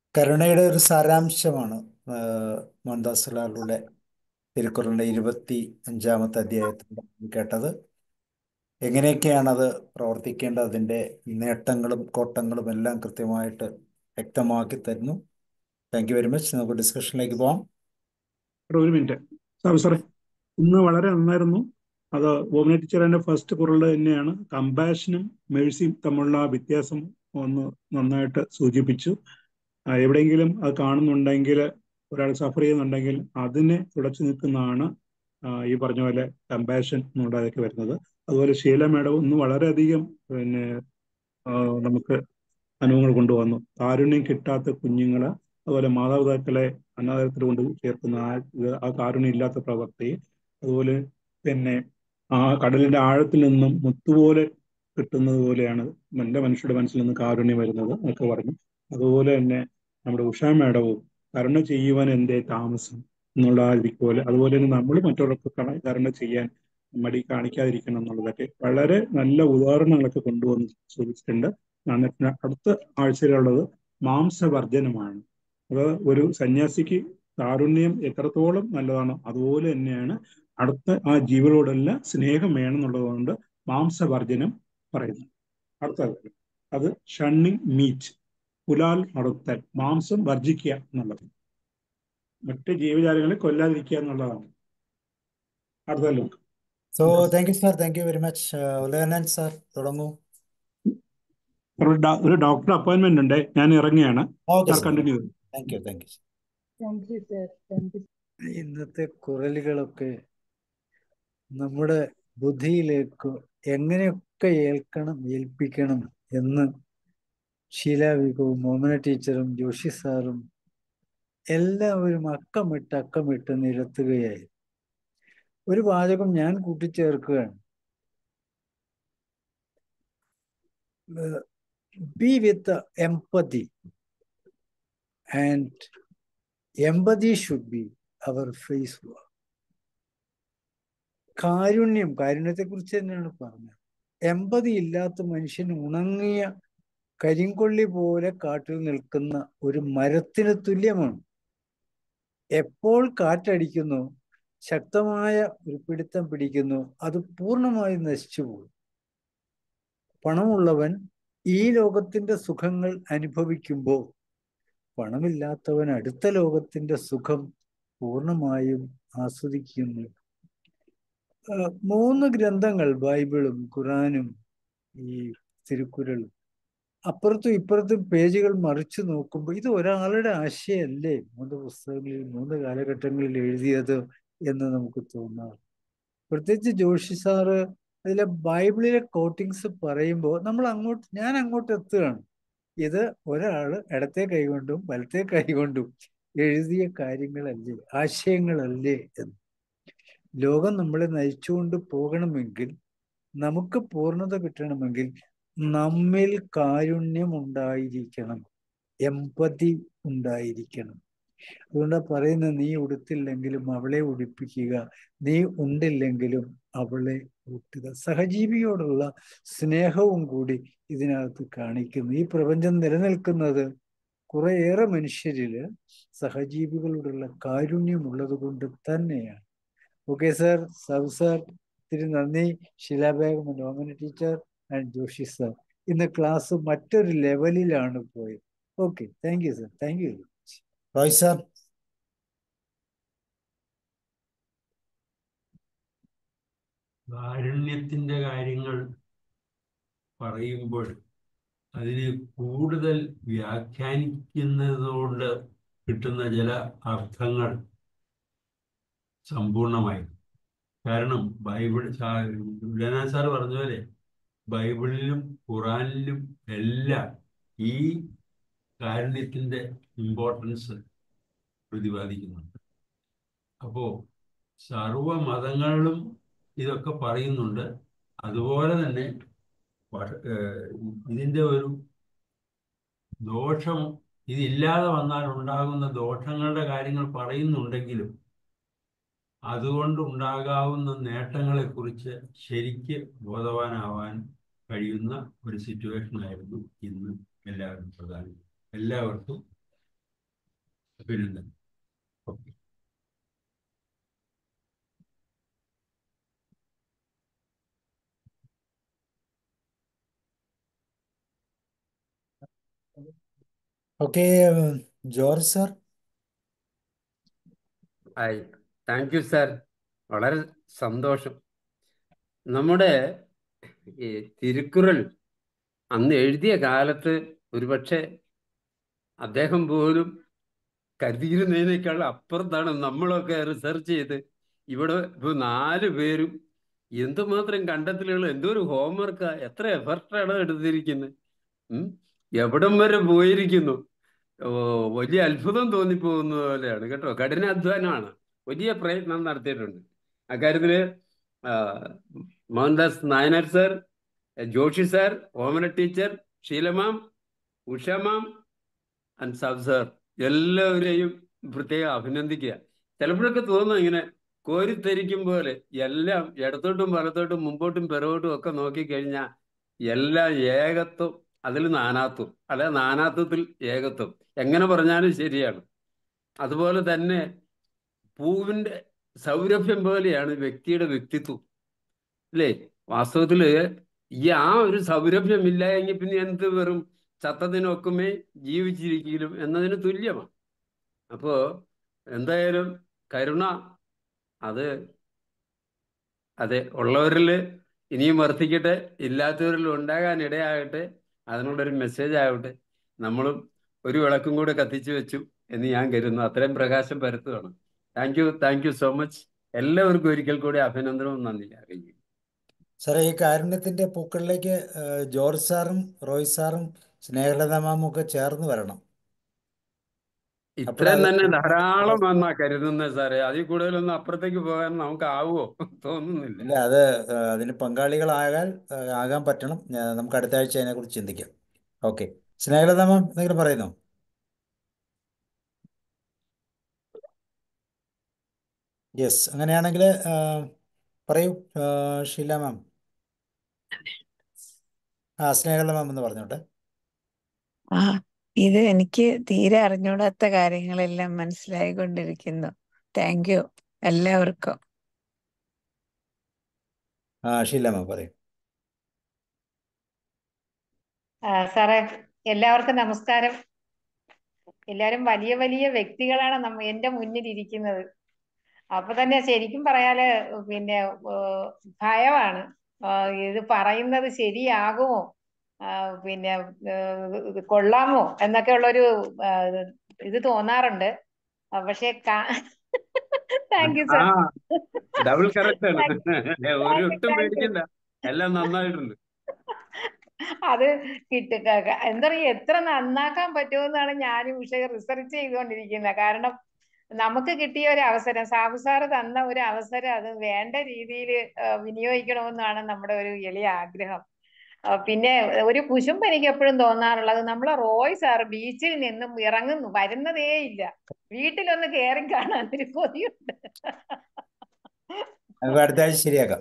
A: കരുണയുടെ ഒരു സാരാംശമാണ് ആഹ്, മോഹൻദാസ് ലാലുടെ തിരുക്കുറളിന്റെ ഇരുപത്തി അഞ്ചാമത്തെ അധ്യായത്തിൽ നമ്മൾ കേട്ടത് എങ്ങനെയൊക്കെയാണ് അത് പ്രവർത്തിക്കേണ്ടത് അതിൻ്റെ നേട്ടങ്ങളും കോട്ടങ്ങളും എല്ലാം കൃത്യമായിട്ട് വ്യക്തമാക്കി തരുന്നു താങ്ക് യു വെരി മച്ച് നമുക്ക് ഡിസ്കഷനിലേക്ക് പോവാം
B: ഒരു ഒരു മിനിറ്റ് സാർ സാറേ ഇന്ന് വളരെ നന്നായിരുന്നു അത് ബോമിന ടീച്ചർ എൻ്റെ ഫസ്റ്റ് കുറൾ തന്നെയാണ് കമ്പാഷനും മേഴ്സിയും തമ്മിലുള്ള ആ വ്യത്യാസം ഒന്ന് നന്നായിട്ട് സൂചിപ്പിച്ചു ആ, എവിടെയെങ്കിലും അത് കാണുന്നുണ്ടെങ്കിൽ ഒരാൾ സഫർ ചെയ്യുന്നുണ്ടെങ്കിൽ അതിനെ തുടച്ചു നിൽക്കുന്നതാണ് ആ, ഈ പറഞ്ഞ പോലെ കമ്പാഷൻ എന്നുള്ളതൊക്കെ വരുന്നത് അതുപോലെ ശീല മേഡം ഇന്ന് വളരെയധികം പിന്നെ ആ, നമുക്ക് അനുഭവങ്ങൾ കൊണ്ടുവന്നു കാരുണ്യം കിട്ടാത്ത കുഞ്ഞുങ്ങള് അതുപോലെ മാതാപിതാക്കളെ അനാഥാരത്തിൽ കൊണ്ട് ചേർക്കുന്ന ആ ഇത് ആ കാരുണ്യം ഇല്ലാത്ത പ്രവൃത്തി അതുപോലെ പിന്നെ ആ കടലിന്റെ ആഴത്തിൽ നിന്നും മുത്തുപോലെ കിട്ടുന്നത് പോലെയാണ് എൻ്റെ മനുഷ്യരുടെ മനസ്സിൽ നിന്ന് കാരുണ്യം വരുന്നത് എന്നൊക്കെ പറഞ്ഞു അതുപോലെ തന്നെ നമ്മുടെ ഉഷാ മേഡവും കരുണ ചെയ്യുവാൻ എന്തേ താമസം എന്നുള്ള ആ ഇതിക്ക് പോലെ അതുപോലെ തന്നെ നമ്മൾ മറ്റുള്ളവർക്ക് കണ- കരുണ ചെയ്യാൻ മടി കാണിക്കാതിരിക്കണം എന്നുള്ളതൊക്കെ വളരെ നല്ല ഉദാഹരണങ്ങളൊക്കെ കൊണ്ടുവന്ന് സൂചിച്ചിട്ടുണ്ട് എന്നിട്ട് അടുത്ത ആഴ്ചയിലുള്ളത് മാംസവർജനമാണ് അത് ഒരു സന്യാസിക്ക് കാരുണ്യം എത്രത്തോളം നല്ലതാണോ അതുപോലെ തന്നെയാണ് അടുത്ത ആ ജീവികളോടെല്ലാം സ്നേഹം വേണം എന്നുള്ളതുകൊണ്ട് മാംസവർജനം പറയുന്നു അടുത്ത കാര്യം. അത് ഷണ്ണിങ് മീറ്റ് പുലാൽ നടത്തൽ മാംസം വർജിക്കുക എന്നുള്ളത് മറ്റ് ജീവജാലങ്ങളെ കൊല്ലാതിരിക്കുക എന്നുള്ളതാണ് അടുത്ത ലോക്ക്
A: so thank you sir thank you very much Udayanan sir തുടങ്ങൂ
B: ഒരു ഡോ- ഒരു ഡോക്ടർ അപ്പോയിന്റ്മെന്റ് ഉണ്ട് ഞാൻ ഇറങ്ങിയാണ്
A: ഓക്കെ
B: സാർ
A: സാർ
B: കണ്ടിന്യൂ ചെയ്തു
A: thank you thank you
C: thank you sir thank you
H: ഇന്നത്തെ കുറലുകളൊക്കെ നമ്മുടെ ബുദ്ധിയിലേക്ക് എങ്ങനെയൊക്കെ ഏൽക്കണം ഏൽപ്പിക്കണം എന്ന് ശീലാവികവും മോമന ടീച്ചറും ജോഷി സാറും എല്ലാവരും അക്കമിട്ട് അക്കമിട്ട് നിരത്തുകയായി ഒരു വാചകം ഞാൻ കൂട്ടിച്ചേർക്കുകയാണ് be with empathy and empathy should be our face കാരുണ്യം കാരുണ്യത്തെ കുറിച്ച് തന്നെയാണ് പറഞ്ഞത് എമ്പതി ഇല്ലാത്ത മനുഷ്യൻ ഉണങ്ങിയ കരിങ്കൊള്ളി പോലെ കാട്ടിൽ നിൽക്കുന്ന ഒരു മരത്തിന് തുല്യമാണ് എപ്പോൾ കാറ്റടിക്കുന്നു ശക്തമായ ഒരു പിടുത്തം പിടിക്കുന്നു അത് പൂർണ്ണമായി നശിച്ചു പോകും പണമുള്ളവൻ ഈ ലോകത്തിന്റെ സുഖങ്ങൾ അനുഭവിക്കുമ്പോൾ പണമില്ലാത്തവൻ അടുത്ത ലോകത്തിന്റെ സുഖം പൂർണ്ണമായും ആസ്വദിക്കുന്നു ആ, മൂന്ന് ഗ്രന്ഥങ്ങൾ ബൈബിളും ഖുറാനും ഈ തിരുക്കുറളും അപ്പുറത്തും ഇപ്പുറത്തും പേജുകൾ മറിച്ചു നോക്കുമ്പോൾ ഇത് ഒരാളുടെ ആശയമല്ലേ മൂന്ന് പുസ്തകങ്ങളിൽ മൂന്ന് കാലഘട്ടങ്ങളിൽ എഴുതിയത് എന്ന് നമുക്ക് തോന്നാറ് പ്രത്യേകിച്ച് ജോഷി സാറ് അതിലെ ബൈബിളിലെ കോട്ടിങ്സ് പറയുമ്പോൾ നമ്മൾ അങ്ങോട്ട് ഞാൻ അങ്ങോട്ട് എത്തുകയാണ് ഇത് ഒരാള് ഇടത്തെ കൈകൊണ്ടും വലത്തെ കൈകൊണ്ടും എഴുതിയ കാര്യങ്ങളല്ലേ ആശയങ്ങളല്ലേ എന്ന് ലോകം നമ്മളെ നയിച്ചുകൊണ്ട് പോകണമെങ്കിൽ നമുക്ക് പൂർണ്ണത കിട്ടണമെങ്കിൽ നമ്മിൽ കാരുണ്യം ഉണ്ടായിരിക്കണം എമ്പതി ഉണ്ടായിരിക്കണം അതുകൊണ്ടാ പറയുന്നത് നീ ഉടുത്തില്ലെങ്കിലും അവളെ ഉടുപ്പിക്കുക നീ ഉണ്ടില്ലെങ്കിലും അവളെ ഊട്ടുക സഹജീവിയോടുള്ള സ്നേഹവും കൂടി ഇതിനകത്ത് കാണിക്കുന്നു ഈ പ്രപഞ്ചം നിലനിൽക്കുന്നത് കുറേയേറെ മനുഷ്യരില് സഹജീവികളോടുള്ള കാരുണ്യമുള്ളത് കൊണ്ട് തന്നെയാണ് ഓക്കെ സാർ സബ് സാർ ഒത്തിരി നന്ദി ശിലാബേഗം നോമന ടീച്ചർ ആൻഡ് ജോഷി സാർ ഇന്ന് ക്ലാസ് മറ്റൊരു ലെവലിലാണ് പോയത് okay thank you sir thank you
A: Roy sir
I: കാരുണ്യത്തിന്റെ കാര്യങ്ങൾ പറയുമ്പോൾ അതിനെ കൂടുതൽ വ്യാഖ്യാനിക്കുന്നതുകൊണ്ട് കിട്ടുന്ന ചില അർത്ഥങ്ങൾ സമ്പൂർണമായി കാരണം ബൈബിൾ ഉലന സാർ പറഞ്ഞ പോലെ ബൈബിളിലും ഖുറാനിലും എല്ലാം ഈ കാരുണ്യത്തിന്റെ ഇമ്പോർട്ടൻസ് പ്രതിപാദിക്കുന്നുണ്ട് അപ്പോ സർവ മതങ്ങളിലും ഇതൊക്കെ പറയുന്നുണ്ട് അതുപോലെ തന്നെ വ- ഏഹ് ഇതിന്റെ ഒരു ദോഷം ഇതില്ലാതെ വന്നാൽ ഉണ്ടാകുന്ന ദോഷങ്ങളുടെ കാര്യങ്ങൾ പറയുന്നുണ്ടെങ്കിലും അതുകൊണ്ട് ഉണ്ടാകാവുന്ന നേട്ടങ്ങളെ കുറിച്ച് ശരിക്ക് ബോധവാനാവാൻ കഴിയുന്ന ഒരു സിറ്റുവേഷൻ ആയിരുന്നു ഇന്ന് എല്ലാവരും പ്രധാനം എല്ലാവർക്കും അഭിനന്ദനം okay
A: okay George sir
G: hi thank you sir വളരെ സന്തോഷം നമ്മുടെ ഈ തിരുക്കുറൾ അന്ന് എഴുതിയ കാലത്ത് ഒരുപക്ഷെ അദ്ദേഹം പോലും കരുതിയിരുന്നതിനേക്കാൾ അപ്പുറത്താണ് നമ്മളൊക്കെ റിസർച്ച് ചെയ്ത് ഇവിടെ ഇപ്പൊ നാല് പേരും എന്തുമാത്രം കണ്ടെത്തലുകൾ എന്തോ ഒരു ഹോംവർക്കാ എത്ര എഫർട്ടാണ് എടുത്തിരിക്കുന്നത് ഉം എവിടം വരെ പോയിരിക്കുന്നു ഓ വലിയ അത്ഭുതം തോന്നിപ്പോകുന്ന പോലെയാണ് കേട്ടോ കഠിനാധ്വാനമാണ് വലിയ പ്രയത്നം നടത്തിയിട്ടുണ്ട് അക്കാര്യത്തില് ആ, Mohandas Nayanar sir Joshi sir Omana teacher Sheela ma'am Usha ma'am and സബ് സാർ എല്ലാവരെയും പ്രത്യേകം അഭിനന്ദിക്കുക ചിലപ്പോഴൊക്കെ തോന്നുന്നു ഇങ്ങനെ കോരിത്തരിക്കും പോലെ എല്ലാം ഇടത്തോട്ടും വലത്തോട്ടും മുമ്പോട്ടും പിറകോട്ടും ഒക്കെ നോക്കിക്കഴിഞ്ഞാൽ എല്ലാം ഏകത്വം അതിൽ നാനാത്വം അല്ലെ നാനാത്വത്തിൽ ഏകത്വം എങ്ങനെ പറഞ്ഞാലും ശരിയാണ് അതുപോലെ തന്നെ പൂവിന്റെ സൗരഭ്യം പോലെയാണ് വ്യക്തിയുടെ വ്യക്തിത്വം അല്ലേ വാസ്തവത്തില് ഈ ആ ഒരു സൗരഭ്യം ഇല്ല എങ്കിൽ പിന്നെ എന്ത് വെറും ചത്തതിനൊക്കുമേ ജീവിച്ചിരിക്കലും എന്നതിന് തുല്യമാണ് അപ്പോ എന്തായാലും കരുണ അത് അതെ ഉള്ളവരിൽ ഇനിയും വർദ്ധിക്കട്ടെ ഇല്ലാത്തവരിൽ ഉണ്ടാകാൻ ഇടയാകട്ടെ അതിനുള്ളൊരു മെസ്സേജ് ആവട്ടെ നമ്മളും ഒരു വിളക്കും കൂടെ കത്തിച്ചു വെച്ചു എന്ന് ഞാൻ കരുതുന്നു അത്രയും പ്രകാശം പരത്തുകയാണ് thank you thank you so much എല്ലാവർക്കും ഒരിക്കൽ കൂടി അഭിനന്ദനവും നന്ദി അറിയിക്കും
A: സാറേ ഈ കാരുണ്യത്തിന്റെ പൂക്കളിലേക്ക് ആ, ജോർജ് സാറും റോയ് സാറും സ്നേഹലത മാമും ഒക്കെ ചേർന്ന് വരണം
G: ഇത്രയും
A: അപ്പോഴത്
G: തന്നെ ധാരാളം എന്നാ കരുതുന്നത് സാറേ അതിൽ കൂടുതലൊന്നും അപ്പുറത്തേക്ക് പോകാൻ നമുക്ക് ആവുമോ തോന്നുന്നില്ല
A: ഇല്ല അത് ആ, അതിന് പങ്കാളികളാകാൻ ആ, ആകാൻ പറ്റണം ഞാൻ- നമുക്ക് അടുത്ത ആഴ്ച അതിനെക്കുറിച്ച് ചിന്തിക്കാം ഓക്കെ സ്നേഹലത മാം എന്തെങ്കിലും പറയുന്നോ യെസ് അങ്ങനെയാണെങ്കിൽ ആ, പറയൂ ആ, ഷീല മാം ആ സ്നേഹലത മാം എന്ന് പറഞ്ഞോട്ടെ
J: ആ ഇത് എനിക്ക് തീരെ അറിഞ്ഞൂടാത്ത കാര്യങ്ങളെല്ലാം മനസ്സിലായിക്കൊണ്ടിരിക്കുന്നു താങ്ക് യു എല്ലാവർക്കും
A: ആ ഷീല മാം പറയൂ
F: ആ, സാറേ എല്ലാവർക്കും നമസ്കാരം എല്ലാരും വലിയ വലിയ വ്യക്തികളാണ് നമ്മ എന്റെ മുന്നിൽ ഇരിക്കുന്നത് അപ്പൊ തന്നെ ശരിക്കും പറയാല് പിന്നെ ഏഹ്, ഭയമാണ് ആ, ഇത് പറയുന്നത് ശരിയാകുമോ ആ, പിന്നെ ഏഹ്, ഇത് കൊള്ളാമോ എന്നൊക്കെ ഉള്ളൊരു ആ, ഇത് തോന്നാറുണ്ട് ആ, പക്ഷെ താങ്ക് യു
G: ആ
F: സാർ
G: ഡബിൾ കറക്റ്റ് ആണ്
F: താങ്ക് യു
G: ഒരൊട്ടും
F: താങ്ക് യു
G: പേടിക്കണ്ട എല്ലാം നന്നായിട്ടുണ്ട്
F: അത് കിട്ടുക എന്താ പറയുക എത്ര നന്നാക്കാൻ പറ്റുമെന്നാണ് ഞാനും ഉഷ റിസർച്ച് ചെയ്തുകൊണ്ടിരിക്കുന്നത് കാരണം നമുക്ക് കിട്ടിയ ഒരു അവസരം സാബു സാറ് തന്ന ഒരു അവസരം അത് വേണ്ട രീതിയിൽ വിനിയോഗിക്കണമെന്നാണ് നമ്മുടെ ഒരു എളിയ ആഗ്രഹം ആ, പിന്നെ ഒരു കുശുമ്പ് എനിക്ക് എപ്പോഴും തോന്നാറുള്ളത് നമ്മളെ റോയ് സാർ ബീച്ചിൽ നിന്നും ഇറങ്ങുന്നു വരുന്നതേ ഇല്ല വീട്ടിലൊന്ന് കയറി കാണാൻ ഒരു കൊതിയുണ്ട്
A: നമുക്ക് അടുത്ത ആഴ്ച ശരിയാക്കാം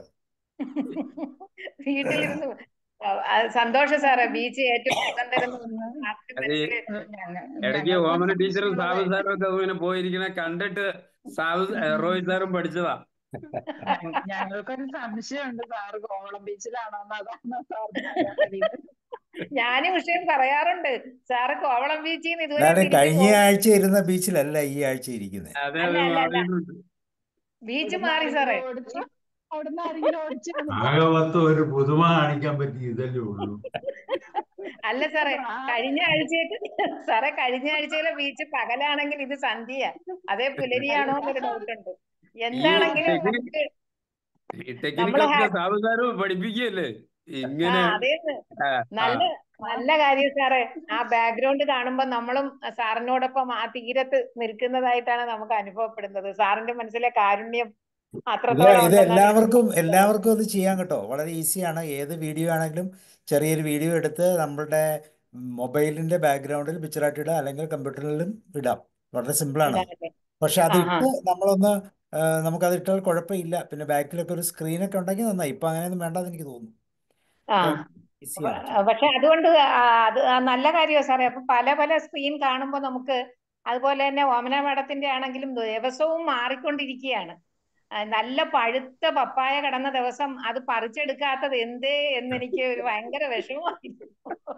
F: വീട്ടിലിരുന്ന് ആ, ആ, സന്തോഷം സാറേ ബീച്ച് ഏറ്റവും സുഖം തരുന്ന ഒന്നാണ്. നാട്ടിൻ
G: അത് ഈ
F: മനസ്സില്
G: ഇടയ്ക്ക് ഓമന ടീച്ചറും സാബു സാറും ഒക്കെ ഇങ്ങനെ പോയിരിക്കണ കണ്ടിട്ട് സാബു റോയ് സാറും പഠിച്ചതാ
C: ഞങ്ങൾക്കൊരു സംശയമുണ്ട് സാറ് കോവളം ബീച്ചിലാണോ അതാണ് സാറിന് അറിയാൻ കഴിയുന്നത്
F: ഞാനും വിഷയം പറയാറുണ്ട് സാറ് കോവളം ബീച്ചിൽ നിന്ന് ഇതുവരെ
A: അതാണ്
F: തിരിച്ചു
A: കഴിഞ്ഞ
F: പോകും
A: ആഴ്ച ഇരുന്ന ബീച്ചിലല്ല ഈ ആഴ്ച ഇരിക്കുന്നത്
G: അതെ
F: അല്ല
G: അത്
F: അല്ല അല്ല
G: മാറിയിട്ടുണ്ട്
F: ബീച്ച്
C: ഇവിടുന്ന്
F: മാറി
C: ആരെങ്കിലും
F: സാറേ
C: ഓടിച്ച് അവിടുന്ന് ആരെങ്കിലും ഓടിച്ചു വന്നിട്ട്
I: ആകമൊത്തം ഒരു പുതുമ കാണിക്കാൻ പറ്റി ഇതല്ലേ ഉള്ളൂ
F: അല്ല സാറേ കഴിഞ്ഞ
C: പ്രായം
F: ആഴ്ചയിൽ സാറേ കഴിഞ്ഞ ആഴ്ചയിലെ ബീച്ച് പകലാണെങ്കിൽ ഇത് സന്ധ്യ അതേ പുലരിയാണോ എന്നൊരു ഡൗട്ട് ഉണ്ട്
G: ഈ
F: എന്താണെങ്കിലും
G: ടെക്നിക്
F: നമുക്ക്
G: ഈ
F: നമ്മള്
G: ടെക്നിക്കൊക്കെ
F: ഹാ-
G: സാബു സാറും പഠിപ്പിക്കുകയല്ലേ
F: ആ
G: ഇങ്ങനെ
F: അതേന്ന്
G: ആ, ആ
F: നല്ല നല്ല കാര്യം സാറേ ആ ബാക്ക്ഗ്രൗണ്ട് കാണുമ്പോ നമ്മളും സാറിനോടൊപ്പം ആ തീരത്ത് നിൽക്കുന്നതായിട്ടാണ് നമുക്ക് അനുഭവപ്പെടുന്നത് സാറിന്റെ മനസ്സിലെ കാരുണ്യം
A: ഇത്
F: അത്രത്തോളം
A: ഇത്
F: ഉണ്ടെന്നാണ് എനിക്ക്
A: എല്ലാവർക്കും
F: മനസ്സിലാവുന്നത്
A: എല്ലാവർക്കും അത് ചെയ്യാൻ കേട്ടോ വളരെ ഈസിയാണ് ഏത് വീഡിയോ ആണെങ്കിലും ചെറിയൊരു വീഡിയോ എടുത്ത് നമ്മളുടെ മൊബൈലിന്റെ ബാക്ക്ഗ്രൗണ്ടിൽ പിക്ചറായിട്ട് ഇടാം അല്ലെങ്കിൽ കമ്പ്യൂട്ടറിലും ഇടാം വളരെ സിമ്പിളാണ്
F: ഇതാണല്ലേ
A: പക്ഷെ അത്
F: ആഹാ
A: ഇട്ട് നമ്മളൊന്ന് ആ, നമുക്കത് ഇട്ടാൽ കുഴപ്പമില്ല പിന്നെ ബാക്കിലൊക്കെ ഒരു സ്ക്രീനൊക്കെ ഉണ്ടെങ്കിൽ നന്നായി ഇപ്പം അങ്ങനെയൊന്നും വേണ്ടെന്ന് എനിക്ക് തോന്നുന്നു
F: ആ
A: ഇപ്പം ഈസിയാണ് ചെയ്യാൻ
F: പക്ഷെ അതുകൊണ്ട് ആ, അത് ആ നല്ല കാര്യമാണ് സാറേ അപ്പൊ പല പല സ്ക്രീൻ കാണുമ്പോൾ നമുക്ക് അതുപോലെ തന്നെ ഓമന മേഡത്തിന്റെ ആണെങ്കിലും ദിവസവും മാറിക്കൊണ്ടിരിക്കുകയാണ് ആ, നല്ല പഴുത്ത പപ്പായ കിടന്ന ദിവസം അത് പറിച്ചെടുക്കാത്തത് എന്തേ എന്ന് എനിക്ക് ഒരു ഭയങ്കര വിഷമമായിരുന്നു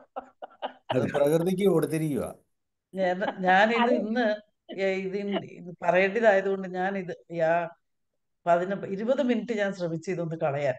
A: അത് പ്രകൃതിക്ക് കൊടുത്തിരിക്കുക
D: ഞാൻ ഞാനിത്
F: അത്
D: ഇന്ന് ഏ- ഇതിൻ- ഇത് പറയേണ്ടതായതുകൊണ്ട് ഞാൻ ഇത് യാ പതിന ഇരുപത് മിനിറ്റ് ഞാൻ ശ്രമിച്ചു ഇതൊന്ന് കളയാൻ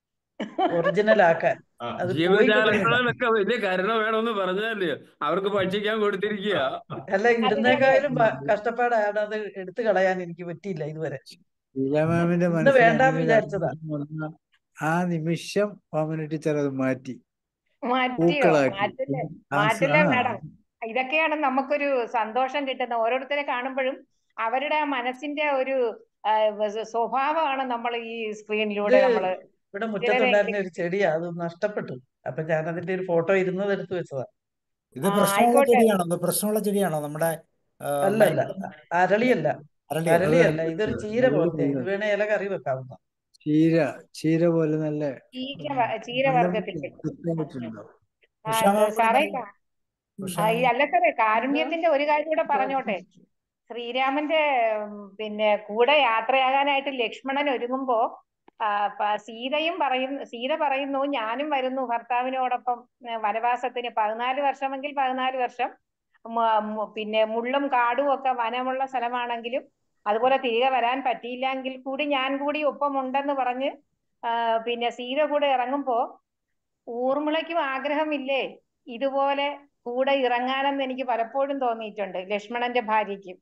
D: ഒറിജിനൽ ആക്കാൻ
I: ആ
D: അത് പോയിക്കൊണ്ടിരുന്ന
G: ജീവജാലങ്ങളൊക്കെ വലിയ കരുണ വേണമെന്ന് പറഞ്ഞല്ലേ അവർക്ക് ഭക്ഷിക്കാൻ കൊടുത്തിരിക്കുക
D: അല്ല
F: അതെ അതെ
D: ഇടുന്നേക്കാളും പ- കഷ്ടപ്പാടാണ് അത് എടുത്തു കളയാൻ എനിക്ക് പറ്റിയില്ല ഇതുവരെ
H: ലീല മാമിന്റെ
D: ഇന്ന്
H: മനസ്സിൽ
D: വേണ്ടാന്ന്
H: അങ്ങനെ ഒരു
D: വിചാരിച്ചതാ
H: ആഗ്രഹം വന്ന ആ നിമിഷം ഓമന ടീച്ചർ അത് മാറ്റി
F: മാറ്റിയോ
H: പൂക്കളാക്കി
F: മാറ്റില്ലേ
H: ആ സ-
F: മാറ്റില്ലേ
H: ആ
F: മാഡം ഇതൊക്കെയാണ് നമുക്കൊരു സന്തോഷം കിട്ടുന്നത് ഓരോരുത്തരെ കാണുമ്പോഴും അവരുടെ ആ മനസ്സിന്റെ ഒരു ആ, വ- സ്വഭാവമാണ് നമ്മൾ ഈ
D: ഇത്
F: സ്ക്രീനിലൂടെ നമ്മൾ
D: ഇവിടെ
F: ചിലരെ
D: മുറ്റത്തുണ്ടായിരുന്ന ഒരു ചെടിയാ അത് നഷ്ടപ്പെട്ടു അപ്പൊ ഞാൻ അതിന്റെ ഒരു ഫോട്ടോ ഇരുന്നത് എടുത്തു വെച്ചതാ
A: ഇത്
F: ആ
A: പ്രശ്നമുള്ള
F: ആയിക്കോട്ടെ
A: ചെടിയാണോ ഇത് പ്രശ്നമുള്ള ചെടിയാണോ നമ്മുടെ ആ,
D: അല്ല അല്ല
A: മൈക്ക
D: അരളിയല്ല
A: അരളിയല്ല
H: അത്
D: അരളിയല്ല ഇതൊരു
H: നല്ല
D: ചീര
H: നല്ല
D: പോലത്തെ ഇത്
H: പൂവാണ്
D: വേണേ ഇല കറി വെക്കാവുന്ന
H: ചീര ചീര പോലെ നല്ല
F: ചീര
H: ഉം,
F: വ-
H: നല്ല
F: ചീരവർഗത്തിൽപ്പെട്ടു
H: കൃത്യമായിട്ടുണ്ടാവും
F: ആ,
A: ഉഷാമ
F: അത് സാറേ കാ- ആ,
A: ഉഷാമ
F: ഈ അല്ല സാറേ കാരുണ്യത്തിന്റെ ഒരു കാര്യം കൂടെ പറഞ്ഞോട്ടെ ശ്രീരാമന്റെ ഉം, പിന്നെ കൂടെ യാത്രയാകാനായിട്ട് ലക്ഷ്മണൻ ഒരുങ്ങുമ്പോ ആ, പ- സീതയും പറയുന്നു സീത പറയുന്നു ഞാനും വരുന്നു ഭർത്താവിനോടൊപ്പം ഏ, വനവാസത്തിന് പതിനാല് വർഷമെങ്കിൽ പതിനാല് വർഷം മ- മു- പിന്നെ മുള്ളും കാടും ഒക്കെ വനമുള്ള സ്ഥലമാണെങ്കിലും അതുപോലെ തിരികെ വരാൻ പറ്റിയില്ലെങ്കിൽ കൂടി ഞാൻ കൂടി ഒപ്പമുണ്ടെന്ന് പറഞ്ഞ് ആ, പിന്നെ സീത കൂടെ ഇറങ്ങുമ്പോ ഊർമിളയ്ക്കും ആഗ്രഹമില്ലേ ഇതുപോലെ കൂടെ ഇറങ്ങാനെന്ന് എനിക്ക് പലപ്പോഴും തോന്നിയിട്ടുണ്ട് ലക്ഷ്മണന്റെ ഭാര്യയ്ക്കും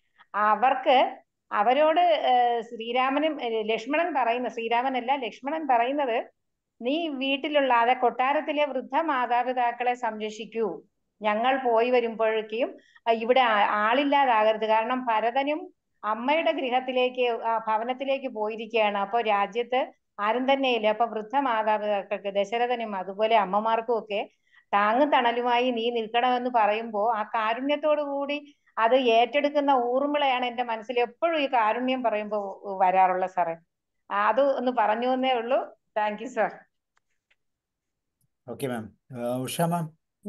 F: അവർക്ക് അവരോട് ഏഹ്, ശ്രീരാമനും ഏഹ്, ലക്ഷ്മണൻ പറയുന്ന ശ്രീരാമനല്ല ലക്ഷ്മണൻ പറയുന്നത് നീ വീട്ടിലുള്ള അതെ കൊട്ടാരത്തിലെ വൃദ്ധ മാതാപിതാക്കളെ സംരക്ഷിക്കൂ ഞങ്ങൾ പോയി വരുമ്പോഴേക്കും അഹ് ഇവിടെ ആ- ആളില്ലാതാകരുത് കാരണം ഭരതനും അമ്മയുടെ ഗൃഹത്തിലേക്ക് ആ ഭവനത്തിലേക്ക് പോയിരിക്കുകയാണ് അപ്പൊ രാജ്യത്ത് ആരും തന്നെ ഇല്ല അപ്പൊ വൃദ്ധ മാതാപിതാക്കൾക്ക് ദശരഥനും അതുപോലെ അമ്മമാർക്കും ഒക്കെ താങ്ങും തണലുമായി നീ നിൽക്കണമെന്ന് പറയുമ്പോ ആ കാരുണ്യത്തോടു കൂടി അത് ഏറ്റെടുക്കുന്ന ഊർമിളയാണ് എന്റെ മനസ്സിൽ എപ്പോഴും ഈ കാരുണ്യം പറയുമ്പോൾ വരാറുള്ള സാറേ ആ, അത് ഒന്ന് പറഞ്ഞു എന്നേ ഉള്ളൂ thank you sir
A: okay ma'am Usha ma'am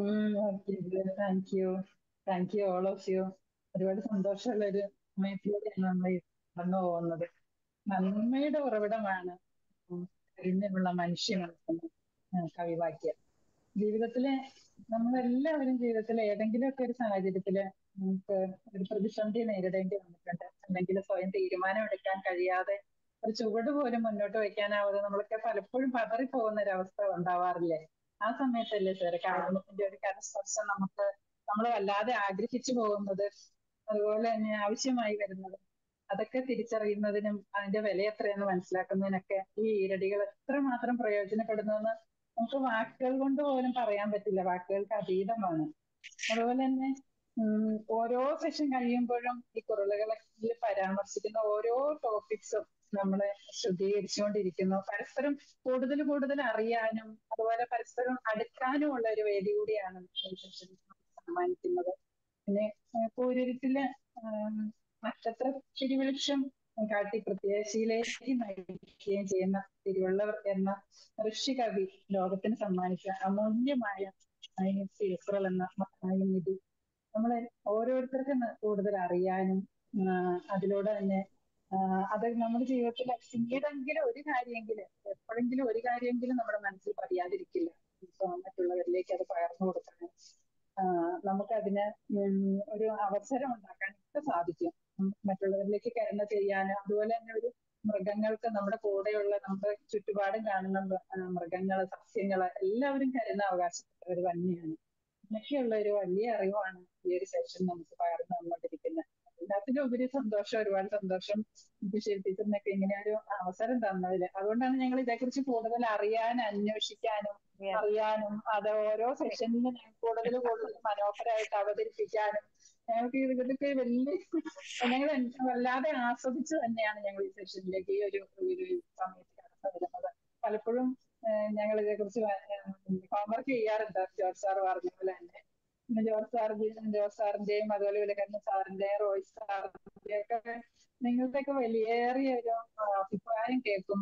C: thank you thank you all of you ഒരുപാട് സന്തോഷമുള്ള ഒരു സമയത്തിലൂടെയാണ് നമ്മൾ ഈ കടന്നു പോകുന്നത് നന്മയുടെ ഉറവിടമാണ് ഉം കാരുണ്യമുള്ള മനുഷ്യനെന്ന് കവിവാക്യം ജീവിതത്തിലെ നമ്മളെല്ലാവരും ജീവിതത്തിലെ ഏതെങ്കിലുമൊക്കെ ഒരു സാഹചര്യത്തില് നമുക്ക് ഒരു പ്രതിസന്ധി നേരിടേണ്ടി വന്നിട്ടുണ്ട് അല്ലെങ്കിൽ സ്വയം തീരുമാനം എടുക്കാൻ കഴിയാതെ ഒരു ചുവട് പോലും മുന്നോട്ട് വയ്ക്കാനാവാതെ നമ്മളൊക്കെ പലപ്പോഴും പതറിപ്പോകുന്ന ഒരു അവസ്ഥ ഉണ്ടാവാറില്ലേ ആ സമയത്തല്ലേ സാർ കാരുണ്യത്തിന്റെ ഒരു കരസ്പർശം നമുക്ക് നമ്മൾ വല്ലാതെ ആഗ്രഹിച്ചു പോകുന്നത് അതുപോലെ തന്നെ ആവശ്യമായി വരുന്നത് അതൊക്കെ തിരിച്ചറിയുന്നതിനും അതിന്റെ വില എത്രയെന്ന് മനസ്സിലാക്കുന്നതിനൊക്കെ ഈ ഈരടികൾ എത്രമാത്രം പ്രയോജനപ്പെടുന്നുവെന്ന് നമുക്ക് വാക്കുകൾ കൊണ്ട് പോലും പറയാൻ പറ്റില്ല വാക്കുകൾക്ക് അതീതമാണ് അതുപോലെ തന്നെ ഉം, ഓരോ സെഷൻ കഴിയുമ്പോഴും ഈ കുരളുകളിൽ പരാമർശിക്കുന്ന ഓരോ ടോപ്പിക്സും നമ്മളെ ശുദ്ധീകരിച്ചുകൊണ്ടിരിക്കുന്നു പരസ്പരം കൂടുതൽ കൂടുതൽ അറിയാനും അതുപോലെ പരസ്പരം അടുക്കാനും ഉള്ള ഒരു വേദി കൂടിയാണ് ഈ സെഷൻ സമ്മാനിക്കുന്നത് പിന്നെ ഏഹ് പൂരൂരത്തില് ആം, നക്ഷത്ര തിരുവെളിച്ചം കാട്ടി പ്രത്യാശയിലേക്ക് നയിക്കുകയും ചെയ്യുന്ന തിരുവള്ളവർ എന്ന ഋഷി കവി ലോകത്തിന് സമ്മാനിച്ച അമൂല്യമായ ഈ സീസറൽ എന്ന മഹാനായ നിധി നമ്മളെ ഓരോരുത്തർക്കും കൂടുതൽ അറിയാനും ആ, അതിലൂടെ തന്നെ ആ, അത് നമ്മുടെ ജീവിതത്തിൽ പിന്നീടെങ്കിലും ഒരു കാര്യമെങ്കിലും എപ്പോഴെങ്കിലും ഒരു കാര്യമെങ്കിലും നമ്മുടെ മനസ്സിൽ പറയാതിരിക്കില്ല ഇപ്പൊ മറ്റുള്ളവരിലേക്ക് അത് പകർന്നു കൊടുക്കാനും ആ, നമുക്കതിന് ഉം ഒരു അവസരം ഉണ്ടാക്കാനൊക്കെ സാധിക്കും ഉം മറ്റുള്ളവരിലേക്ക് കരുണ ചെയ്യാനും അതുപോലെ തന്നെ ഒരു മൃഗങ്ങൾക്ക് നമ്മുടെ കൂടെയുള്ള നമ്മുടെ ചുറ്റുപാടും കാണുന്ന മൃ- ആ, മൃഗങ്ങള് സസ്യങ്ങള് എല്ലാവരും കരുണ അവകാശപ്പെട്ടവർ തന്നെയാണ് എന്നൊക്കെയുള്ള ഒരു വലിയ അറിവാണ് ഈ ഒരു സെഷൻ നമുക്ക് പകർന്നു തന്നുകൊണ്ടിരിക്കുന്നത് എല്ലാത്തിലുപരി സന്തോഷം ഒരുപാട് സന്തോഷം ടീച്ചറിനൊക്കെ ഇങ്ങനെ ഒരു അവസരം തന്നതില് അതുകൊണ്ടാണ് ഞങ്ങൾ ഇതേക്കുറിച്ച് കൂടുതൽ അറിയാൻ അന്വേഷിക്കാനും അറിയാനും അത് ഓരോ സെഷനിലും ഞങ്ങൾ കൂടുതൽ കൂടുതൽ മനോഹരമായിട്ട് അവതരിപ്പിക്കാനും ഞങ്ങൾക്ക് ഇതൊക്കെ വലിയ ഞങ്ങൾ വല്ലാതെ ആസ്വദിച്ച് തന്നെയാണ് ഞങ്ങൾ ഈ സെഷനിലേക്ക് ഈ ഒരു ഒരു സമയത്ത് കടന്നു വരുന്നത് പലപ്പോഴും ഞങ്ങൾ ഇതേക്കുറിച്ച് ഹോംവർക്ക് ചെയ്യാറുണ്ട് ജോർജ് സാർ പറഞ്ഞ പോലെ തന്നെ പിന്നെ ജോർജ് സാർ ജോർജ് സാറിന്റെയും അതുപോലെ വിലക്കണ്ണ സാറിന്റെയും റോയ് സാറിന്റെയും ഒക്കെ നിങ്ങളുടെയൊക്കെ വലിയേറിയ ഒരു അഭിപ്രായം കേൾക്കുമ്പോൾ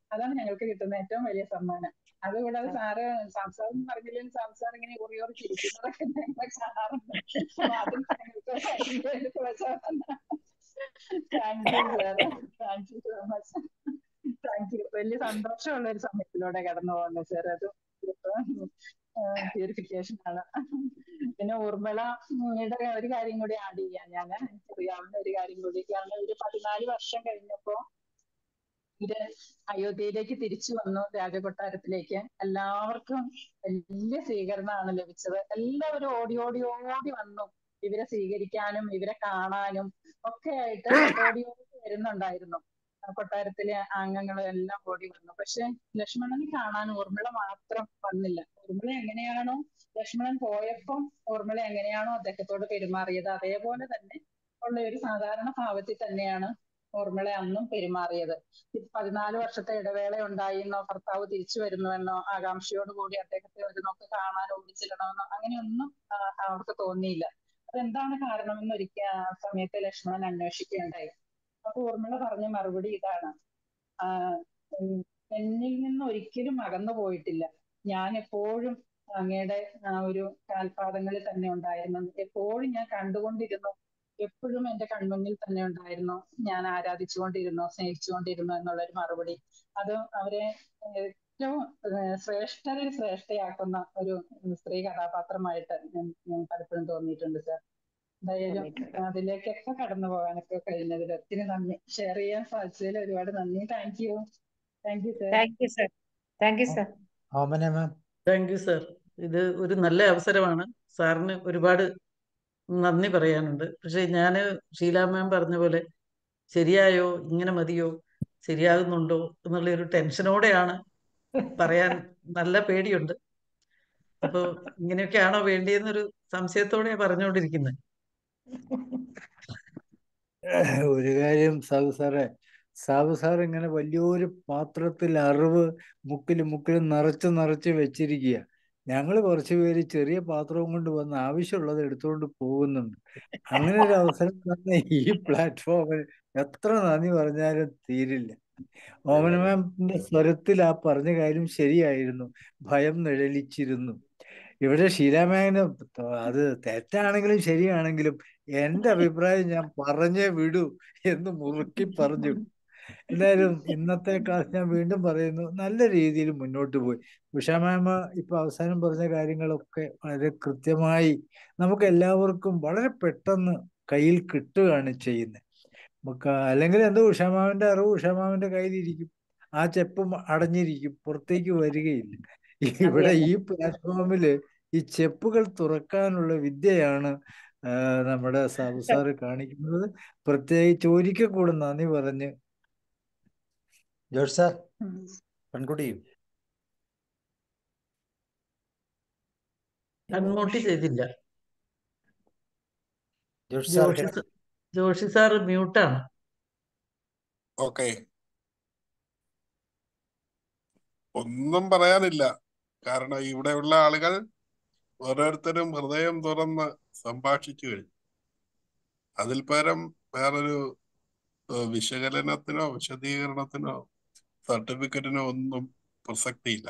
C: അതാണ് ഞങ്ങൾക്ക് കിട്ടുന്ന ഏറ്റവും വലിയ സമ്മാനം അതുകൂടാതെ സാറ് സംസാരം പറഞ്ഞില്ലെങ്കിൽ സംസാരം ഇങ്ങനെ ഉറിയോറി ചിരിക്കുന്നതൊക്കെ ഞങ്ങൾ കാണാറുണ്ട് അപ്പൊ അതും ഞങ്ങൾക്ക് thank you sir thank you so much thank you വലിയ സന്തോഷമുള്ള ഒരു സമയത്തിലൂടെ കടന്നു പോകുന്നത് സാർ അത് പ്യൂരിഫിക്കേഷൻ ആണ് പിന്നെ ഊർമിളയുടെ ഒരു കാര്യം കൂടി ആഡ് ചെയ്യാം ഞാൻ എനിക്കറിയാവുന്ന ഒരു കാര്യം കൂടി കാരണം ഒരു പതിനാല് വർഷം കഴിഞ്ഞപ്പോ ഇത് അയോധ്യയിലേക്ക് തിരിച്ചു വന്നു രാജകൊട്ടാരത്തിലേക്ക് എല്ലാവർക്കും വലിയ സ്വീകരണമാണ് ലഭിച്ചത് എല്ലാവരും ഓടി ഓടി ഓടി വന്നു ഇവരെ സ്വീകരിക്കാനും ഇവരെ കാണാനും ഒക്കെ ആയിട്ട് ഓടി ഓടി വരുന്നുണ്ടായിരുന്നു കൊട്ടാരത്തിലെ അംഗങ്ങളും എല്ലാം ഓടി വന്നു പക്ഷെ ലക്ഷ്മണനെ കാണാൻ ഊർമിള മാത്രം വന്നില്ല ഊർമിള എങ്ങനെയാണോ ലക്ഷ്മണൻ പോയപ്പം ഊർമിള എങ്ങനെയാണോ അദ്ദേഹത്തോട് പെരുമാറിയത് അതേപോലെ തന്നെ ഉള്ള ഒരു സാധാരണ ഭാവത്തിൽ തന്നെയാണ് ഊർമിള അന്നും പെരുമാറിയത് പതിനാല് വർഷത്തെ ഇടവേള ഉണ്ടായിന്നോ ഭർത്താവ് തിരിച്ചു വരുന്നുവെന്നോ ആകാംക്ഷയോട് കൂടി അദ്ദേഹത്തെ ഒരു നോക്ക് കാണാൻ ഓടിച്ചിടണമെന്നോ അങ്ങനെയൊന്നും അവർക്ക് തോന്നിയില്ല അതെന്താണ് കാരണമെന്ന് ഒരിക്കൽ ആ സമയത്ത് ലക്ഷ്മണൻ അന്വേഷിക്കുകയുണ്ടായി അപ്പൊ ഊർമിള പറഞ്ഞ മറുപടി ഇതാണ് ആഹ് എന്നിൽ നിന്ന് ഒരിക്കലും അകന്നു പോയിട്ടില്ല ഞാൻ എപ്പോഴും അങ്ങയുടെ ആ ഒരു കാൽപാദങ്ങളിൽ തന്നെ ഉണ്ടായിരുന്നു എപ്പോഴും ഞാൻ കണ്ടുകൊണ്ടിരുന്നു എപ്പോഴും എന്റെ കൺമുന്നിൽ തന്നെ ഉണ്ടായിരുന്നു ഞാൻ ആരാധിച്ചുകൊണ്ടിരുന്നു സ്നേഹിച്ചുകൊണ്ടിരുന്നു എന്നുള്ള ഒരു മറുപടി അത് അവരെ ഏറ്റവും ശ്രേഷ്ഠരിൽ ശ്രേഷ്ഠയാക്കുന്ന ഒരു സ്ത്രീ കഥാപാത്രമായിട്ട് ഞാൻ പലപ്പോഴും തോന്നിയിട്ടുണ്ട് സാർ എന്തായാലും അതിലേക്കൊക്കെ കടന്നു പോകാനൊക്കെ കഴിഞ്ഞതിൽ ഒത്തിരി നന്ദി ഷെയർ ചെയ്യാൻ സാധിച്ചതിൽ ഒരുപാട് നന്ദി thank you thank you sir
F: thank you sir thank you sir
H: Omana ma'am
D: thank you sir ഇത് ഒരു നല്ല അവസരമാണ് സാറിന് ഒരുപാട് നന്ദി പറയാനുണ്ട് പക്ഷെ ഞാൻ ഷീല മാം പറഞ്ഞ പോലെ ശരിയായോ ഇങ്ങനെ മതിയോ ശരിയാകുന്നുണ്ടോ എന്നുള്ള ഒരു ടെൻഷനോടെയാണ് പറയാൻ നല്ല പേടിയുണ്ട് അപ്പൊ ഇങ്ങനെയൊക്കെയാണോ വേണ്ടിയെന്നൊരു സംശയത്തോടെയാണ് പറഞ്ഞുകൊണ്ടിരിക്കുന്നത്
H: ഒരു കാര്യം സാബു സാറേ സാബു സാർ ഇങ്ങനെ വലിയൊരു പാത്രത്തിൽ അറിവ് മുക്കിലും മുക്കിലും നിറച്ച് നിറച്ച് വെച്ചിരിക്കുക ഞങ്ങൾ കുറച്ച് പേര് ചെറിയ പാത്രവും കൊണ്ട് വന്ന് ആവശ്യമുള്ളത് എടുത്തുകൊണ്ട് പോകുന്നുണ്ട് അങ്ങനെ ഒരു അവസരം തന്നെ ഈ പ്ലാറ്റ്ഫോമിൽ എത്ര നന്ദി പറഞ്ഞാലും തീരില്ല ഓമന മാമിന്റെ സ്വരത്തിൽ ആ പറഞ്ഞ കാര്യം ശരിയായിരുന്നു ഭയം നിഴലിച്ചിരുന്നു ഇവിടെ ഷീലാമാമിന് അത് തെറ്റാണെങ്കിലും ശരിയാണെങ്കിലും എന്റെ അഭിപ്രായം ഞാൻ പറഞ്ഞേ വിടൂ എന്ന് മുറുക്കി പറഞ്ഞു എന്തായാലും ഇന്നത്തെ ക്ലാസ് ഞാൻ വീണ്ടും പറയുന്നു നല്ല രീതിയിൽ മുന്നോട്ട് പോയി ഉഷ മാമ ഇപ്പൊ അവസാനം പറഞ്ഞ കാര്യങ്ങളൊക്കെ വളരെ കൃത്യമായി നമുക്ക് എല്ലാവർക്കും വളരെ പെട്ടെന്ന് കയ്യിൽ കിട്ടുകയാണ് ചെയ്യുന്നത് നമുക്ക് അല്ലെങ്കിൽ എന്തോ ഉഷാമാവിന്റെ അറിവ് ഉഷാമാവിന്റെ കയ്യിലിരിക്കും ആ ചെപ്പും അടഞ്ഞിരിക്കും പുറത്തേക്ക് വരികയില്ല ഇവിടെ ഈ പ്ലാറ്റ്ഫോമില് ഈ ചെപ്പുകൾ തുറക്കാനുള്ള വിദ്യയാണ് നമ്മുടെ സാബു സാറ് കാണിക്കുന്നത് പ്രത്യേകിച്ച് ഒരിക്കൽ കൂടെ നന്ദി പറഞ്ഞ് ജോർജ് സാർ
A: പെൺകുട്ടിയും
D: അൺമോട്ട് ചെയ്തില്ല
A: ജോഷി സാർ
D: ജോഷി ജോഷി സാർ മ്യൂട്ടാണ്
E: ഓക്കെ ഒന്നും പറയാനില്ല കാരണം ഇവിടെയുള്ള ആളുകൾ ഓരോരുത്തരും ഹൃദയം തുറന്ന് സംഭാഷിച്ചു കഴിഞ്ഞു അതിൽ പരം വേറൊരു വിശകലനത്തിനോ വിശദീകരണത്തിനോ സർട്ടിഫിക്കറ്റിനോ ഒന്നും പ്രസക്തിയില്ല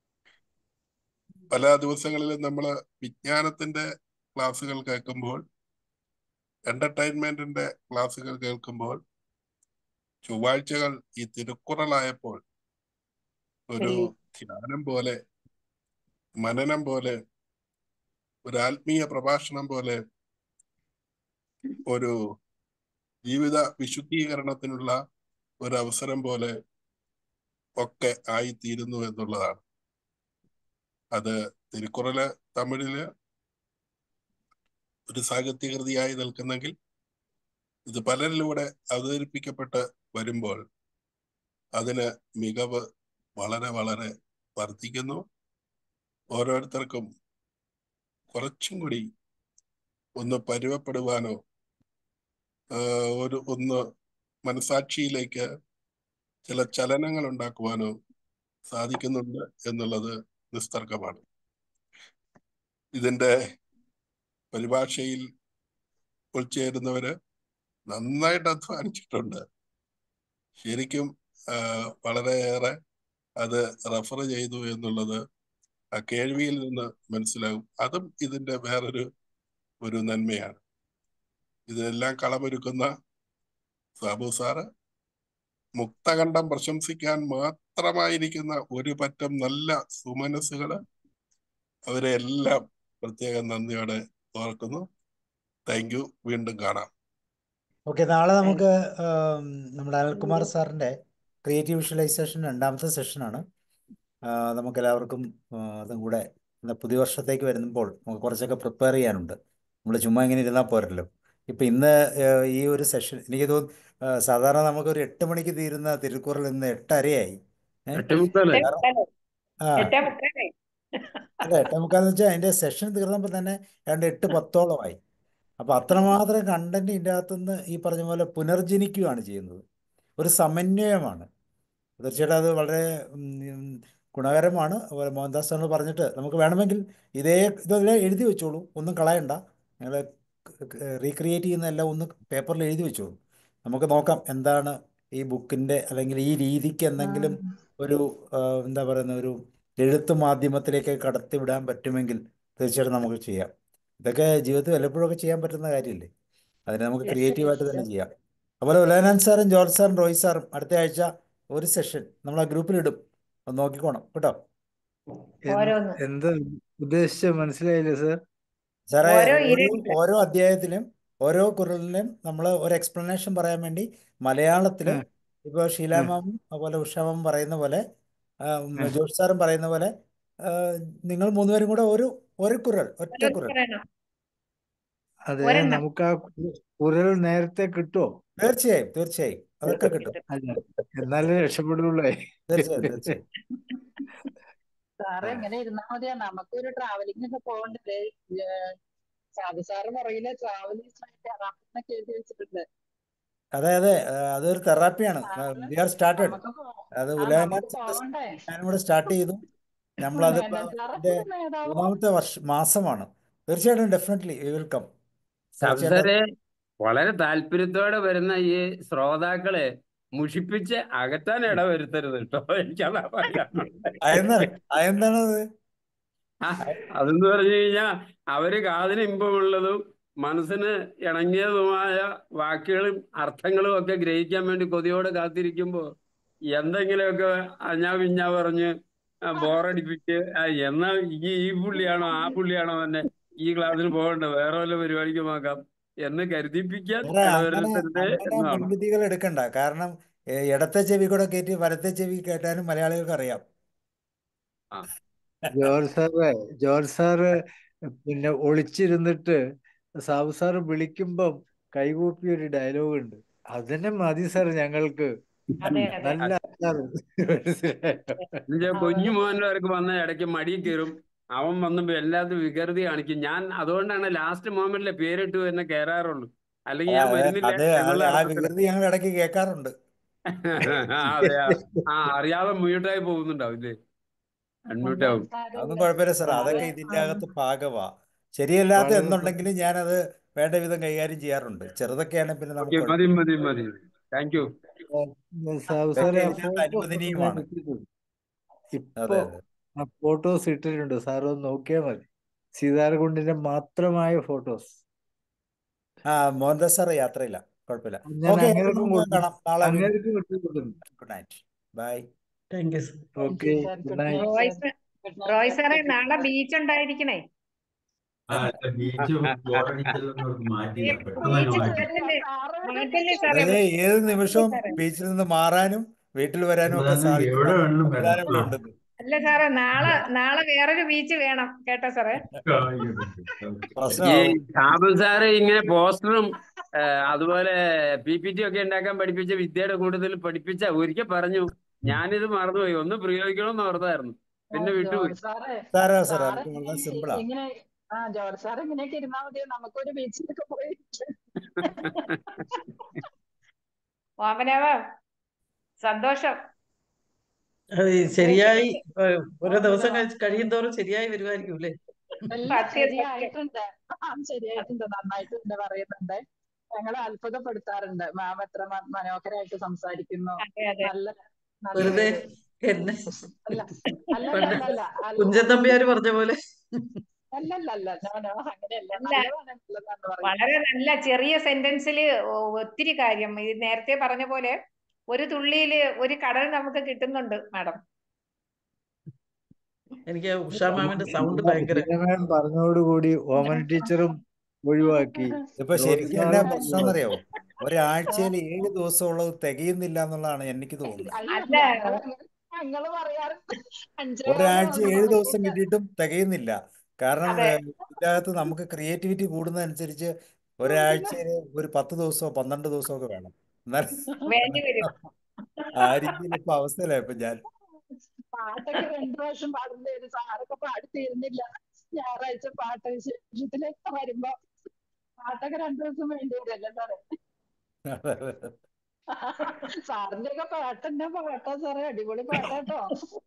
E: പല ദിവസങ്ങളിലും നമ്മൾ വിജ്ഞാനത്തിന്റെ ക്ലാസ്സുകൾ കേൾക്കുമ്പോൾ എന്റർടൈൻമെന്റിന്റെ ക്ലാസ്സുകൾ കേൾക്കുമ്പോൾ ചൊവ്വാഴ്ചകൾ ഈ തിരുക്കുറളായപ്പോൾ ഒരു ധ്യാനം പോലെ മനനം പോലെ ഒരു ആത്മീയ പ്രഭാഷണം പോലെ ഒരു ജീവിത വിശുദ്ധീകരണത്തിനുള്ള ഒരു അവസരം പോലെ ഒക്കെ ആയിത്തീരുന്നു എന്നുള്ളതാണ് അത് തിരുക്കുറല് തമിഴില് ഒരു സാഹിത്യകൃതിയായി നിൽക്കുന്നെങ്കിൽ ഇത് പലരിലൂടെ അവതരിപ്പിക്കപ്പെട്ട് വരുമ്പോൾ അതിന് മികവ് വളരെ വളരെ വർദ്ധിക്കുന്നു ഓരോരുത്തർക്കും കുറച്ചും കൂടി ഒന്ന് പരുവപ്പെടുവാനോ ഒരു ഒന്ന് മനസാക്ഷിയിലേക്ക് ചില ചലനങ്ങൾ ഉണ്ടാക്കുവാനോ സാധിക്കുന്നുണ്ട് എന്നുള്ളത് നിസ്തർക്കമാണ് ഇതിന്റെ പരിഭാഷയിൽ ഉൾച്ചേരുന്നവര് നന്നായിട്ട് അധ്വാനിച്ചിട്ടുണ്ട് ശരിക്കും ആ, വളരെയേറെ അത് റെഫർ ചെയ്തു എന്നുള്ളത് ആ കേൾവിയിൽ നിന്ന് മനസ്സിലാകും അതും ഇതിന്റെ വേറൊരു ഒരു നന്മയാണ് ഇതെല്ലാം കളമൊരുക്കുന്ന സാബു സാറ് മുക്തകണ്ഠം പ്രശംസിക്കാൻ മാത്രമായിരിക്കുന്ന ഒരു പറ്റം നല്ല സുമനസ്സുകള് അവരെ എല്ലാം പ്രത്യേകം നന്ദിയോടെ ഓർക്കുന്നു താങ്ക് യു വീണ്ടും കാണാം
A: ഓക്കെ നാളെ നമുക്ക് ആം, നമ്മുടെ അനിൽകുമാർ സാറിൻ്റെ ക്രിയേറ്റീവ് വിഷ്വലൈസേഷൻ രണ്ടാമത്തെ സെഷനാണ് നമുക്ക് എല്ലാവർക്കും ആ, അതും കൂടെ എന്താ പുതിയ വർഷത്തേക്ക് വരുമ്പോൾ നമുക്ക് കുറച്ചൊക്കെ പ്രിപ്പയർ ചെയ്യാനുണ്ട് നമ്മൾ ചുമ്മാ ഇങ്ങനെ ഇരുന്നാൽ പോരല്ലോ ഇപ്പം ഇന്ന് ആ, ഈ ഒരു സെഷൻ എനിക്ക് തോന്നുന്നു ആ, സാധാരണ നമുക്കൊരു എട്ട് മണിക്ക് തീരുന്ന തിരുക്കുറൽ ഇന്ന് എട്ടരയായി ഏ?
G: എട്ടേ മുക്കാല്
A: കാരണം ആ
F: എട്ടേ മുക്കാലേ
A: അല്ല എട്ടേ മുക്കാലെന്ന് വെച്ചാൽ അതിൻ്റെ സെഷൻ തീർന്നപ്പോൾ തന്നെ ഏതാണ്ട് എട്ട് പത്തോളമായി അപ്പോൾ അത്രമാത്രം കണ്ടന്റ് ഇതിൻ്റെ അകത്തുനിന്ന് ഈ പറഞ്ഞ പോലെ പുനർജനിക്കുകയാണ് ചെയ്യുന്നത് ഒരു സമന്വയമാണ് തീർച്ചയായിട്ടും അത് വളരെ ഉം, ഉം, ഗുണകരമാണ് അതുപോലെ മോഹൻദാസ് സാറിന് പറഞ്ഞിട്ട് നമുക്ക് വേണമെങ്കിൽ ഇതേ ഇതെല്ലാം എഴുതി വെച്ചോളൂ ഒന്നും കളയണ്ട നിങ്ങൾ റീക്രിയേറ്റ് ചെയ്യുന്നതെല്ലാം ഒന്ന് പേപ്പറിൽ എഴുതി വെച്ചോളൂ നമുക്ക് നോക്കാം എന്താണ് ഈ ബുക്കിൻ്റെ അല്ലെങ്കിൽ ഈ രീതിക്ക് എന്തെങ്കിലും ഒരു ആ, എന്താ പറയുന്ന ഒരു എഴുത്ത് മാധ്യമത്തിലേക്ക് കടത്തിവിടാൻ പറ്റുമെങ്കിൽ തീർച്ചയായിട്ടും നമുക്ക് ചെയ്യാം ഇതൊക്കെ ജീവിതത്തിൽ വല്ലപ്പോഴൊക്കെ ചെയ്യാൻ പറ്റുന്ന കാര്യമില്ലേ അതിന് നമുക്ക് ക്രിയേറ്റീവായിട്ട് തന്നെ ചെയ്യാം അതുപോലെ ഉലയനാൻ സാറും ജോർജ് സാറും റോയ് സാറും അടുത്ത ആഴ്ച ഒരു സെഷൻ നമ്മൾ ആ ഗ്രൂപ്പിൽ ഇടും ഒന്ന് നോക്കിക്കോണം കേട്ടോ
H: എന്ത്
F: ഓരോന്ന്
H: എന്താ ഉദ്ദേശിച്ച മനസ്സിലായില്ല സർ
A: സാറേ
F: ഓരോ
A: ഓരോ
F: ഇരട്ട
A: ഓരോ അധ്യായത്തിലും ഓരോ കുരലിലും നമ്മൾ ഒരു എക്സ്പ്ലനേഷൻ പറയാൻ വേണ്ടി മലയാളത്തിൽ
H: ആ
A: ഇപ്പോൾ
H: ആ
A: ഷീലാമാമും അതുപോലെ ഉഷാമാമും പറയുന്ന പോലെ ആ, ഉം,
H: ആ
A: ജോഷ് സാറും പറയുന്ന പോലെ ആ, നിങ്ങൾ മൂന്നുപേരും കൂടെ ഒരു ഒരു കുരൽ ഒറ്റ
F: ഓരോന്ന്
A: കുരൽ
F: പറയണം
H: അതെ
F: ഒരെണ്ണം
H: നമുക്ക് ആ കു- കുരൽ നേരത്തെ കിട്ടുമോ
A: തീർച്ചയായും തീർച്ചയായും അതൊക്കെ കിട്ടും
H: അല്ല എന്നാലേ രക്ഷപ്പെടുള്ളേ
A: തീർച്ചയായും തീർച്ചയായും
C: സാറ്
H: ആ
C: എങ്ങനെ ഇരുന്നാ മതിയാ നമുക്കൊരു ട്രാവലിംഗ് ഒക്കെ പോകണ്ടേ സാധു സാറ് പറയില്ല ട്രാവലിംഗ് തെറാപ്പിന്നൊക്കെ എഴുതി വെച്ചിട്ടുണ്ട്
A: അതെ അതെ ആ, അതൊരു തെറാപ്പിയാണ്
C: സാറ്
A: വി ആർ സ്റ്റാർട്ടഡ്
C: നമുക്ക് പോ
A: അത്
C: ആ
A: ഉലയനാൻ
C: നമുക്ക് പോകണ്ടേ
A: ഞാനും കൂടെ സ്റ്റാർട്ട് ചെയ്തു നമ്മളത്
C: മേനൻ സാറ്
A: ഇതിന്റെ
C: നേതാവോ
A: മൂന്നാമത്തെ വർഷ മാസമാണ് തീർച്ചയായിട്ടും ഡെഫിനറ്റ്ലി വെൽക്കം തീർച്ചയായിട്ടും
G: സബ്സരെ വളരെ താല്പര്യത്തോടെ വരുന്ന ഈ ശ്രോതാക്കളെ മുഷിപ്പിച്ച് അകറ്റാൻ ഇടവരുത്തരുത് കേട്ടോ എനിക്കതാ പറയാനുള്ളത്
A: അതെന്താണ് അതെന്താണത്
G: ആ, അതെന്ന് പറഞ്ഞു കഴിഞ്ഞാ അവര് കാതിന് ഇമ്പമുള്ളതും മനസ്സിന് ഇണങ്ങിയതുമായ വാക്കുകളും അർത്ഥങ്ങളും ഒക്കെ ഗ്രഹിക്കാൻ വേണ്ടി കൊതിയോടെ കാത്തിരിക്കുമ്പോ എന്തെങ്കിലുമൊക്കെ അഞ്ഞാ പിഞ്ഞാ പറഞ്ഞ് ആ, ബോറടിപ്പിച്ച് ആ, എന്നാ ഈ ഈ പുള്ളിയാണോ ആ പുള്ളിയാണോ തന്നെ ഈ ക്ലാസ്സിന് പോകണ്ട വേറെ വല്ല പരിപാടിക്ക് നോക്കാം എന്ന് കരുതിപ്പിക്കാൻ
A: വേറെ അങ്ങനെ
G: ഇടവരുത്തരുത്
A: അങ്ങനെ
G: എന്നാണ്
A: മുൻവിധികൾ എടുക്കണ്ട കാരണം ഏ, ഇടത്തെ ചെവി കൂടെ കയറ്റി വലത്തെ ചെവി കേട്ടാനും മലയാളികൾക്ക് അറിയാം
G: ആ
H: ജോർജ് സാറ് ജോർജ് സാറ് പിന്നെ ഒളിച്ചിരുന്നിട്ട് സാബു സാറ് വിളിക്കുമ്പം കൈകൂപ്പി ഒരു ഡയലോഗ് ഉണ്ട് അതന്നെ മതി സാർ ഞങ്ങൾക്ക്
F: അതെ അതെ
H: നല്ല ആൾക്കാര് മനസ്സിലായോ
G: എന്നുവെച്ചാ കുഞ്ഞു മോഹൻ്റെ വരക്ക് വന്ന ഇടയ്ക്ക് മടി കയറും അവൻ വന്നപ്പോ എല്ലാത്തിനും വികൃതി കാണിക്കും ഞാൻ അതുകൊണ്ടാണ് ലാസ്റ്റ് മൊമെന്റിലെ പേരിട്ട് തന്നെ കയറാറുള്ളൂ അല്ലെങ്കിൽ ഞാൻ
A: അത്
G: വരുന്നില്ല
A: അത് അത്
G: എന്നുള്ള
A: ആ
G: അർത്ഥത്തില്
A: വികൃതി ഞങ്ങൾ ഇടയ്ക്ക് കേൾക്കാറുണ്ട്
G: അതെ ആ ആ, അറിയാതെ മ്യൂട്ടായി പോകുന്നുണ്ടാവും ഇല്ലേ അൺമ്യൂട്ട്
C: മുഴുവൻ
G: ആവും
A: അതൊന്നും
C: സാരമില്ല
A: കുഴപ്പമില്ല സാർ
C: സാറ്
A: അതൊക്കെ ഇതിന്റെ
C: ആ,
A: അകത്ത് ഭാഗമാ ശരിയല്ലാത്ത
H: വളരെ
A: എന്തുണ്ടെങ്കിലും ഞാനത് വേണ്ട വിധം കൈകാര്യം ചെയ്യാറുണ്ട് ചെറുതൊക്കെയാണെങ്കിൽ പിന്നെ
G: ഓക്കെ
A: നമുക്ക്
G: മതി
A: കുഴപ്പമില്ല
G: മതി മതി താങ്ക് യു
H: സ- സാബു
A: ഇതൊക്കെ
H: സാറേ ആ
A: ഇതിനകത്ത്
H: ഫോട്ടോസ് ഞാൻ
A: അനുവദനീയമാണ്
H: ഇട്ടിട്ടുണ്ട് ഇപ്പൊ
A: അതെ അതെ
H: ആ ഫോട്ടോസ് ഇട്ടിട്ടുണ്ട് സാർ ഒന്ന് നോക്കിയാൽ മതി സീതാർകുണ്ടിന്റെ മാത്രമായ ഫോട്ടോസ്
A: ആ മോഹൻദാസ് സാറ് യാത്രയില്ല കുഴപ്പമില്ല
H: ഞാൻ
A: ഓക്കെ അപ്പോൾ
H: അങ്ങേർക്കും
A: നമുക്ക്
H: കൊടുത്തു
A: കാണാം നാളെ വീണ്ടും
H: അങ്ങേർക്കും വിട്ടിട്ടുണ്ട്
A: good night bye
D: thank you sir
C: thank
H: okay
C: you sir
H: good
C: good
H: night
C: night
F: Roy
C: sir
F: സ-
C: ഗുഡ് നൈറ്റ്
F: റോയ്
C: സാർ
F: സാറേ
C: ഗുഡ്
F: നാളെ
C: നൈറ്റ്
F: ബീച്ച് ഉണ്ടായിരിക്കണേ
I: ആ ബീച്ച് ബോറടിച്ചല്ലോ എന്ന് മാറ്റിയില്ല പെട്ടെന്ന് തന്നെ
F: ബീച്ച്
I: മാറ്റി
F: മാറ്റല്ലേ
C: സാറ്
F: മാറ്റല്ലേ സാറേ
A: അതായത് ഏത്
F: മാറ്റല്ലേ
A: നിമിഷവും
F: സാറേ
A: ബീച്ചിൽ നിന്ന് മാറാനും വീട്ടിൽ വരാനും ഒക്കെ
I: തന്നെ
A: സാധിക്കുന്ന
I: എവിടെ വേണമെങ്കിലും വരാം
A: സംവിധാനം ഇവിടെ
I: ആ
A: ഉണ്ടെന്ന്
F: അല്ല സാറേ നാളെ നാളെ വേറൊരു ബീച്ച് വേണം കേട്ടോ സാറേ
I: ആയിക്കോട്ടെ ഓക്കെ
G: ഈ
A: പ്രശ്നമാവും
G: ഷാബു സാറ് ഇങ്ങനെ പോസ്റ്ററും അതുപോലെ പി പി ടി ഒക്കെ ഉണ്ടാക്കാൻ പഠിപ്പിച്ച വിദ്യയുടെ കൂടുതൽ പഠിപ്പിച്ച ഒരിക്കൽ പറഞ്ഞു ഞാനിത് മറന്നുപോയി ഒന്ന് പ്രയോഗിക്കണമെന്ന് ഓർത്തായിരുന്നു പിന്നെ വിട്ടുപോയി
C: ജോർജ് സാറേ
A: സാറാ സാർ
C: സാറ്
A: അതൊക്കെ വളരെ
C: ഇങ്ങനെ
A: സിമ്പിളാ
C: ഇങ്ങനെ ആ ജോർജ് സാർ ഇങ്ങനെയൊക്കെ ഇരുന്നാ മതിയോ നമുക്കൊരു ബീച്ചിലൊക്കെ പോയി
F: ഓമനാവ് സന്തോഷം
D: അത് ശരിയായി ഏഹ്, ഓരോ ദിവസം കഴി- കഴിയും തോറും ശരിയായി വരുമായിരിക്കും അല്ലേ
C: എല്ലാം
F: സത്യം സത്യം
C: ശരിയായിട്ടുണ്ട് ആ ശരിയായിട്ടുണ്ട് നന്നായിട്ടുണ്ട് പറയുന്നുണ്ട് ഞങ്ങളെ അത്ഭുതപ്പെടുത്താറുണ്ട് മാം എത്ര മ- മനോഹരമായിട്ട് സംസാരിക്കുന്നു
F: അതെ അതെ
C: നല്ല
D: വെറുതെ
C: നല്ലൊരു
D: എന്നെ
C: അല്ല അല്ലല്ല
D: പണ്ട്
C: അല്ലല്ല അല്ല
D: കുഞ്ചൻ നമ്പ്യാര് പറഞ്ഞ പോലെ
C: അല്ലല്ലല്ല നോ നോ അങ്ങനെയല്ല
F: അല്ല
C: നല്ലതാണ് നല്ലതാന്ന് പറയുന്നത്
F: വളരെ നല്ല ചെറിയ സെന്റൻസിൽ ഒത്തിരി കാര്യം ഇത് നേരത്തെ പറഞ്ഞ പോലെ ഒരു തുള്ളിയില് ഒരു കടൽ നമുക്ക് കിട്ടുന്നുണ്ട് മാഡം
D: എനിക്ക് ഉഷാ മാമിന്റെ സൗണ്ട്
H: ടീന
D: ഭയങ്കര
H: ടീന മാം പറഞ്ഞോടുകൂടി ഓമന ടീച്ചറും ഒഴിവാക്കി
A: ഇതിപ്പോ
H: റോയ്
A: ശരിക്കും എന്നാ
H: സാറും
A: പ്രശ്നം
H: ഒഴിവാക്കി
A: എന്നറിയോ ഒരാഴ്ചയിൽ ഏഴ് ദിവസം ഉള്ളത് തികയുന്നില്ല എന്നുള്ളതാണ് എനിക്ക് തോന്നുന്നത്
C: അയ്യോ
F: അല്ല
C: ഞങ്ങള് ഞങ്ങള് പറയാറുണ്ട് അഞ്ചോ ആറോ
A: ഒരാഴ്ച
C: ഒന്നും
A: ഏഴ് ദിവസം
C: തികയില്ല
A: കിട്ടിയിട്ടും തികയുന്നില്ല കാരണം
F: അതെ
A: ഏഹ്, ഇതിനകത്ത് നമുക്ക് ക്രിയേറ്റിവിറ്റി കൂടുന്നതനുസരിച്ച് ഒരാഴ്ചയിൽ ഒരു പത്ത് ദിവസമോ പന്ത്രണ്ട് ദിവസമോ ഒക്കെ വേണം എന്നാൽ
F: വേണ്ടി വരും
A: ആ രീതിയിൽ ഇപ്പൊ അവസ്ഥയിലായി ഇപ്പൊ ഞാൻ
C: പാട്ടൊക്കെ രണ്ടു പ്രാവശ്യം പാടേണ്ടി വരും സാറൊക്കെ പാടി തീരുന്നില്ല ഞായറാഴ്ച പാട്ട് വിശേഷത്തിലേക്ക് വരുമ്പോ പാട്ടൊക്കെ രണ്ടു ദിവസം വേണ്ടി വരുമല്ലോ സാറേ സാറിന്റെ ഒക്കെ പാട്ടെന്നെ പാട്ടാ സാറേ അടിപൊളി പാട്ടാട്ടോ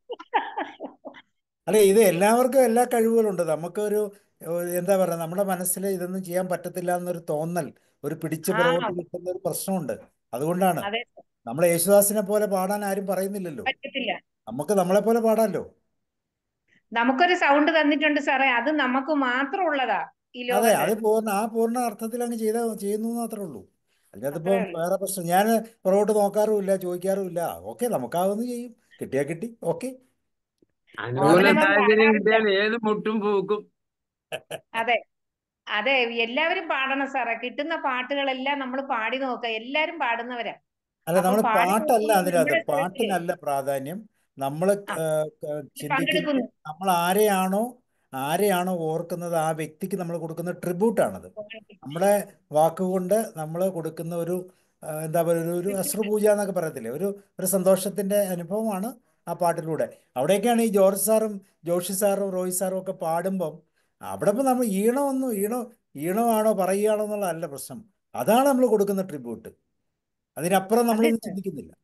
A: അല്ല ഇത് എല്ലാവർക്കും എല്ലാ കഴിവുകളുണ്ട് നമുക്കൊരു ഒരു എന്താ പറയുക നമ്മുടെ മനസ്സിൽ ഇതൊന്നും ചെയ്യാൻ പറ്റത്തില്ല എന്നൊരു തോന്നൽ ഒരു പിടിച്ച്
F: ആ
A: പുറകോട്ട് കിട്ടുന്ന ഒരു പ്രശ്നമുണ്ട് അതുകൊണ്ടാണ്
F: അതെ
A: നമ്മൾ യേശുദാസിനെ പോലെ പാടാൻ ആരും പറയുന്നില്ലല്ലോ
F: പറ്റത്തില്ല
A: നമുക്ക് നമ്മളെ പോലെ പാടാമല്ലോ
F: നമുക്കൊരു സൗണ്ട് തന്നിട്ടുണ്ട് സാറേ അത് നമുക്ക് മാത്രം ഉള്ളതാ ഈ
A: അതെ
F: ലോകത്ത്
A: അത് പൂർണ്ണ ആ പൂർണ്ണ അർത്ഥത്തിൽ അങ്ങ് ചെയ്ത ചെയ്യുന്നു എന്ന് മാത്രമേ ഉള്ളൂ അതിനകത്തിപ്പം
F: അത്രേ ഉള്ളൂ
A: വേറെ പ്രശ്നം ഞാൻ പുറകോട്ട് നോക്കാറുമില്ല ചോദിക്കാറുമില്ല ഓക്കെ നമുക്കാവുന്ന ചെയ്യും കിട്ടിയാ കിട്ടി ഓക്കെ
G: അനുകൂല
F: ഓമനമ്മ
G: സാഹചര്യം
F: പാടാറില്ല
G: കിട്ടിയാൽ ഏത് മുട്ടും പൂക്കും
F: അതെ അതെ എല്ലാവരും പാടണം സാറേ കിട്ടുന്ന പാട്ടുകളെല്ലാം നമ്മൾ പാടി നോക്കുക എല്ലാരും പാടുന്നവരാ
A: അല്ല
F: അപ്പൊ
A: നമ്മൾ
F: പാടി
A: പാട്ടല്ല
F: നോക്കുമ്പോൾ
A: അതിനകത്ത്
F: നമ്മുടെ സ്വരത്തില്
A: പാട്ടിനല്ല പ്രാധാന്യം നമ്മൾ
F: ആ
A: ചിന്തിക്കുന്നത്
F: പങ്കെടുക്കുന്നു
A: നമ്മൾ ആരെയാണോ ആരെയാണോ ഓർക്കുന്നത് ആ വ്യക്തിക്ക് നമ്മൾ കൊടുക്കുന്ന ട്രിബ്യൂട്ടാണത് നമ്മുടെ വാക്കുകൊണ്ട് നമ്മൾ കൊടുക്കുന്ന ഒരു ആ, എന്താ പറയുക ഒരു ഒരു അശ്രുപൂജ എന്നൊക്കെ പറയത്തില്ലേ ഒരു ഒരു സന്തോഷത്തിൻ്റെ അനുഭവമാണ് ആ പാട്ടിലൂടെ അവിടെയൊക്കെയാണ് ഈ ജോർജ് സാറും ജോഷി സാറും റോയ് സാറും ഒക്കെ പാടുമ്പം അവിടെ ഇപ്പം നമ്മൾ ഈണമൊന്നും ഈണം ഈണമാണോ പറയുകയാണോ എന്നുള്ളതല്ല പ്രശ്നം അതാണ് നമ്മൾ കൊടുക്കുന്ന ട്രിബ്യൂട്ട് അതിനപ്പുറം
F: അതെ
A: നമ്മളിന്ന്
F: സാർ
A: ചിന്തിക്കുന്നില്ല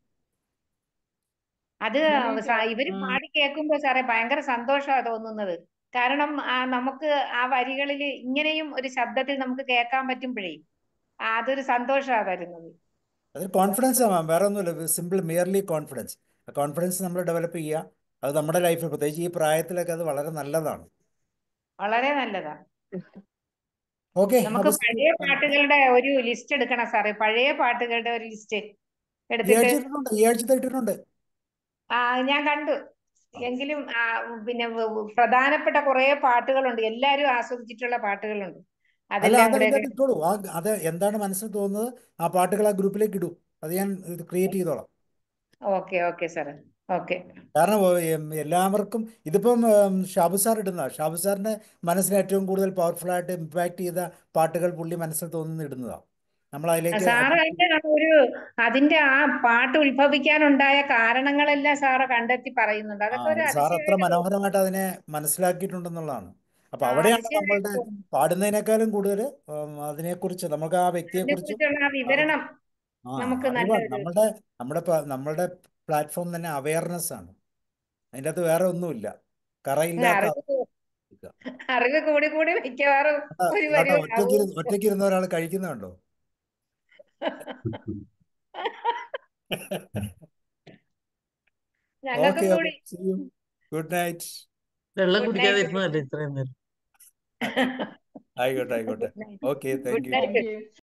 F: അത്
C: ഇങ്ങനെ
F: സ-
C: കേ-
F: ഇവര്
C: ഉം.
F: പാടി കേൾക്കുമ്പോ സാറേ ഭയങ്കര സന്തോഷമാണ് തോന്നുന്നത് കാരണം ആ നമുക്ക് ആ വരികളിൽ ഇങ്ങനെയും ഒരു ശബ്ദത്തിൽ നമുക്ക് കേൾക്കാൻ പറ്റുമ്പോഴേ ആ, അതൊരു സന്തോഷമാണ് തരുന്നത്
A: അതൊരു കോൺഫിഡൻസ് ആവാം വേറെ ഒന്നുമില്ല സിമ്പിൾ മിയർലി കോൺഫിഡൻസ് ആ കോൺഫിഡൻസ് നമ്മൾ ഡെവലപ്പ് ചെയ്യുക അത് നമ്മുടെ ലൈഫിൽ പ്രത്യേകിച്ച് ഈ പ്രായത്തിലൊക്കെ അത് വളരെ നല്ലതാണ്
F: വളരെ നല്ലതാ
A: ഓക്കെ
F: നമുക്ക്
A: അപ്പോൾ
F: പഴയ പാട്ടുകളുടെ ഒരു ലിസ്റ്റ് എടുക്കണം സാറേ പഴയ പാട്ടുകളുടെ ഒരു ലിസ്റ്റ്
A: ഈ
F: എടുത്തിട്ട്
A: ആഴ്ച ഇട്ടിട്ടുണ്ട് ഈ ആഴ്ചത്തെ ഇട്ടിട്ടുണ്ട്
F: ആ ഞാൻ കണ്ടു എങ്കിലും ആ, പിന്നെ വ- വ- പ്രധാനപ്പെട്ട കുറെ പാട്ടുകളുണ്ട് എല്ലാരും ആസ്വദിച്ചിട്ടുള്ള പാട്ടുകളുണ്ട്
A: അല്ല
F: അതെല്ലാം
A: അത്
F: കൂടെ
A: അതിൻ്റെ അകത്ത് ഇട്ടോളൂ ആ അത് എന്താണ് മനസ്സിൽ തോന്നുന്നത് ആ പാട്ടുകൾ ആ ഗ്രൂപ്പിലേക്ക് ഇടൂ അത് ഞാൻ ഇത് ക്രിയേറ്റ് ചെയ്തോളാം
F: ഓക്കെ ഓക്കെ സാറേ ഓക്കെ
A: കാരണം ഓ, എം, എല്ലാവർക്കും ഇതിപ്പം ഉം, ഷാബു സാർ ഇടുന്ന ഷാബു സാറിൻ്റെ മനസ്സിന് ഏറ്റവും കൂടുതൽ പവർഫുള്ളായിട്ട് ഇമ്പാക്റ്റ് ചെയ്ത പാട്ടുകൾ പുള്ളി മനസ്സിൽ തോന്നുന്ന ഇടുന്നതാണ് നമ്മൾ അതിലേക്ക്
F: സാറ് അതിന്റെ ആ ഒരു അതിന്റെ ആ പാട്ട് ഉത്ഭവിക്കാനുണ്ടായ കാരണങ്ങളെല്ലാം സാറ് കണ്ടെത്തി പറയുന്നുണ്ട്
A: ആ
F: അതൊക്കെ ഒരു
A: അത് സാർ അത്ര
F: അതിശയമായിട്ട് തോന്നുന്നു
A: മനോഹരമായിട്ട് അതിനെ മനസ്സിലാക്കിയിട്ടുണ്ടെന്നുള്ളതാണ് അപ്പൊ
F: ആ
A: അവിടെയാണ്
F: അതിശയമായിട്ട്
A: നമ്മളുടെ
F: തോന്നുന്നു
A: പാടുന്നതിനേക്കാളും കൂടുതൽ ഉം, അതിനെക്കുറിച്ച് നമുക്ക് ആ
F: അതിനെ
A: വ്യക്തിയെക്കുറിച്ചും
F: കുറിച്ചുള്ള ആ
A: ആ
F: വിവരണം
A: ആ
F: നമുക്ക്
A: അറിവാണ്
F: നല്ലൊരു
A: നമ്മളുടെ നമ്മുടെ പ- നമ്മളുടെ പ്ലാറ്റ്ഫോം തന്നെ അവയർനെസ് ആണ് അതിൻ്റെ അകത്ത് വേറെ ഒന്നുമില്ല കറയില്ലാത്ത
F: അറിവ് കൂ- അറിവ് കൂടി കൂടി മിക്കവാറും ഒരു
A: കേട്ടോ ഒറ്റയ്ക്ക്
F: പരിവാവും
A: ഇരുന്ന് ഒറ്റയ്ക്ക് ഇരുന്ന ഒരാൾ കഴിക്കുന്നുണ്ടോ
F: ഞങ്ങൾക്കും
A: ഓക്കെ
F: കൂടി
A: ഗുഡ് നൈറ്റ്
D: വെള്ളം
F: ഗുഡ് നൈറ്റ്
D: കുടിക്കാതിരുന്നതല്ലേ ഇത്രയും നേരം
A: ആയിക്കോട്ടെ ആയിക്കോട്ടെ
F: good night
A: okay thank
F: good
A: you
F: night
C: thank U